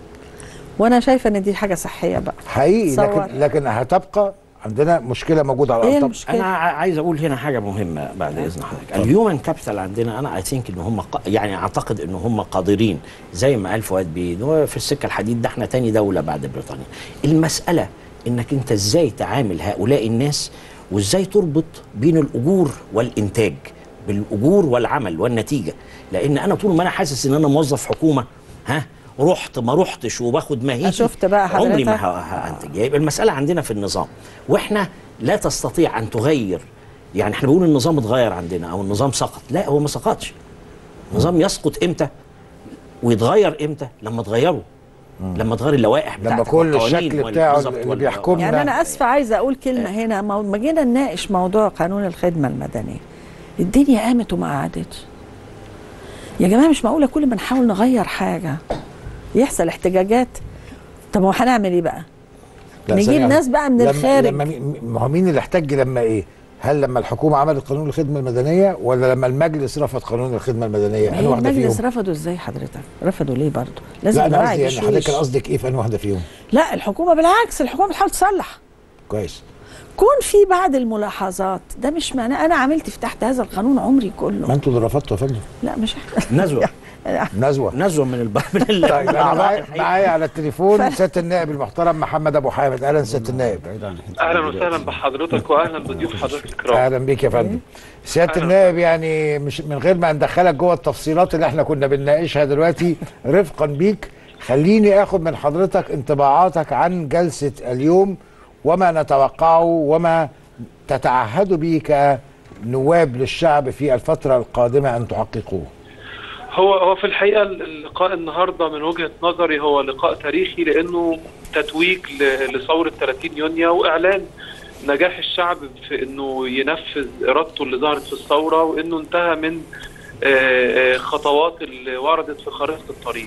[SPEAKER 3] وانا شايفه ان دي حاجه صحيه بقى
[SPEAKER 1] حقيقي
[SPEAKER 3] صور.
[SPEAKER 1] لكن لكن هتبقى عندنا مشكله موجوده على
[SPEAKER 3] ايه
[SPEAKER 1] الارض طب
[SPEAKER 3] المشكله
[SPEAKER 5] انا ع- عايز اقول هنا حاجه مهمه بعد اذن حضرتك الهيومن كابيتال عندنا انا اي ثينك ان هم ق- يعني اعتقد ان هم قادرين زي ما قال فؤاد بيه إن هو في السكه الحديد ده احنا تاني دوله بعد بريطانيا المساله انك انت ازاي تعامل هؤلاء الناس وازاي تربط بين الاجور والانتاج بالاجور والعمل والنتيجه لان انا طول ما انا حاسس ان انا موظف حكومه ها رحت ما رحتش وباخد ماهيتي
[SPEAKER 3] شفت بقى
[SPEAKER 5] عمري ما
[SPEAKER 3] حضرتك؟
[SPEAKER 5] ه- هنتج يبقى المساله عندنا في النظام واحنا لا تستطيع ان تغير يعني احنا بنقول النظام اتغير عندنا او النظام سقط لا هو ما سقطش النظام يسقط امتى ويتغير امتى لما تغيره لما تغير اللوائح
[SPEAKER 1] لما
[SPEAKER 5] بتاعتك
[SPEAKER 1] كل
[SPEAKER 5] والقوانين
[SPEAKER 1] الشكل
[SPEAKER 5] وال-
[SPEAKER 1] بتاعه
[SPEAKER 5] بالظبط
[SPEAKER 1] اللي
[SPEAKER 5] وال-
[SPEAKER 1] بيحكمنا
[SPEAKER 3] يعني انا اسفه عايزه اقول كلمه هنا مو- ما جينا نناقش موضوع قانون الخدمه المدنيه الدنيا قامت وما قعدتش يا جماعه مش معقوله كل ما نحاول نغير حاجه يحصل احتجاجات طب ما هو هنعمل ايه بقى
[SPEAKER 1] لا،
[SPEAKER 3] نجيب
[SPEAKER 1] ثانية
[SPEAKER 3] ناس بقى من
[SPEAKER 1] لما
[SPEAKER 3] الخارج.
[SPEAKER 1] لما مي- ما هو مين اللي احتج لما ايه؟ هل لما الحكومه عملت قانون الخدمه المدنيه ولا لما المجلس رفض قانون الخدمه المدنيه؟
[SPEAKER 3] ما
[SPEAKER 1] انهي
[SPEAKER 3] هي
[SPEAKER 1] واحده
[SPEAKER 3] المجلس
[SPEAKER 1] فيهم؟
[SPEAKER 3] رفضوا ازاي حضرتك رفضوا ليه برضه لازم
[SPEAKER 1] لا انا
[SPEAKER 3] نراعي
[SPEAKER 1] قصدي يعني
[SPEAKER 3] بشويش.
[SPEAKER 1] حضرتك كان قصدك ايه في انهي واحده فيهم؟
[SPEAKER 3] لا الحكومه بالعكس الحكومه بتحاول تصلح
[SPEAKER 1] كويس
[SPEAKER 3] كون في بعض الملاحظات ده مش معناه انا عملت في تحت هذا القانون عمري كله
[SPEAKER 1] ما انتوا اللي رفضتوا يا فندم
[SPEAKER 3] لا مش
[SPEAKER 5] نزوه
[SPEAKER 1] نزوه
[SPEAKER 5] نزوه من الب... من ال...
[SPEAKER 1] طيب
[SPEAKER 5] من
[SPEAKER 1] انا
[SPEAKER 5] الأعضاء
[SPEAKER 1] معايا
[SPEAKER 5] الحقيقة.
[SPEAKER 1] معايا على التليفون سياده النائب المحترم محمد ابو حامد اهلا سياده النائب
[SPEAKER 10] اهلا وسهلا بحضرتك واهلا بضيوف حضرتك الكرام
[SPEAKER 1] اهلا بيك يا فندم سياده
[SPEAKER 10] أهلا
[SPEAKER 1] النائب يعني مش من غير ما ندخلك جوه التفصيلات اللي احنا كنا بنناقشها دلوقتي رفقا بيك خليني اخد من حضرتك انطباعاتك عن جلسه اليوم وما نتوقعه وما تتعهد به كنواب للشعب في الفتره القادمه ان تحققوه
[SPEAKER 10] هو هو في الحقيقه اللقاء النهارده من وجهه نظري هو لقاء تاريخي لانه تتويج ل- لثوره 30 يونيو واعلان نجاح الشعب في انه ينفذ ارادته اللي ظهرت في الثوره وانه انتهى من آه، آه، خطوات اللي وردت في خريطه الطريق.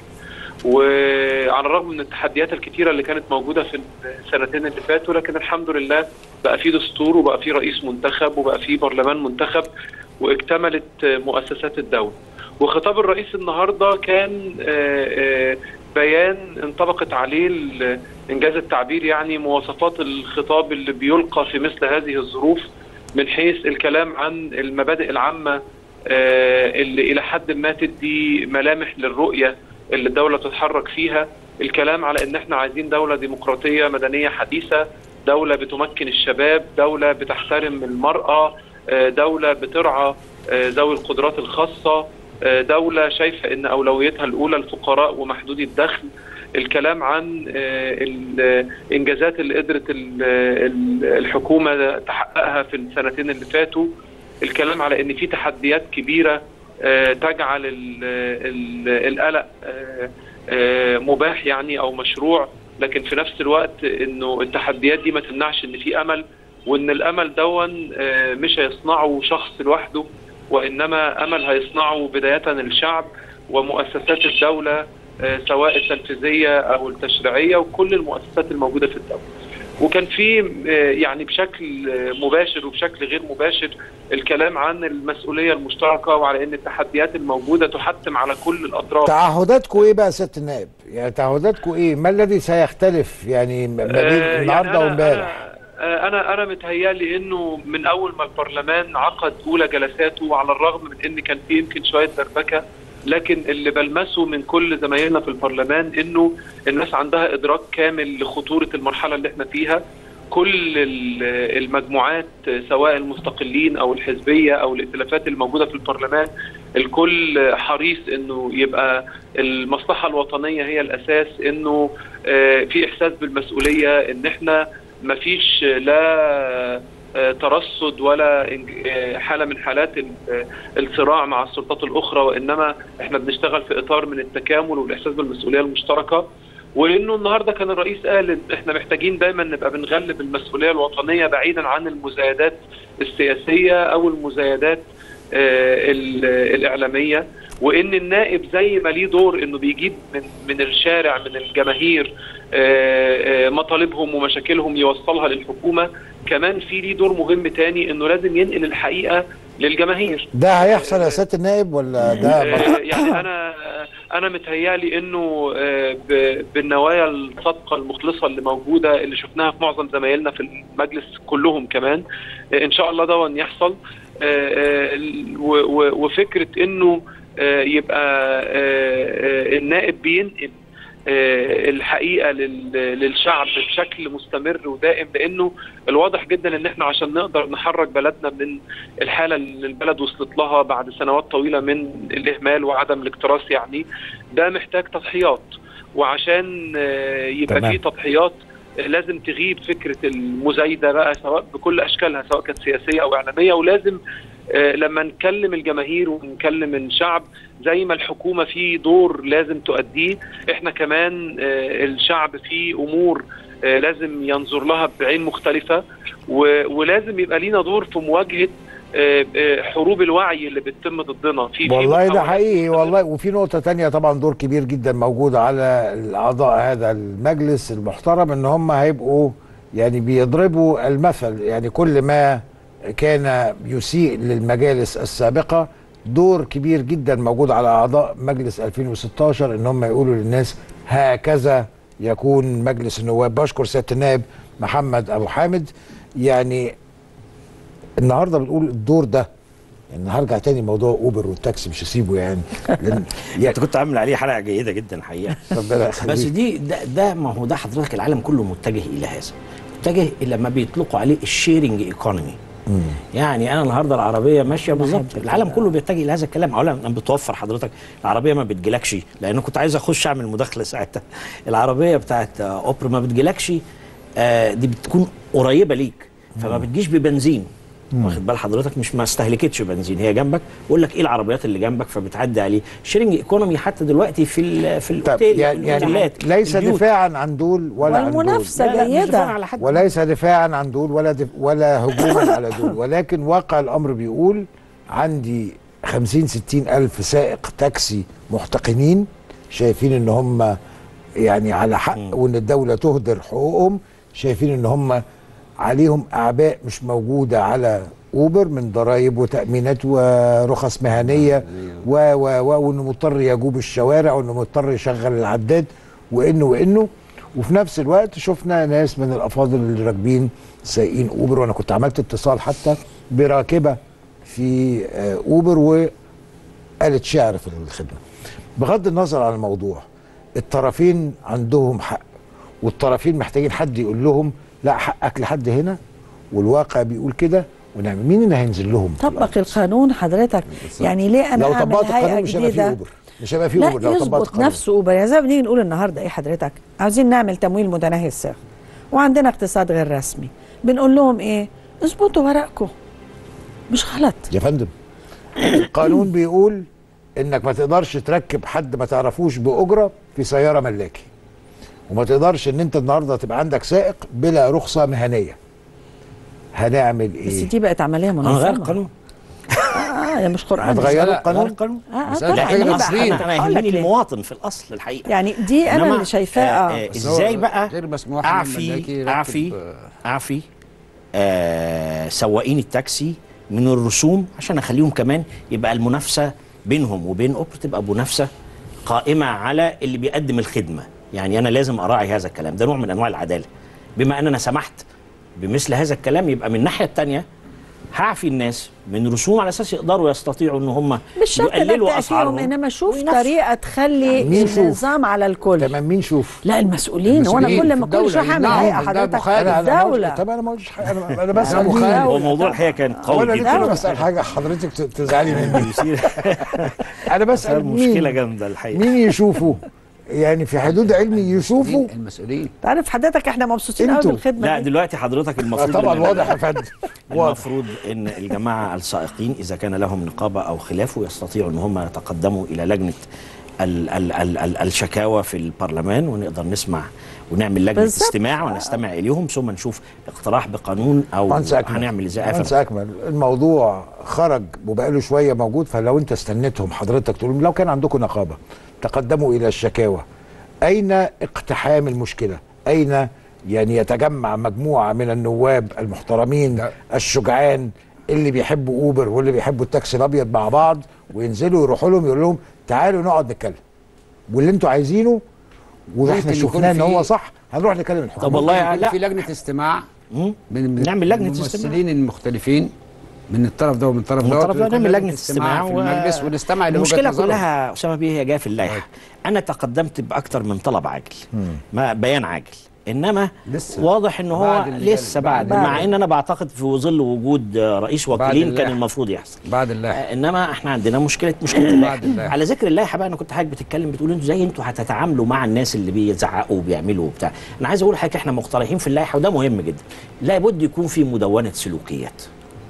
[SPEAKER 10] وعلى الرغم من التحديات الكتيره اللي كانت موجوده في السنتين اللي فاتوا لكن الحمد لله بقى في دستور وبقى في رئيس منتخب وبقى في برلمان منتخب واكتملت آه، مؤسسات الدوله. وخطاب الرئيس النهارده كان آه، آه، بيان انطبقت عليه ال- انجاز التعبير يعني مواصفات الخطاب اللي بيلقى في مثل هذه الظروف من حيث الكلام عن المبادئ العامه آه، اللي الى حد ما تدي ملامح للرؤيه اللي الدوله تتحرك فيها الكلام على ان احنا عايزين دوله ديمقراطيه مدنيه حديثه دوله بتمكن الشباب دوله بتحترم المراه آه، دوله بترعى آه، ذوي القدرات الخاصه آه، دولة شايفة أن أولويتها الأولى الفقراء ومحدودي الدخل الكلام عن آه، الإنجازات اللي قدرت ال- ال- الحكومة تحققها في السنتين اللي فاتوا الكلام على أن في تحديات كبيرة آه، تجعل ال- ال- القلق آه، آه، مباح يعني أو مشروع لكن في نفس الوقت أنه التحديات دي ما تمنعش أن في أمل وأن الأمل دون آه، مش هيصنعه شخص لوحده وانما امل هيصنعه بدايه الشعب ومؤسسات الدوله آه، سواء التنفيذيه او التشريعيه وكل المؤسسات الموجوده في الدوله. وكان في آه، يعني بشكل آه، مباشر وبشكل غير مباشر الكلام عن المسؤوليه المشتركه وعلى ان التحديات الموجوده تحتم على كل الاطراف
[SPEAKER 1] تعهداتكم ايه بقى يا سياده النائب؟ يعني تعهداتكم ايه؟ ما الذي سيختلف يعني ما بين
[SPEAKER 10] آه،
[SPEAKER 1] النهارده
[SPEAKER 10] يعني أنا-
[SPEAKER 1] وامبارح؟
[SPEAKER 10] آه، انا انا متهيالي انه من اول ما البرلمان عقد اولى جلساته وعلى الرغم من ان كان في يمكن شويه دربكه لكن اللي بلمسه من كل زمايلنا في البرلمان انه الناس عندها ادراك كامل لخطوره المرحله اللي احنا فيها كل ال- المجموعات سواء المستقلين او الحزبيه او الائتلافات الموجوده في البرلمان الكل حريص انه يبقى المصلحه الوطنيه هي الاساس انه آه، في احساس بالمسؤوليه ان احنا ما فيش لا آه، ترصد ولا إنج- آه، حاله من حالات ال- آه، الصراع مع السلطات الاخرى وانما احنا بنشتغل في اطار من التكامل والاحساس بالمسؤوليه المشتركه وانه النهارده كان الرئيس قال إن احنا محتاجين دايما نبقى بنغلب المسؤوليه الوطنيه بعيدا عن المزايدات السياسيه او المزايدات آه، ال- الاعلاميه وان النائب زي ما ليه دور انه بيجيب من من الشارع من الجماهير آه، آه، مطالبهم ومشاكلهم يوصلها للحكومه كمان في ليه دور مهم تاني انه لازم ينقل الحقيقه للجماهير
[SPEAKER 1] ده هيحصل يا سياده النائب ولا ده
[SPEAKER 10] آه، يعني انا انا متهيالي انه آه، ب- بالنوايا الصادقه المخلصه اللي موجوده اللي شفناها في معظم زمايلنا في المجلس كلهم كمان آه، ان شاء الله ده يحصل آه، آه، ال- و- و- وفكره انه آه، يبقى آه، آه، النائب بينقل آه، الحقيقه لل- للشعب بشكل مستمر ودائم لانه الواضح جدا ان احنا عشان نقدر نحرك بلدنا من الحاله اللي البلد وصلت لها بعد سنوات طويله من الاهمال وعدم الاكتراث يعني ده محتاج تضحيات وعشان آه، يبقى
[SPEAKER 1] تمام.
[SPEAKER 10] في تضحيات آه، لازم تغيب فكره المزايده بقى سواء بكل اشكالها سواء كانت سياسيه او اعلاميه ولازم آه، لما نكلم الجماهير ونكلم الشعب زي ما الحكومه في دور لازم تؤديه احنا كمان آه، الشعب في امور آه، لازم ينظر لها بعين مختلفه و- ولازم يبقى لينا دور في مواجهه آه، آه، حروب الوعي اللي بتتم ضدنا في في
[SPEAKER 1] والله ده
[SPEAKER 10] محاولات
[SPEAKER 1] حقيقي والله وفي نقطة تانية طبعا دور كبير جدا موجود على الأعضاء هذا المجلس المحترم إن هم هيبقوا يعني بيضربوا المثل يعني كل ما كان يسيء للمجالس السابقة دور كبير جدا موجود على أعضاء مجلس 2016 إن هم يقولوا للناس هكذا يكون مجلس النواب بشكر سيادة النائب محمد أبو حامد يعني النهارده بتقول الدور ده يعني هرجع تاني موضوع اوبر والتاكسي مش هسيبه يعني لان
[SPEAKER 5] انت كنت عامل عليه حلقه جيده جدا حقيقه
[SPEAKER 1] ربنا
[SPEAKER 5] بس
[SPEAKER 1] يخليك
[SPEAKER 5] دي ده, ده ما هو ده حضرتك العالم كله متجه الى هذا متجه الى ما بيطلقوا عليه الشيرنج ايكونومي يعني انا النهارده العربيه ماشيه بالظبط العالم كله بيتجه الى هذا الكلام اولا بتوفر حضرتك العربيه ما بتجيلكش لان كنت عايز اخش اعمل مداخله ساعتها العربيه بتاعت آه، اوبر ما بتجيلكش آه، دي بتكون قريبه ليك فما بتجيش ببنزين واخد بال حضرتك مش ما استهلكتش بنزين هي جنبك بيقول لك ايه العربيات اللي جنبك فبتعدي عليه شيرنج ايكونومي حتى دلوقتي في ال في
[SPEAKER 1] طب
[SPEAKER 5] الاوتيل
[SPEAKER 1] يعني,
[SPEAKER 5] في
[SPEAKER 1] يعني
[SPEAKER 5] الأوتيلات،
[SPEAKER 1] ليس
[SPEAKER 5] البيوت.
[SPEAKER 1] دفاعا عن دول ولا عن دول
[SPEAKER 3] والمنافسة
[SPEAKER 5] لا، لا، مش
[SPEAKER 3] جيدة.
[SPEAKER 5] دفاع على حد
[SPEAKER 1] وليس دفاعا عن دول ولا دف ولا هجوما على دول ولكن واقع الامر بيقول عندي 50 60 الف سائق تاكسي محتقنين شايفين ان هم يعني على حق وان الدوله تهدر حقوقهم شايفين ان هم عليهم اعباء مش موجوده على اوبر من ضرائب وتامينات ورخص مهنيه و و و وانه مضطر يجوب الشوارع وانه مضطر يشغل العداد وانه وانه وفي نفس الوقت شفنا ناس من الافاضل اللي راكبين سايقين اوبر وانا كنت عملت اتصال حتى براكبه في آه، اوبر وقالت شعر في الخدمه بغض النظر عن الموضوع الطرفين عندهم حق والطرفين محتاجين حد يقول لهم لا حقك لحد هنا والواقع بيقول كده ونعمل مين اللي هينزل لهم
[SPEAKER 3] طبق القانون حضرتك يعني ليه انا
[SPEAKER 1] لو
[SPEAKER 3] اعمل
[SPEAKER 1] طبقت
[SPEAKER 3] هيئه
[SPEAKER 1] القانون مش هيبقى فيه
[SPEAKER 3] جديده
[SPEAKER 1] اوبر مش هيبقى فيه
[SPEAKER 3] لا
[SPEAKER 1] اوبر لو طبقت
[SPEAKER 3] يظبط
[SPEAKER 1] القانون
[SPEAKER 3] نفسه اوبر يعني زي ما بنيجي نقول النهارده ايه حضرتك عاوزين نعمل تمويل متناهي الصغر وعندنا اقتصاد غير رسمي بنقول لهم ايه اظبطوا ورقكم مش غلط
[SPEAKER 1] يا فندم القانون بيقول انك ما تقدرش تركب حد ما تعرفوش باجره في سياره ملاكي وما تقدرش ان انت النهارده تبقى عندك سائق بلا رخصه مهنيه هنعمل
[SPEAKER 3] بس
[SPEAKER 1] ايه
[SPEAKER 3] دي بقت عمليه
[SPEAKER 5] هنغير
[SPEAKER 3] منظمه
[SPEAKER 5] القانون
[SPEAKER 3] آه اه مش قران
[SPEAKER 1] هتغيروا
[SPEAKER 4] لا،
[SPEAKER 1] القانون
[SPEAKER 5] القانون
[SPEAKER 3] اه اه
[SPEAKER 4] مسألة
[SPEAKER 3] طبعا
[SPEAKER 4] تغيير
[SPEAKER 3] ليه بقى؟
[SPEAKER 4] المصريين.
[SPEAKER 5] انا
[SPEAKER 3] هقول لك
[SPEAKER 5] يهمني
[SPEAKER 3] ليه.
[SPEAKER 5] المواطن في الاصل الحقيقه
[SPEAKER 3] يعني دي انا
[SPEAKER 5] إنما،
[SPEAKER 3] اللي شايفاه
[SPEAKER 5] آه،
[SPEAKER 3] اه
[SPEAKER 5] آه،
[SPEAKER 4] بس هو
[SPEAKER 5] ازاي بقى
[SPEAKER 4] غير مسموح
[SPEAKER 5] اعفي
[SPEAKER 4] للملاكي يركب،
[SPEAKER 5] اعفي
[SPEAKER 4] آه،
[SPEAKER 5] اعفي آه سواقين التاكسي من الرسوم عشان اخليهم كمان يبقى المنافسه بينهم وبين اوبر تبقى منافسه قائمه على اللي بيقدم الخدمه يعني انا لازم اراعي هذا الكلام ده نوع من انواع العداله بما ان انا سمحت بمثل هذا الكلام يبقى من الناحيه الثانيه هعفي الناس من رسوم على اساس يقدروا يستطيعوا ان هم
[SPEAKER 3] مش شرط انك
[SPEAKER 5] يقللوا
[SPEAKER 3] تأتيهم
[SPEAKER 5] اسعارهم
[SPEAKER 3] انما شوف
[SPEAKER 5] وينافسوا.
[SPEAKER 3] طريقه تخلي
[SPEAKER 1] مين يشوف؟
[SPEAKER 3] النظام على الكل
[SPEAKER 1] تمام مين شوف
[SPEAKER 3] لا المسؤولين هو انا
[SPEAKER 4] المسؤولين
[SPEAKER 3] كل
[SPEAKER 4] في
[SPEAKER 3] ما كل
[SPEAKER 4] الدولة
[SPEAKER 3] شويه هعمل
[SPEAKER 4] يمنعوا
[SPEAKER 3] هيئه
[SPEAKER 4] من ده
[SPEAKER 3] حضرتك
[SPEAKER 4] مخالف.
[SPEAKER 1] انا انا ما قلتش-
[SPEAKER 3] الدوله
[SPEAKER 1] طب انا ما قلتش حاجه انا انا بسال
[SPEAKER 4] مخالف.
[SPEAKER 1] مين
[SPEAKER 5] هو موضوع الحقيقه كان قوي
[SPEAKER 1] وانا ليه
[SPEAKER 5] جدا
[SPEAKER 1] كل بسال حاجه حضرتك ت- تزعلي مني انا بسال
[SPEAKER 5] مشكله
[SPEAKER 1] مين
[SPEAKER 5] جامده الحقيقه
[SPEAKER 1] مين يشوفوا يعني في حدود علمي يشوفوا
[SPEAKER 4] المسؤولين
[SPEAKER 3] تعرف حضرتك احنا مبسوطين قوي
[SPEAKER 1] انتوا.
[SPEAKER 3] بالخدمه
[SPEAKER 5] لا
[SPEAKER 3] دي.
[SPEAKER 5] دلوقتي حضرتك المفروض
[SPEAKER 1] طبعا
[SPEAKER 5] إن-
[SPEAKER 1] واضح يا فندم واضح
[SPEAKER 5] المفروض ان الجماعه السائقين اذا كان لهم نقابه او خلافه يستطيعوا ان هم يتقدموا الى لجنه ال ال ال ال الشكاوى في البرلمان ونقدر نسمع ونعمل لجنه
[SPEAKER 3] بالظبط.
[SPEAKER 5] استماع ونستمع اليهم ثم نشوف اقتراح بقانون او
[SPEAKER 1] مهندس اكمل
[SPEAKER 5] هنعمل ازاي
[SPEAKER 1] مهندس
[SPEAKER 5] آفة.
[SPEAKER 1] اكمل الموضوع خرج وبقاله شويه موجود فلو انت استنيتهم حضرتك تقول لهم لو كان عندكم نقابه تقدموا الى الشكاوى اين اقتحام المشكله اين يعني يتجمع مجموعه من النواب المحترمين
[SPEAKER 4] لا.
[SPEAKER 1] الشجعان اللي بيحبوا اوبر واللي بيحبوا التاكسي الابيض مع بعض وينزلوا يروحوا لهم يقول لهم تعالوا نقعد نتكلم واللي انتوا عايزينه واحنا
[SPEAKER 4] ممكن يكون
[SPEAKER 1] شفناه ان
[SPEAKER 4] في-
[SPEAKER 1] هو صح هنروح نكلم الحكومه
[SPEAKER 5] طب والله
[SPEAKER 4] ممكن يكون
[SPEAKER 5] لا.
[SPEAKER 4] في لجنه استماع
[SPEAKER 5] مم.
[SPEAKER 4] من من
[SPEAKER 5] نعمل لجنة
[SPEAKER 4] من
[SPEAKER 5] استماع.
[SPEAKER 4] الممثلين المختلفين من الطرف ده ومن الطرف
[SPEAKER 5] من
[SPEAKER 4] ده
[SPEAKER 5] الطرف ده نعمل لجنه استماع
[SPEAKER 4] في المجلس ونستمع لوجهة
[SPEAKER 5] المشكله
[SPEAKER 4] نظرهم.
[SPEAKER 5] كلها اسامه بيه هي جايه في اللائحه انا تقدمت باكثر من طلب عاجل ما بيان عاجل انما
[SPEAKER 4] لسه.
[SPEAKER 5] واضح ان هو
[SPEAKER 4] بعد اللي
[SPEAKER 5] لسه
[SPEAKER 4] جاي.
[SPEAKER 5] بعد
[SPEAKER 3] بعد.
[SPEAKER 5] مع ان انا بعتقد في ظل وجود آه، رئيس
[SPEAKER 4] بعد
[SPEAKER 5] وكيلين كان
[SPEAKER 4] اللائحة.
[SPEAKER 5] المفروض يحصل
[SPEAKER 4] بعد اللائحه
[SPEAKER 5] آه، انما احنا عندنا مشكله مشكله اللائحه
[SPEAKER 4] اللائحة.
[SPEAKER 5] على ذكر اللائحه بقى انا كنت حضرتك بتتكلم بتقول انتوا زي انتوا هتتعاملوا مع الناس اللي بيزعقوا وبيعملوا وبتاع انا عايز اقول لحضرتك احنا مقترحين في اللائحه وده مهم جدا لابد يكون في مدونه سلوكيات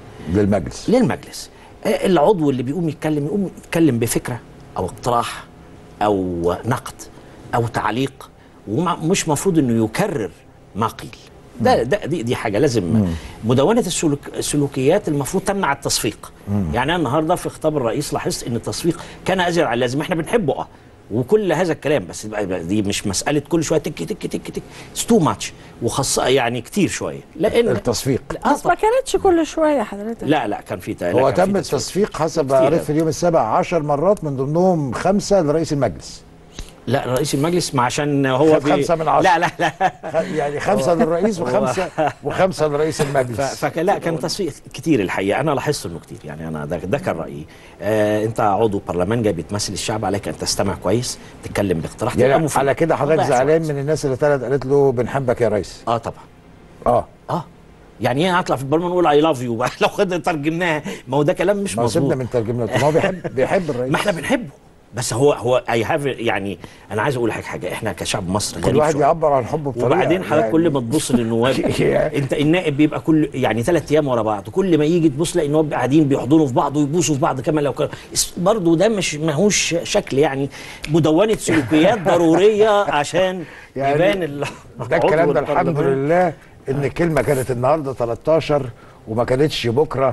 [SPEAKER 1] للمجلس
[SPEAKER 5] للمجلس آه، العضو اللي بيقوم يتكلم يقوم يتكلم بفكره او اقتراح او نقد او تعليق ومش مفروض انه يكرر ما قيل ده ده دي, دي حاجه لازم مدونه السلوك السلوكيات المفروض تمنع التصفيق يعني انا النهارده في خطاب الرئيس لاحظت ان التصفيق كان ازيد على اللازم احنا بنحبه اه وكل هذا الكلام بس بقى- بقى دي مش مساله كل شويه تك تك تك تك تو ماتش وخاصه يعني كتير شويه لان
[SPEAKER 1] التصفيق
[SPEAKER 5] آه
[SPEAKER 3] بس ما كانتش كل شويه حضرتك
[SPEAKER 5] لا لا كان في لا
[SPEAKER 1] هو
[SPEAKER 5] كان
[SPEAKER 1] تم
[SPEAKER 5] في
[SPEAKER 1] التصفيق حسب ما
[SPEAKER 5] كتير
[SPEAKER 1] قريت
[SPEAKER 5] أوي.
[SPEAKER 1] في اليوم السابع عشر مرات من ضمنهم خمسة لرئيس المجلس
[SPEAKER 5] لا رئيس المجلس ما عشان هو
[SPEAKER 1] خد خمسة من عشرة.
[SPEAKER 5] لا لا لا
[SPEAKER 1] خ- يعني خمسة للرئيس وخمسة وخمسة لرئيس
[SPEAKER 5] ف...
[SPEAKER 1] المجلس
[SPEAKER 5] فكان لا كان تصفيق كتير الحقيقه انا لاحظت انه كتير يعني انا ده, ده كان رايي آه انت عضو برلمان جاي بتمثل الشعب عليك ان تستمع كويس تتكلم باقتراح تبقى
[SPEAKER 1] يعني
[SPEAKER 5] مفيد.
[SPEAKER 1] على كده حضرتك
[SPEAKER 5] ما تضيعش
[SPEAKER 1] زعلان
[SPEAKER 5] وقت.
[SPEAKER 1] من الناس اللي طلعت قالت له بنحبك يا ريس
[SPEAKER 5] اه طبعا
[SPEAKER 1] اه
[SPEAKER 5] اه يعني ايه هطلع في البرلمان اقول اي لاف يو بقى لو خد ترجمناها ما هو ده كلام مش
[SPEAKER 1] ما هو سيبنا
[SPEAKER 5] مظبوط
[SPEAKER 1] من ترجمته ما هو بيحب بيحب الرئيس
[SPEAKER 5] ما احنا بنحبه بس هو هو اي هاف يعني انا عايز اقول لك حاجه احنا كشعب مصر
[SPEAKER 1] كل
[SPEAKER 5] غريب
[SPEAKER 1] واحد
[SPEAKER 5] شوية.
[SPEAKER 1] يعبر عن حبه بطريقه
[SPEAKER 5] وبعدين حضرتك
[SPEAKER 1] يعني
[SPEAKER 5] كل ما تبص للنواب
[SPEAKER 1] يعني-
[SPEAKER 5] انت النائب بيبقى كل يعني ثلاث ايام ورا بعض كل ما يجي تبص تلاقي النواب قاعدين بيحضنوا في بعض ويبوسوا في بعض كما لو كان برضه ده مش ماهوش شكل يعني مدونه سلوكيات ضروريه عشان
[SPEAKER 1] يعني
[SPEAKER 5] يبان ال-
[SPEAKER 1] ده الكلام
[SPEAKER 5] عضو
[SPEAKER 1] ده الحمد
[SPEAKER 5] البرلمان.
[SPEAKER 1] لله ان الكلمه كانت النهارده 13 وما كانتش بكره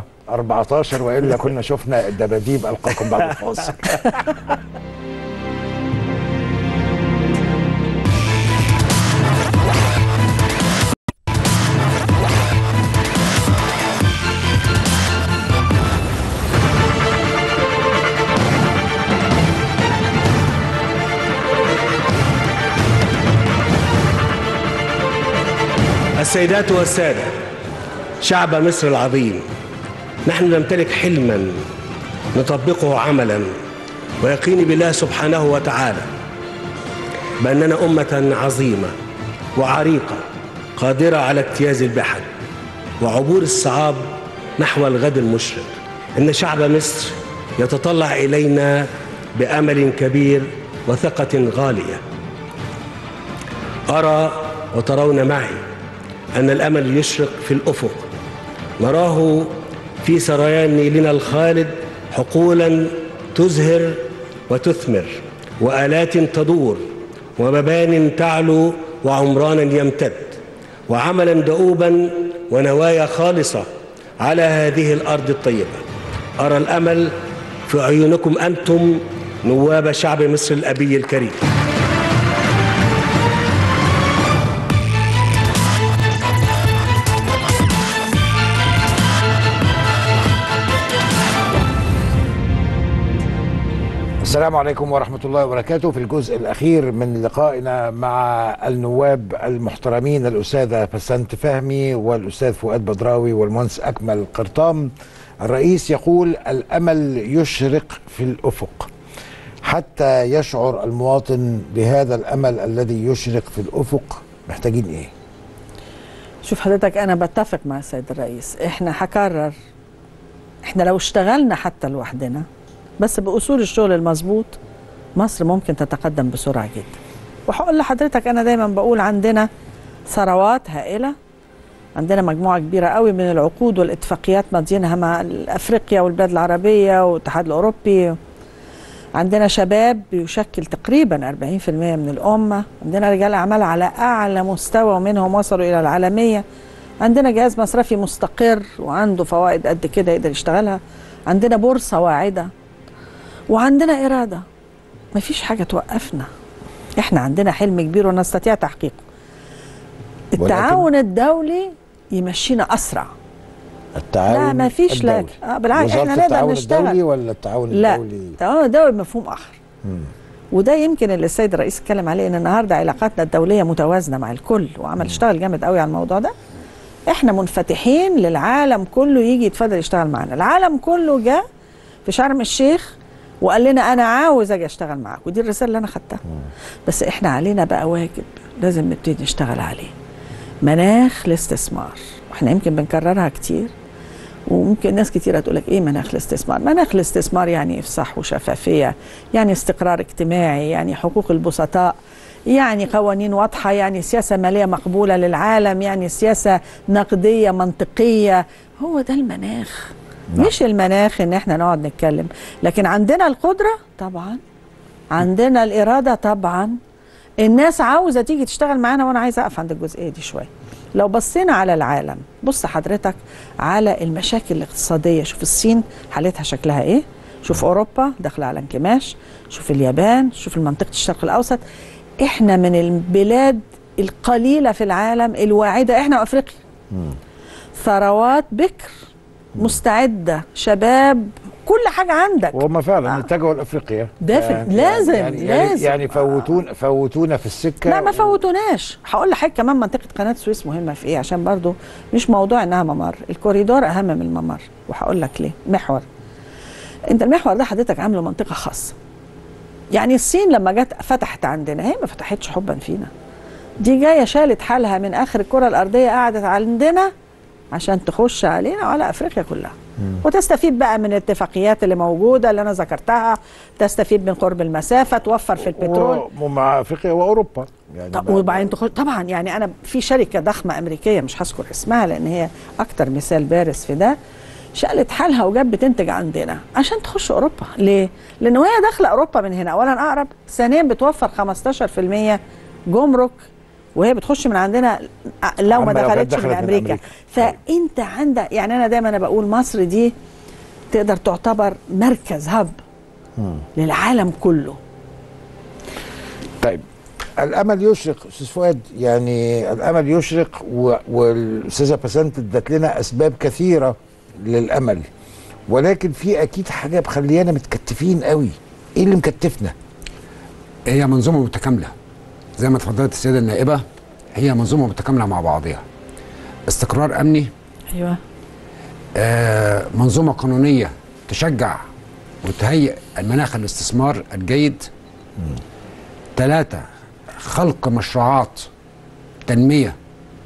[SPEAKER 1] 14 والا كنا شفنا الدباديب القاكم بعد الفاصل
[SPEAKER 2] السيدات والسادة شعب مصر العظيم نحن نمتلك حلما نطبقه عملا ويقيني بالله سبحانه وتعالى بأننا أمة عظيمة وعريقة قادرة على اجتياز البحر وعبور الصعاب نحو الغد المشرق إن شعب مصر يتطلع إلينا بأمل كبير وثقة غالية أرى وترون معي أن الأمل يشرق في الأفق نراه في سريان نيلنا الخالد حقولا تزهر وتثمر وآلات تدور ومبان تعلو وعمرانا يمتد وعملا دؤوبا ونوايا خالصة على هذه الأرض الطيبة أرى الأمل في عيونكم أنتم نواب شعب مصر الأبي الكريم
[SPEAKER 1] السلام عليكم ورحمة الله وبركاته في الجزء الأخير من لقائنا مع النواب المحترمين الأستاذة بسنت فهمي والأستاذ فؤاد بدراوي والمهندس أكمل قرطام الرئيس يقول الأمل يشرق في الأفق حتى يشعر المواطن بهذا الأمل الذي يشرق في الأفق محتاجين إيه؟
[SPEAKER 3] شوف حضرتك انا بتفق مع السيد الرئيس احنا هكرر احنا لو اشتغلنا حتى لوحدنا بس باصول الشغل المظبوط مصر ممكن تتقدم بسرعه جدا وهقول لحضرتك انا دايما بقول عندنا ثروات هائله عندنا مجموعه كبيره قوي من العقود والاتفاقيات ماضيينها مع افريقيا والبلاد العربيه والاتحاد الاوروبي عندنا شباب بيشكل تقريبا 40% من الأمة عندنا رجال أعمال على أعلى مستوى ومنهم وصلوا إلى العالمية عندنا جهاز مصرفي مستقر وعنده فوائد قد كده يقدر يشتغلها عندنا بورصة واعدة وعندنا إرادة مفيش حاجة توقفنا احنا عندنا حلم كبير ونستطيع تحقيقه التعاون الدولي يمشينا أسرع
[SPEAKER 1] التعاون
[SPEAKER 3] لا مفيش لا
[SPEAKER 1] الدولي.
[SPEAKER 3] آه بالعكس
[SPEAKER 1] وزارة
[SPEAKER 3] احنا نقدر
[SPEAKER 1] التعاون
[SPEAKER 3] نشتغل
[SPEAKER 1] الدولي ولا التعاون
[SPEAKER 3] لا
[SPEAKER 1] الدولي؟
[SPEAKER 3] التعاون الدولي بمفهوم اخر وده يمكن اللي السيد الرئيس اتكلم عليه ان النهارده علاقاتنا الدوليه متوازنه مع الكل وعمل اشتغل جامد قوي على الموضوع ده احنا منفتحين للعالم كله يجي يتفضل يشتغل معانا العالم كله جاء في شرم الشيخ وقال لنا انا عاوز اجي اشتغل معاك ودي الرساله اللي انا خدتها بس احنا علينا بقى واجب لازم نبتدي نشتغل عليه مناخ الاستثمار واحنا يمكن بنكررها كتير وممكن ناس كتيرة تقول لك ايه مناخ الاستثمار؟ مناخ الاستثمار يعني افصاح وشفافية، يعني استقرار اجتماعي، يعني حقوق البسطاء، يعني قوانين واضحة، يعني سياسة مالية مقبولة للعالم، يعني سياسة نقدية منطقية، هو ده المناخ.
[SPEAKER 1] نعم.
[SPEAKER 3] مش المناخ ان احنا نقعد نتكلم، لكن عندنا القدرة طبعا عندنا الإرادة طبعا الناس عاوزة تيجي تشتغل معانا وانا عايزة اقف عند الجزئية دي شوية. لو بصينا على العالم بص حضرتك على المشاكل الاقتصادية شوف الصين حالتها شكلها ايه شوف اوروبا داخله على انكماش شوف اليابان شوف منطقة الشرق الاوسط احنا من البلاد القليلة في العالم الواعدة احنا وافريقيا ثروات بكر مستعدة شباب كل حاجة عندك
[SPEAKER 1] وهم فعلا اتجهوا لافريقيا
[SPEAKER 3] ده في- لازم-
[SPEAKER 1] يعني
[SPEAKER 3] لازم.
[SPEAKER 1] يعني فوتون فوتونا في السكه
[SPEAKER 3] لا ما فوتوناش هقول لحضرتك كمان منطقه قناه السويس مهمه في ايه عشان برضو مش موضوع انها ممر الكوريدور اهم من الممر وهقول لك ليه محور انت المحور ده حضرتك عامله منطقه خاصه يعني الصين لما جت فتحت عندنا هي ما فتحتش حبا فينا دي جايه شالت حالها من اخر الكره الارضيه قعدت عندنا عشان تخش علينا وعلى افريقيا كلها وتستفيد بقى من الاتفاقيات اللي موجوده اللي انا ذكرتها تستفيد من قرب المسافه توفر في البترول
[SPEAKER 1] ومع افريقيا واوروبا يعني
[SPEAKER 3] طب
[SPEAKER 1] بقى-
[SPEAKER 3] وبعدين تخش طبعا يعني انا في شركه ضخمه امريكيه مش هذكر اسمها لان هي اكتر مثال بارز في ده شالت حالها وجت بتنتج عندنا عشان تخش اوروبا ليه؟ لان وهي داخله اوروبا من هنا اولا اقرب ثانيا بتوفر 15% جمرك وهي بتخش من عندنا لو ما
[SPEAKER 1] عما لو كانت
[SPEAKER 3] دخلتش من
[SPEAKER 1] دخلت من
[SPEAKER 3] امريكا
[SPEAKER 1] أمريكا.
[SPEAKER 3] فانت عندك يعني انا دايما أنا بقول مصر دي تقدر تعتبر مركز هب للعالم كله
[SPEAKER 1] طيب الامل يشرق استاذ فؤاد يعني الامل يشرق و- والاستاذه بسنت ادت لنا اسباب كثيره للامل ولكن في اكيد حاجه مخليانا متكتفين قوي ايه اللي مكتفنا
[SPEAKER 4] هي منظومه متكامله زي ما اتفضلت السيده النائبه هي منظومه متكامله مع بعضها استقرار امني
[SPEAKER 3] ايوه
[SPEAKER 4] آه منظومه قانونيه تشجع وتهيئ المناخ الاستثمار الجيد ثلاثة خلق مشروعات تنمية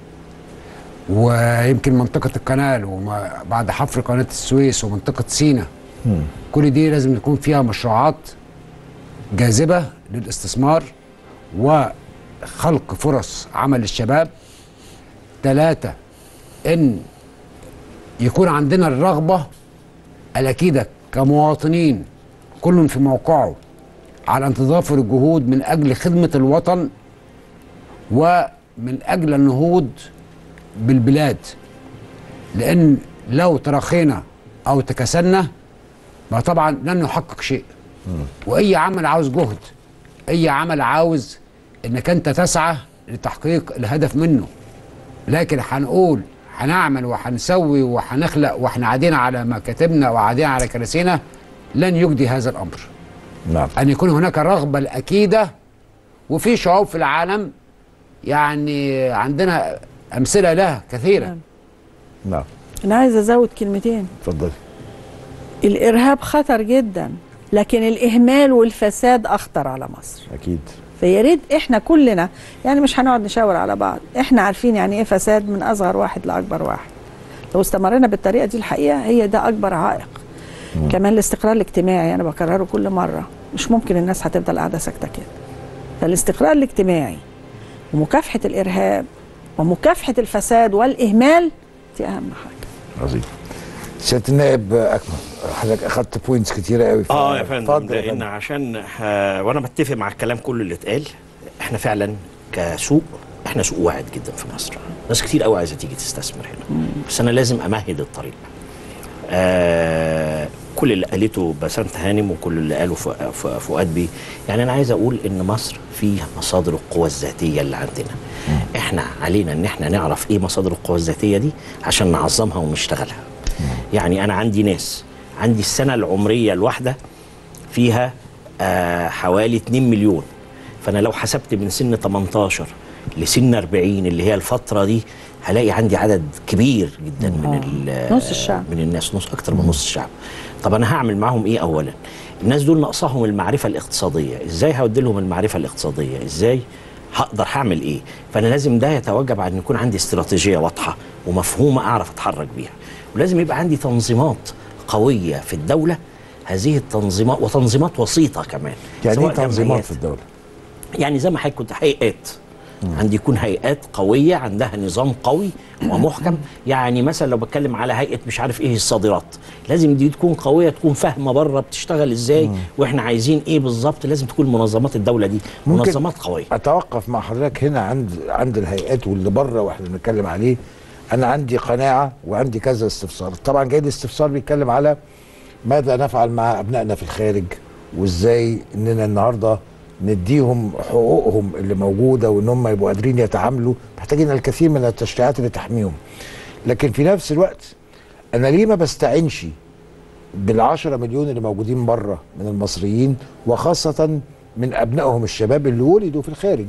[SPEAKER 4] ويمكن منطقة القنال وبعد حفر قناة السويس ومنطقة سينا كل دي لازم يكون فيها مشروعات جاذبة للاستثمار وخلق فرص عمل للشباب ثلاثة إن يكون عندنا الرغبة الأكيدة كمواطنين كل في موقعه على أن تضافر الجهود من أجل خدمة الوطن ومن أجل النهوض بالبلاد لأن لو تراخينا أو تكاسلنا ما طبعا لن نحقق شيء واي عمل عاوز جهد اي عمل عاوز انك انت تسعى لتحقيق الهدف منه لكن هنقول هنعمل وهنسوي وهنخلق واحنا قاعدين على مكاتبنا وقاعدين على كراسينا لن يجدي هذا الامر
[SPEAKER 1] نعم
[SPEAKER 4] ان يكون هناك رغبه الاكيده وفي شعوب في العالم يعني عندنا امثله لها كثيره
[SPEAKER 1] نعم
[SPEAKER 3] انا عايزه ازود كلمتين
[SPEAKER 1] اتفضلي
[SPEAKER 3] الارهاب خطر جدا لكن الاهمال والفساد اخطر على مصر
[SPEAKER 1] اكيد
[SPEAKER 3] فيا ريت احنا كلنا يعني مش هنقعد نشاور على بعض احنا عارفين يعني ايه فساد من اصغر واحد لاكبر واحد لو استمرنا بالطريقه دي الحقيقه هي ده اكبر عائق كمان الاستقرار الاجتماعي انا بكرره كل مره مش ممكن الناس هتفضل قاعده ساكته كده فالاستقرار الاجتماعي ومكافحه الارهاب ومكافحه الفساد والاهمال دي اهم حاجه
[SPEAKER 1] عظيم سياده النائب اكمل حضرتك اخذت بوينتس كتيره قوي في-
[SPEAKER 5] اه يا فندم
[SPEAKER 1] اتفضل يا
[SPEAKER 5] لان
[SPEAKER 1] فندم.
[SPEAKER 5] عشان آه وانا بتفق مع الكلام كله اللي اتقال احنا فعلا كسوق احنا سوق واعد جدا في مصر ناس كتير قوي عايزه تيجي تستثمر هنا بس انا لازم امهد الطريق آه كل اللي قالته بسنت هانم وكل اللي قاله ف- ف- فؤاد بيه يعني انا عايز اقول ان مصر فيها مصادر القوى الذاتيه اللي عندنا احنا علينا ان احنا نعرف ايه مصادر القوى الذاتيه دي عشان نعظمها ونشتغلها يعني انا عندي ناس عندي السنه العمريه الواحده فيها آه حوالي 2 مليون فانا لو حسبت من سن 18 لسن 40 اللي هي الفتره دي هلاقي عندي عدد كبير جدا من ال-
[SPEAKER 3] نص الشعب.
[SPEAKER 5] من الناس نص اكتر من نص الشعب طب انا هعمل معاهم ايه اولا الناس دول ناقصاهم المعرفه الاقتصاديه ازاي هودي لهم المعرفه الاقتصاديه ازاي هقدر هعمل ايه فانا لازم ده يتوجب على ان يكون عندي استراتيجيه واضحه ومفهومه اعرف اتحرك بيها ولازم يبقى عندي تنظيمات قويه في الدوله هذه التنظيمات وتنظيمات وسيطه كمان
[SPEAKER 1] يعني
[SPEAKER 5] سواء
[SPEAKER 1] ايه تنظيمات
[SPEAKER 5] جمعيات.
[SPEAKER 1] في الدوله
[SPEAKER 5] يعني زي ما حضرتك كنت هيئات عندي يكون هيئات قويه عندها نظام قوي ومحكم يعني مثلا لو بتكلم على هيئه مش عارف ايه الصادرات لازم دي تكون قويه تكون فاهمه بره بتشتغل ازاي واحنا عايزين ايه بالظبط لازم تكون منظمات الدوله دي
[SPEAKER 1] ممكن
[SPEAKER 5] منظمات قويه
[SPEAKER 1] اتوقف مع حضرتك هنا عند عند الهيئات واللي بره واحنا بنتكلم عليه انا عندي قناعه وعندي كذا استفسار طبعا جاي الاستفسار بيتكلم على ماذا نفعل مع ابنائنا في الخارج وازاي اننا النهارده نديهم حقوقهم اللي موجوده وان هم يبقوا قادرين يتعاملوا محتاجين الكثير من التشريعات اللي تحميهم لكن في نفس الوقت انا ليه ما بستعنش بالعشرة مليون اللي موجودين بره من المصريين وخاصة من أبنائهم الشباب اللي ولدوا في الخارج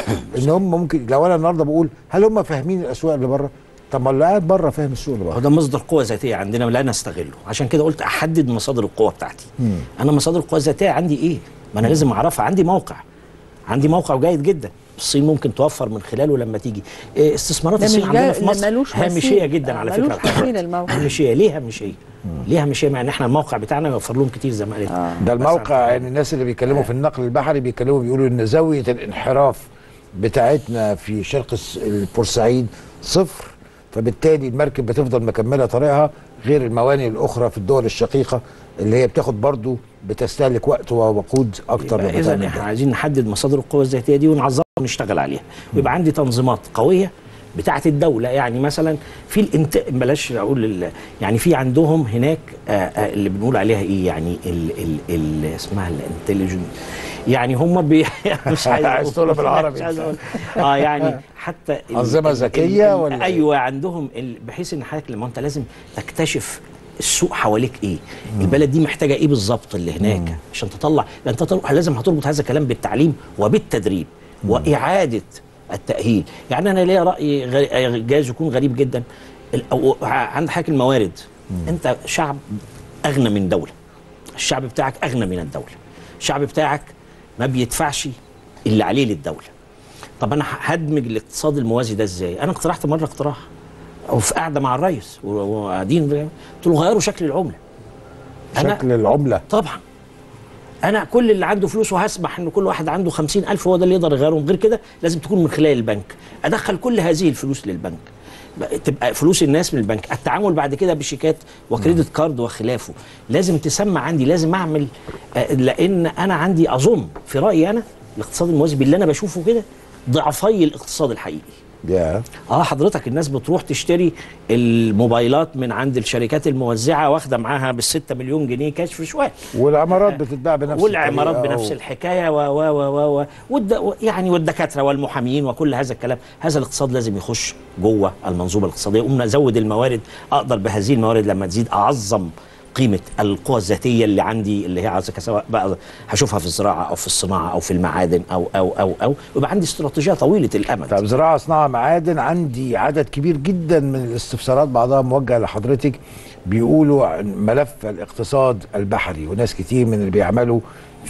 [SPEAKER 1] إن هم ممكن لو أنا النهاردة بقول هل هم فاهمين الأسواق اللي بره؟ طب ما اللي قاعد بره فاهم السوق اللي
[SPEAKER 5] هو
[SPEAKER 1] بره
[SPEAKER 5] ده مصدر قوه ذاتيه عندنا لا نستغله عشان كده قلت احدد مصادر القوه بتاعتي انا مصادر القوه الذاتيه عندي ايه ما انا لازم اعرفها عندي موقع عندي موقع جيد جدا الصين ممكن توفر من خلاله لما تيجي إيه، استثمارات
[SPEAKER 3] ده
[SPEAKER 5] الصين
[SPEAKER 3] مش
[SPEAKER 5] عندنا
[SPEAKER 3] جاي-
[SPEAKER 5] في مصر
[SPEAKER 3] ملوش
[SPEAKER 5] هامشيه
[SPEAKER 3] مثيل.
[SPEAKER 5] جدا
[SPEAKER 3] آه،
[SPEAKER 5] على
[SPEAKER 3] ملوش
[SPEAKER 5] فكره
[SPEAKER 3] مثيل
[SPEAKER 5] الحاجات.
[SPEAKER 3] الموقع.
[SPEAKER 5] هامشيه ليه هامشيه ليه هامشيه مع ان احنا الموقع بتاعنا يوفر لهم كتير زي ما قالت
[SPEAKER 1] ده
[SPEAKER 5] بس
[SPEAKER 1] الموقع
[SPEAKER 5] عن-
[SPEAKER 1] يعني الناس اللي بيتكلموا في النقل البحري بيتكلموا بيقولوا إن زاوية الانحراف بتاعتنا في شرق الس- البورسعيد صفر فبالتالي المركب بتفضل مكملة طريقها غير الموانئ الأخرى في الدول الشقيقة اللي هي بتاخد برضو بتستهلك وقت ووقود أكتر
[SPEAKER 5] يبقى
[SPEAKER 1] من
[SPEAKER 5] اذا
[SPEAKER 1] بتعمل
[SPEAKER 5] احنا
[SPEAKER 1] ده.
[SPEAKER 5] عايزين نحدد مصادر القوى الذاتيه دي ونعظمها ونشتغل عليها ويبقى عندي تنظيمات قويه بتاعه الدوله يعني مثلا في الانت بلاش اقول ال... يعني في عندهم هناك آه آه اللي بنقول عليها ايه يعني ال... ال... ال... اسمها الانتليجنت يعني هم بي... مش عايز
[SPEAKER 1] عايز
[SPEAKER 5] أقول-
[SPEAKER 1] تقولها بالعربي
[SPEAKER 5] مش عايز
[SPEAKER 1] أنت.
[SPEAKER 5] أقول. اه يعني حتى ال-
[SPEAKER 1] أنظمة
[SPEAKER 5] ال-
[SPEAKER 1] ذكية
[SPEAKER 5] ال-
[SPEAKER 1] ولا إيه؟
[SPEAKER 5] ايوه عندهم ال... بحيث ان حضرتك لما انت لازم تكتشف السوق حواليك ايه البلد دي محتاجه ايه بالظبط اللي هناك عشان تطلع ده انت تروح لازم هتربط هذا الكلام بالتعليم وبالتدريب واعاده التاهيل يعني انا ليا راي غ- جايز يكون غريب جدا ال- أو عند حضرتك الموارد انت شعب اغنى من دوله الشعب بتاعك اغنى من الدوله الشعب بتاعك ما بيدفعش اللي عليه للدوله طب انا هدمج الاقتصاد الموازي ده ازاي انا اقترحت مره اقتراح او في قاعده مع الرئيس و- وقاعدين قلت له غيروا شكل العمله أنا-
[SPEAKER 1] شكل العملة
[SPEAKER 5] طبعا انا كل اللي عنده فلوس وهسمح ان كل واحد عنده خمسين الف هو ده اللي يقدر يغيرهم غير كده لازم تكون من خلال البنك ادخل كل هذه الفلوس للبنك بقى- تبقى فلوس الناس من البنك التعامل بعد كده بشيكات وكريدت كارد وخلافه لازم تسمى عندي لازم اعمل آه، لان انا عندي اظن في رايي انا الاقتصاد الموازي باللي انا بشوفه كده ضعفي الاقتصاد الحقيقي
[SPEAKER 1] يا
[SPEAKER 5] اه حضرتك الناس بتروح تشتري الموبايلات من عند الشركات الموزعه واخده معاها بالستة مليون جنيه كاش في شويه
[SPEAKER 1] والعمارات بتتباع بنفس
[SPEAKER 5] والعمارات
[SPEAKER 1] الطريقة
[SPEAKER 5] بنفس
[SPEAKER 1] و-
[SPEAKER 5] الحكايه و و و و و والد و- يعني والدكاتره والمحامين وكل هذا الكلام هذا الاقتصاد لازم يخش جوه المنظومه الاقتصاديه قمنا نزود الموارد اقدر بهذه الموارد لما تزيد اعظم قيمه القوى الذاتيه اللي عندي اللي هي عايزة سواء بقى هشوفها في الزراعه او في الصناعه او في المعادن او او او او يبقى عندي استراتيجيه طويله الامد
[SPEAKER 1] طب زراعه صناعه معادن عندي عدد كبير جدا من الاستفسارات بعضها موجهه لحضرتك بيقولوا عن ملف الاقتصاد البحري وناس كتير من اللي بيعملوا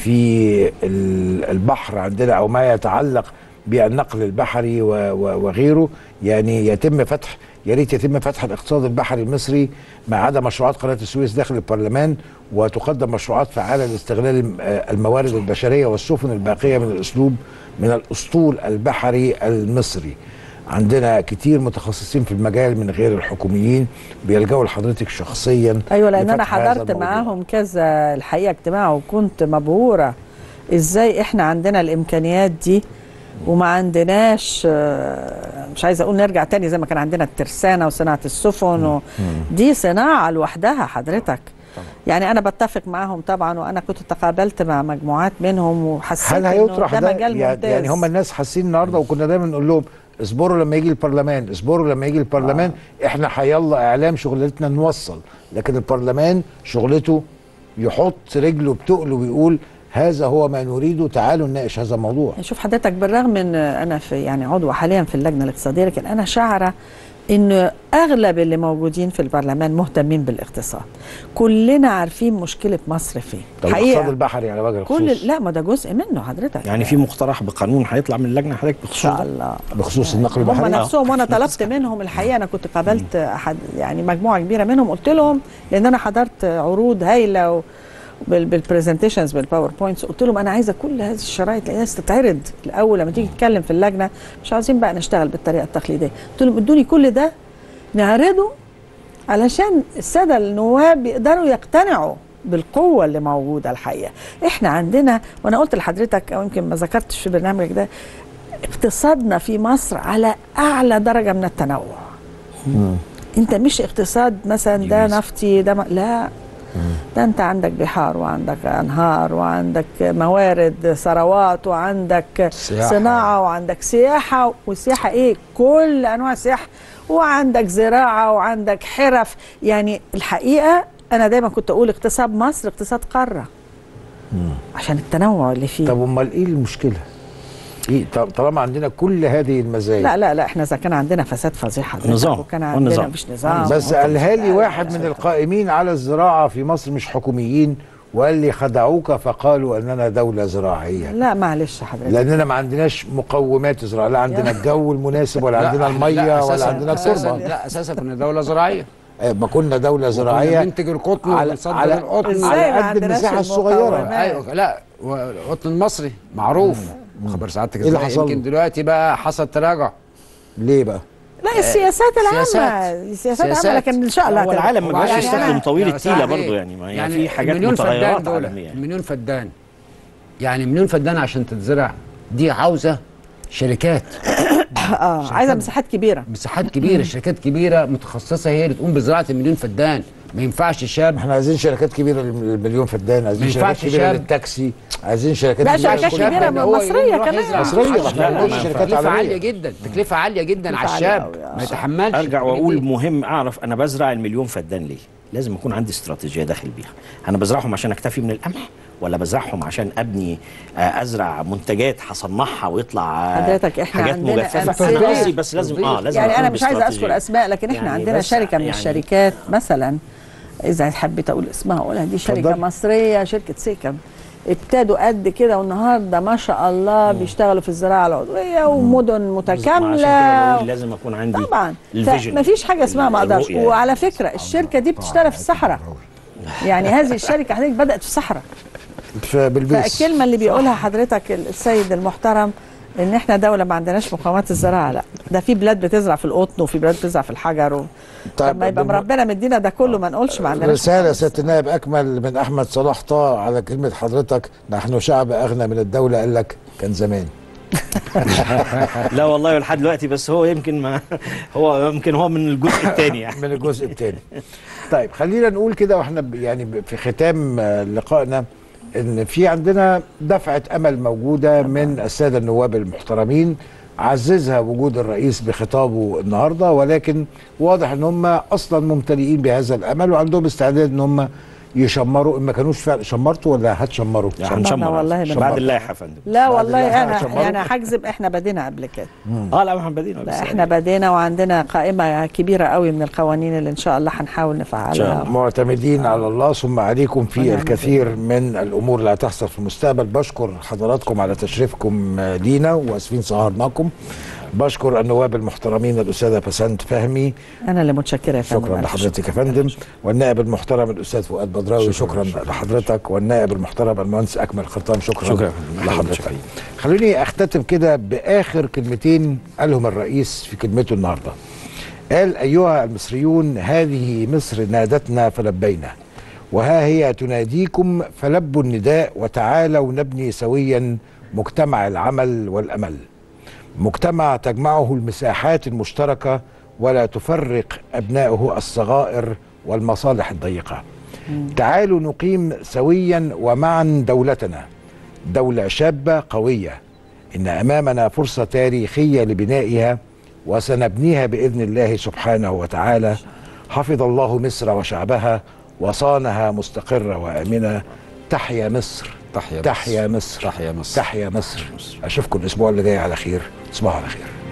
[SPEAKER 1] في ال- البحر عندنا او ما يتعلق بالنقل البحري و- و- وغيره يعني يتم فتح يا ريت يتم فتح الاقتصاد البحري المصري ما عدا مشروعات قناه السويس داخل البرلمان وتقدم مشروعات فعاله لاستغلال الم- آه الموارد البشريه والسفن الباقيه من الاسلوب من الاسطول البحري المصري. عندنا كتير متخصصين في المجال من غير الحكوميين بيلجأوا لحضرتك شخصيا
[SPEAKER 3] ايوه لان انا
[SPEAKER 1] لفتح هذا
[SPEAKER 3] حضرت
[SPEAKER 1] الموضوع.
[SPEAKER 3] معاهم كذا الحقيقه اجتماع وكنت مبهوره ازاي احنا عندنا الامكانيات دي وما عندناش آه، مش عايزه اقول نرجع تاني زي ما كان عندنا الترسانه وصناعه السفن و... دي صناعه لوحدها حضرتك يعني انا بتفق معاهم طبعا وانا كنت تقابلت مع مجموعات منهم وحسيت
[SPEAKER 1] هل
[SPEAKER 3] إنه
[SPEAKER 1] هيطرح
[SPEAKER 3] ده
[SPEAKER 1] ده
[SPEAKER 3] مجال
[SPEAKER 1] يعني,
[SPEAKER 3] ممتاز
[SPEAKER 1] يعني هم الناس حاسين النهارده وكنا دايما نقول لهم اصبروا لما يجي البرلمان اصبروا لما يجي البرلمان آه. احنا حيلا اعلام شغلتنا نوصل لكن البرلمان شغلته يحط رجله بتقله ويقول هذا هو ما نريده تعالوا نناقش هذا الموضوع
[SPEAKER 3] يعني شوف حضرتك بالرغم من انا في يعني عضو حاليا في اللجنه الاقتصاديه لكن انا شاعره ان اغلب اللي موجودين في البرلمان مهتمين بالاقتصاد كلنا عارفين مشكله مصر فين
[SPEAKER 1] طب الاقتصاد البحري على وجه الخصوص
[SPEAKER 3] كل لا ما ده جزء منه حضرتك
[SPEAKER 5] يعني في مقترح بقانون هيطلع من اللجنه حضرتك
[SPEAKER 3] ان
[SPEAKER 5] بخصوص
[SPEAKER 3] شاء
[SPEAKER 5] ده؟
[SPEAKER 3] الله
[SPEAKER 1] بخصوص النقل
[SPEAKER 3] هم
[SPEAKER 1] البحري
[SPEAKER 3] نفسهم وانا طلبت منهم الحقيقه انا كنت قابلت احد يعني مجموعه كبيره منهم قلت لهم لان انا حضرت عروض هايله و بالبرزنتيشنز بالباوربوينتس قلت لهم انا عايزه كل هذه الشرايط الناس تتعرض الاول لما تيجي تتكلم في اللجنه مش عايزين بقى نشتغل بالطريقه التقليديه قلت لهم ادوني كل ده نعرضه علشان الساده النواب يقدروا يقتنعوا بالقوه اللي موجوده الحقيقه احنا عندنا وانا قلت لحضرتك او يمكن ما ذكرتش في برنامجك ده اقتصادنا في مصر على اعلى درجه من التنوع انت مش اقتصاد مثلا ده نفطي ده م... لا ده انت عندك بحار وعندك انهار وعندك موارد ثروات وعندك
[SPEAKER 4] سياحة.
[SPEAKER 3] صناعه وعندك سياحه والسياحه ايه كل انواع السياحه وعندك زراعه وعندك حرف يعني الحقيقه انا دايما كنت اقول اقتصاد مصر اقتصاد قاره عشان التنوع اللي فيه
[SPEAKER 1] طب امال ايه المشكله؟ ايه طب طالما عندنا كل هذه المزايا
[SPEAKER 3] لا لا لا احنا اذا كان عندنا فساد فظيع حضرتك
[SPEAKER 5] نظام.
[SPEAKER 3] وكان
[SPEAKER 5] هو
[SPEAKER 3] عندنا
[SPEAKER 5] النظام.
[SPEAKER 3] مفيش نظام
[SPEAKER 1] بس
[SPEAKER 3] وكان
[SPEAKER 1] قالها لي
[SPEAKER 3] مفيش-
[SPEAKER 1] واحد من القائمين على الزراعه في مصر مش حكوميين وقال لي خدعوك فقالوا اننا دوله زراعيه
[SPEAKER 3] لا معلش حضرتك
[SPEAKER 1] لاننا ما عندناش مقومات زراعه لا عندنا الجو المناسب ولا
[SPEAKER 4] لا،
[SPEAKER 1] عندنا
[SPEAKER 4] إحنا-
[SPEAKER 1] الميه
[SPEAKER 4] لا،
[SPEAKER 1] ولا
[SPEAKER 4] أساساً-
[SPEAKER 1] عندنا
[SPEAKER 4] أساساً-
[SPEAKER 1] التربه
[SPEAKER 4] لا اساسا كنا دوله زراعيه
[SPEAKER 1] آه، ما كنا دوله زراعيه
[SPEAKER 4] بننتج القطن
[SPEAKER 1] على
[SPEAKER 4] وبنصدر
[SPEAKER 1] على,
[SPEAKER 4] القطن
[SPEAKER 3] إزاي
[SPEAKER 1] على
[SPEAKER 3] ما
[SPEAKER 1] قد
[SPEAKER 3] عندناش
[SPEAKER 1] المساحه
[SPEAKER 3] المقومات؟
[SPEAKER 1] الصغيره
[SPEAKER 4] ايوه لا والقطن المصري معروف خبر سعادتك
[SPEAKER 1] إيه اللي
[SPEAKER 4] ازاي
[SPEAKER 1] حصل
[SPEAKER 4] يمكن
[SPEAKER 1] له؟
[SPEAKER 4] دلوقتي بقى حصل تراجع
[SPEAKER 1] ليه بقى؟
[SPEAKER 3] لا السياسات العامة
[SPEAKER 4] سياسات.
[SPEAKER 3] السياسات العامة
[SPEAKER 4] سياسات.
[SPEAKER 3] لكن ان شاء الله
[SPEAKER 5] هو
[SPEAKER 3] هتبقى-
[SPEAKER 5] العالم ما بقاش
[SPEAKER 4] وبعدين
[SPEAKER 5] يستخدم
[SPEAKER 4] أنا-
[SPEAKER 5] طويل
[SPEAKER 4] يا
[SPEAKER 5] التيله
[SPEAKER 4] سعد
[SPEAKER 5] برضه
[SPEAKER 4] إيه؟
[SPEAKER 5] يعني ما يعني في حاجات
[SPEAKER 4] مليون فدان
[SPEAKER 5] متغيرات
[SPEAKER 4] دول
[SPEAKER 5] عالميه يعني.
[SPEAKER 4] مليون فدان يعني مليون فدان عشان تتزرع دي عاوزه شركات
[SPEAKER 3] اه عايزة مساحات كبيرة
[SPEAKER 4] مساحات كبيره شركات كبيره متخصصه هي اللي تقوم بزراعه المليون فدان ما ينفعش شاب
[SPEAKER 1] احنا عايزين شركات كبيره للمليون فدان عايزين
[SPEAKER 4] ما
[SPEAKER 1] شركات
[SPEAKER 4] ينفعش
[SPEAKER 1] كبيره
[SPEAKER 4] شاب.
[SPEAKER 1] للتاكسي عايزين شركات
[SPEAKER 3] لا،
[SPEAKER 1] كبيرة
[SPEAKER 3] شركات
[SPEAKER 1] لكل
[SPEAKER 3] كبيرة
[SPEAKER 1] حاجة.
[SPEAKER 3] من
[SPEAKER 4] هو
[SPEAKER 3] مصرية
[SPEAKER 4] يروح
[SPEAKER 3] كمان.
[SPEAKER 4] يزرع.
[SPEAKER 1] مصرية،
[SPEAKER 4] لا،
[SPEAKER 1] احنا
[SPEAKER 4] لا،
[SPEAKER 1] عندنا
[SPEAKER 4] ما
[SPEAKER 1] شركات
[SPEAKER 4] تكلفه
[SPEAKER 1] عالمية.
[SPEAKER 4] عاليه جدا تكلفه عاليه جدا
[SPEAKER 3] تكلفة
[SPEAKER 4] على
[SPEAKER 3] عالية
[SPEAKER 4] الشاب
[SPEAKER 3] أوي، آه.
[SPEAKER 4] ما يتحملش
[SPEAKER 5] ارجع
[SPEAKER 4] الحاجات
[SPEAKER 5] واقول
[SPEAKER 4] دي.
[SPEAKER 5] مهم اعرف انا بزرع المليون فدان ليه لازم يكون عندي استراتيجيه داخل بيها انا بزرعهم عشان اكتفي من القمح ولا بزرعهم عشان ابني آه، ازرع منتجات هصنعها ويطلع آه،
[SPEAKER 3] حضرتك إحنا
[SPEAKER 5] حاجات
[SPEAKER 3] عندنا
[SPEAKER 5] مجففه
[SPEAKER 3] أمثلة-
[SPEAKER 5] فاهم قصدي بس لازم اه لازم
[SPEAKER 3] يعني انا
[SPEAKER 5] أكون
[SPEAKER 3] مش عايزة اذكر
[SPEAKER 5] باستراتيجية.
[SPEAKER 3] اسماء لكن احنا
[SPEAKER 5] يعني
[SPEAKER 3] عندنا
[SPEAKER 5] بس
[SPEAKER 3] شركة من
[SPEAKER 5] يعني-
[SPEAKER 3] الشركات مثلا اذا حبيت اقول اسمها اقولها دي شركة
[SPEAKER 1] اتفضل.
[SPEAKER 3] مصرية شركة سيكم ابتدوا قد كده والنهارده ما شاء الله بيشتغلوا في الزراعه العضويه ومدن
[SPEAKER 5] عشان كده
[SPEAKER 3] متكامله
[SPEAKER 5] بقول لازم اكون عندي
[SPEAKER 3] طبعا
[SPEAKER 5] الفيجن
[SPEAKER 3] ما فيش حاجه اسمها ما اقدرش
[SPEAKER 5] الرؤية.
[SPEAKER 3] وعلى فكره الشركه دي بتشتغل في الصحراء يعني هذه الشركه حضرتك بدات في الصحراء
[SPEAKER 1] في بالبيس
[SPEAKER 3] فالكلمه اللي بيقولها حضرتك السيد المحترم ان احنا دوله ما عندناش مقاومات الزراعه لا ده في بلاد بتزرع في القطن وفي بلاد بتزرع في الحجر و...
[SPEAKER 1] طيب،
[SPEAKER 3] طب ما يبقى
[SPEAKER 1] بم-
[SPEAKER 3] ربنا مدينا ده كله ما نقولش ما عندناش
[SPEAKER 1] رسالة
[SPEAKER 3] مقاومات
[SPEAKER 1] سيادة النائب أكمل من أحمد صلاح طه على كلمة حضرتك نحن شعب أغنى من الدولة قال لك كان زمان
[SPEAKER 5] لا والله لحد دلوقتي بس هو يمكن ما هو يمكن هو من الجزء الثاني يعني
[SPEAKER 1] من الجزء الثاني طيب خلينا نقول كده واحنا ب- يعني ب- في ختام آه، لقائنا ان في عندنا دفعه امل موجوده من الساده النواب المحترمين عززها وجود الرئيس بخطابه النهارده ولكن واضح ان هم اصلا ممتلئين بهذا الامل وعندهم استعداد ان هم يشمروا ان ما كانوش فعلا شمرتوا ولا هتشمروا؟
[SPEAKER 5] يعني هنشمر
[SPEAKER 3] والله
[SPEAKER 5] بعد
[SPEAKER 3] بنشمر.
[SPEAKER 5] اللائحه يا فندم
[SPEAKER 3] لا
[SPEAKER 1] بعد
[SPEAKER 3] والله
[SPEAKER 1] اللائحة
[SPEAKER 3] انا
[SPEAKER 1] هتشمروا؟
[SPEAKER 3] يعني هكذب احنا بدينا قبل كده
[SPEAKER 5] اه لا ما احنا بدينا
[SPEAKER 3] لا احنا بدينا وعندنا قائمه كبيره قوي من القوانين اللي ان شاء الله هنحاول نفعلها
[SPEAKER 1] معتمدين على الله ثم عليكم في
[SPEAKER 3] ونعم
[SPEAKER 1] الكثير من الامور اللي هتحصل في المستقبل بشكر حضراتكم على تشريفكم آه، لينا واسفين سهرناكم بشكر النواب المحترمين الاستاذه بسنت فهمي
[SPEAKER 3] انا اللي متشكره يا فندم
[SPEAKER 1] شكرا
[SPEAKER 3] ألف
[SPEAKER 1] لحضرتك يا فندم والنائب المحترم الاستاذ فؤاد بدراوي شكرا, شكرا لحضرتك والنائب المحترم المهندس اكمل خطام شكرا,
[SPEAKER 5] شكرا.
[SPEAKER 1] لحضرتك
[SPEAKER 5] شكرا.
[SPEAKER 1] خلوني اختتم كده باخر كلمتين قالهم الرئيس في كلمته النهارده قال ايها المصريون هذه مصر نادتنا فلبينا وها هي تناديكم فلبوا النداء وتعالوا نبني سويا مجتمع العمل والامل مجتمع تجمعه المساحات المشتركه ولا تفرق ابنائه الصغائر والمصالح الضيقه تعالوا نقيم سويا ومعا دولتنا دوله شابه قويه ان امامنا فرصه تاريخيه لبنائها وسنبنيها باذن الله سبحانه وتعالى حفظ الله مصر وشعبها وصانها مستقره وامنه تحيا مصر
[SPEAKER 4] تحيا مصر.
[SPEAKER 1] تحيا مصر
[SPEAKER 4] تحيا مصر.
[SPEAKER 1] تحيا مصر اشوفكم الاسبوع اللي جاي على خير تصبحوا على خير